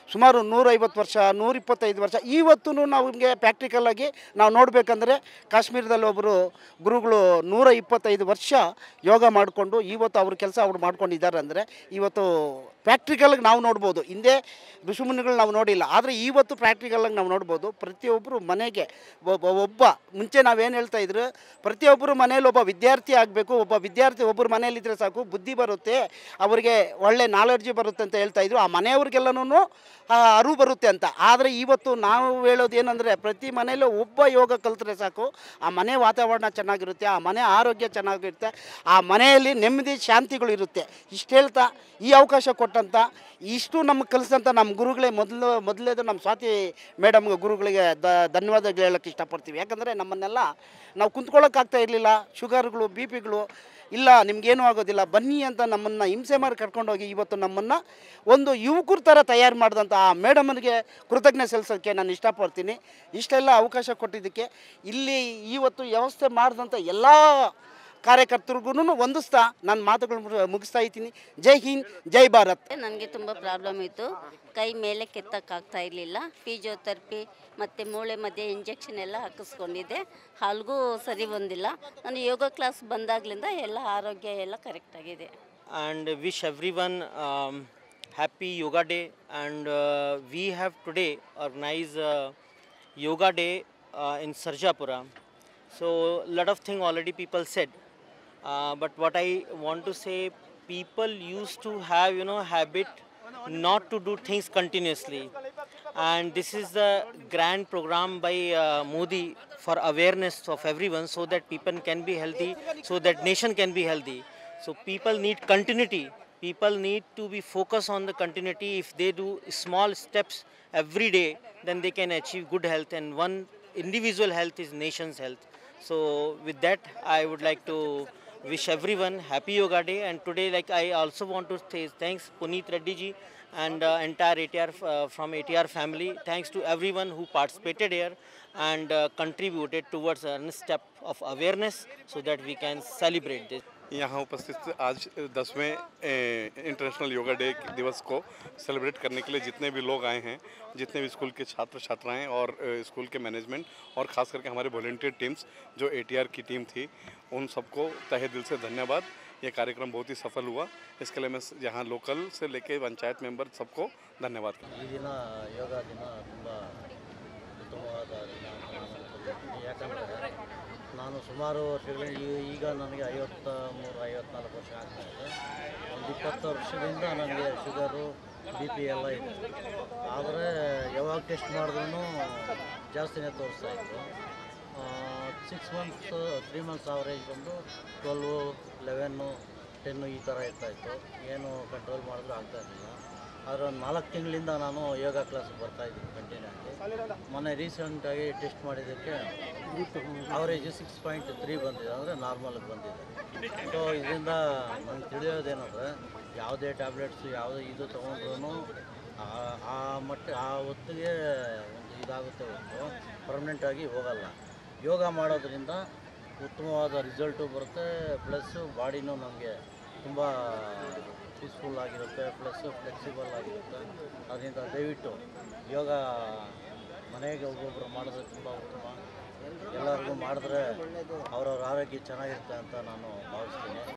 ಸುಮಾರು ನೂರೈವತ್ತು ವರ್ಷ ನೂರಿಪ್ಪತ್ತೈದು ವರ್ಷ ಇವತ್ತು ನಮಗೆ ಪ್ರಾಕ್ಟಿಕಲಾಗಿ ನಾವು ನೋಡಬೇಕಂದ್ರೆ ಕಾಶ್ಮೀರದಲ್ಲಿ ಒಬ್ಬರು ಗುರುಗಳು ನೂರ ಇಪ್ಪತ್ತೈದು ವರ್ಷ ಯೋಗ ಮಾಡಿಕೊಂಡು ಇವತ್ತು ಅವ್ರ ಕೆಲಸ ಅವ್ರು ಮಾಡ್ಕೊಂಡಿದ್ದಾರೆ ಅಂದರೆ ಇವತ್ತು ಪ್ರಾಕ್ಟಿಕಲಾಗಿ ನಾವು ನೋಡ್ಬೋದು ಹಿಂದೆ ಋಷಿಮುನಿಗಳು ನಾವು ನೋಡಿಲ್ಲ ಆದರೆ ಇವತ್ತು ಪ್ರಾಕ್ಟಿಕಲಾಗಿ ನಾವು ನೋಡ್ಬೋದು ಪ್ರತಿಯೊಬ್ಬರು ಮನೆಗೆ ಒಬ್ಬ ಒಬ್ಬ ಮುಂಚೆ ನಾವೇನು ಹೇಳ್ತಾ ಇದ್ರು ಪ್ರತಿಯೊಬ್ಬರು ಮನೇಲಿ ಒಬ್ಬ ವಿದ್ಯಾರ್ಥಿ ಆಗಬೇಕು ಒಬ್ಬ ವಿದ್ಯಾರ್ಥಿ ಒಬ್ಬರು ಮನೇಲಿದ್ದರೆ ಸಾಕು ಬುದ್ಧಿ ಬರುತ್ತೆ ಅವರಿಗೆ ಒಳ್ಳೆ ನಾಲೆಡ್ಜ್ ಬರುತ್ತೆ ಅಂತ ಹೇಳ್ತಾ ಇದ್ರು ಆ ಮನೆಯವ್ರಿಗೆಲ್ಲನೂ ಅರಿವು ಬರುತ್ತೆ ಅಂತ ಆದರೆ ಇವತ್ತು ನಾವು ಹೇಳೋದು ಏನಂದರೆ ಪ್ರತಿ ಮನೆಯಲ್ಲೂ ಒಬ್ಬ ಯೋಗ ಕಲ್ತ್ರೆ ಸಾಕು ಆ ಮನೆ ವಾತಾವರಣ ಚೆನ್ನಾಗಿರುತ್ತೆ ಆ ಮನೆ ಆರೋಗ್ಯ ಚೆನ್ನಾಗಿರುತ್ತೆ ಆ ಮನೆಯಲ್ಲಿ ನೆಮ್ಮದಿ ಶಾಂತಿಗಳು ಇರುತ್ತೆ ಇಷ್ಟು ಹೇಳ್ತಾ ಈ ಅವಕಾಶ ಕೊಟ್ಟಂತ ಇಷ್ಟು ನಮಗೆ ಕಲಿಸಂತ ನಮ್ಮ ಗುರುಗಳೇ ಮೊದಲು ಮೊದಲೇದು ನಮ್ಮ ಸ್ವಾತಿ ಮೇಡಮ್ ಗುರುಗಳಿಗೆ ದ ಧನ್ಯವಾದಗಳು ಹೇಳೋಕ್ಕೆ ಇಷ್ಟಪಡ್ತೀವಿ ಯಾಕಂದರೆ ನಮ್ಮನ್ನೆಲ್ಲ ನಾವು ಕುಂತ್ಕೊಳ್ಳೋಕ್ಕಾಗ್ತಾ ಇರಲಿಲ್ಲ ಶುಗರ್ಗಳು ಬಿ ಪಿಗಳು ಇಲ್ಲ ನಿಮ್ಗೇನೂ ಆಗೋದಿಲ್ಲ ಬನ್ನಿ ಅಂತ ನಮ್ಮನ್ನು ಹಿಂಸೆ ಮಾಡಿ ಕರ್ಕೊಂಡೋಗಿ ಇವತ್ತು ನಮ್ಮನ್ನು ಒಂದು ಯುವಕರ ಥರ ತಯಾರು ಮಾಡಿದಂಥ ಆ ಮೇಡಮನಿಗೆ ಕೃತಜ್ಞ ಸಲ್ಲಿಸೋಕ್ಕೆ ನಾನು ಇಷ್ಟಪಡ್ತೀನಿ ಇಷ್ಟೆಲ್ಲ ಅವಕಾಶ ಕೊಟ್ಟಿದ್ದಕ್ಕೆ ಇಲ್ಲಿ ಇವತ್ತು ವ್ಯವಸ್ಥೆ ಮಾಡಿದಂಥ ಎಲ್ಲ ಕಾರ್ಯಕರ್ತರಿಗೂ ವಂದಿಸ್ತಾ ನನ್ನ ಮಾತುಗಳು ಮುಗಿ- ಮುಗಿಸ್ತಾ ಇದ್ದೀನಿ ಜೈ ಹಿಂದ್ ಜೈ ಭಾರತ್ ನನಗೆ ತುಂಬ ಪ್ರಾಬ್ಲಮ್ ಇತ್ತು ಕೈ ಮೇಲೆ ಕೆತ್ತಕ್ಕಾಗ್ತಾ ಇರಲಿಲ್ಲ ಫಿಜಿಯೋಥೆರಪಿ ಮತ್ತು ಮೂಳೆ ಮಧ್ಯೆ ಇಂಜೆಕ್ಷನ್ ಎಲ್ಲ ಹಾಕಿಸ್ಕೊಂಡಿದ್ದೆ ಹಾಲ್ಗೂ ಸರಿ ಬಂದಿಲ್ಲ ನಾನು ಯೋಗ ಕ್ಲಾಸ್ ಬಂದಾಗ್ಲಿಂದ ಎಲ್ಲ ಆರೋಗ್ಯ ಎಲ್ಲ ಕರೆಕ್ಟಾಗಿದೆ and wish everyone um, happy yoga day and uh, we have today organized uh, yoga day uh, in sarjapura so lot of thing already people said uh, but what i want to say people used to have you know habit not to do things continuously and this is the grand program by uh, modi for awareness of everyone so that people can be healthy so that nation can be healthy so people need continuity people need to be focused on the continuity if they do small steps every day then they can achieve good health and one individual health is nation's health so with that i would like to wish everyone happy yoga day and today like i also want to say thanks puneet reddy ji and uh, entire atr uh, from atr family thanks to everyone who participated here and uh, contributed towards a step of awareness so that we can celebrate this यहाँ उपस्थित आज दसवें international yoga day दिवस को celebrate करने के लिए जितने भी लोग आए हैं जितने भी स्कूल के छात्र छात्राएं और अ, स्कूल के मैनेजमेंट और ख़ास करके हमारे वॉल्टियर टीम्स जो ए की टीम थी उन सबको तहे दिल से धन्यवाद ये कार्यक्रम बहुत ही सफल हुआ इसके लिए मैं स- यहाँ लोकल से लेके पंचायत मेंबर सबको धन्यवाद ಈ ದಿನ ಯೋಗ ದಿನ ತುಂಬ ಉತ್ತಮವಾದ ದಿನ ಅಂತ ನಾನು ಅನ್ಕೊಂಡಿದ್ದೀನಿ ಯಾಕಂದರೆ ನಾನು ಸುಮಾರು ವರ್ಷಗಳಿಂದ ಈ- ಈಗ ನನಗೆ ಐವತ್ತ ಮೂರು ಐವತ್ನಾಲ್ಕು ವರ್ಷ ಆಗ್ತಾ ಇದೆ ಒಂದು ಇಪ್ಪತ್ತು ವರ್ಷದಿಂದ ನನಗೆ ಶುಗರು ಬಿ ಪಿ ಎಲ್ಲ ಇದೆ ಆದರೆ ಯಾವಾಗ ಟೆಸ್ಟ್ ಮಾಡಿದ್ರೂ ಜಾಸ್ತಿನೇ ತೋರಿಸ್ತಾ ಇತ್ತು six months three months average ಬಂದು ಟ್ವೆಲ್ವು ಲೆವೆನ್ನು ಟೆನ್ನು ಈ ಥರ ಇರ್ತಾಯಿತ್ತು ಏನು ಕಂಟ್ರೋಲ್ ಮಾಡಿದ್ರು ಆಗ್ತಾ ಇರಲಿಲ್ಲ ಆದರೆ ಒಂದು ನಾಲ್ಕು ತಿಂಗಳಿಂದ ನಾನು ಯೋಗ ಕ್ಲಾಸ್ ಬರ್ತಾ ಇದ್ದೀನಿ ಕಂಟಿನ್ಯೂ ಆಗಿ ಮೊನ್ನೆ ರೀಸೆಂಟಾಗಿ ಟೆಸ್ಟ್ ಮಾಡಿದ್ದಕ್ಕೆ ಅವರೇಜ್ ಸಿಕ್ಸ್ ಪಾಯಿಂಟ್ ತ್ರೀ ಬಂದಿದೆ ಅಂದರೆ ನಾರ್ಮಲ್ಗೆ ಬಂದಿದೆ ಸೊ ಇದರಿಂದ ನನಗೆ ತಿಳಿಯೋದೇನೆಂದರೆ ಯಾವುದೇ ಟ್ಯಾಬ್ಲೆಟ್ಸು ಯಾವುದೇ ಇದು ತೊಗೊಂಡ್ರೂ ಆ ಮಟ್ಟ ಆ ಹೊತ್ತಿಗೆ ಒಂದು ಇದಾಗುತ್ತೆ ಹೊತ್ತು ಪರ್ಮನೆಂಟಾಗಿ ಹೋಗಲ್ಲ ಯೋಗ ಮಾಡೋದ್ರಿಂದ ಉತ್ತಮವಾದ ರಿಸಲ್ಟು ಬರುತ್ತೆ ಪ್ಲಸ್ಸು ಬಾಡಿನೂ ನಮಗೆ ತುಂಬ ಪೀಸ್ಫುಲ್ ಆಗಿರುತ್ತೆ ಪ್ಲಸ್ಸು ಫ್ಲೆಕ್ಸಿಬಲ್ ಆಗಿರುತ್ತೆ ಅದರಿಂದ ದಯವಿಟ್ಟು ಯೋಗ ಮನೆಗೆ ಒಬ್ಬೊಬ್ಬರು ಮಾಡೋದು ತುಂಬ ಉತ್ತಮ ಎಲ್ಲರಿಗೂ ಮಾಡಿದ್ರೆ ಅವ್ರವ್ರ ಆರೋಗ್ಯ ಚೆನ್ನಾಗಿರುತ್ತೆ ಅಂತ ನಾನು ಭಾವಿಸ್ತೀನಿ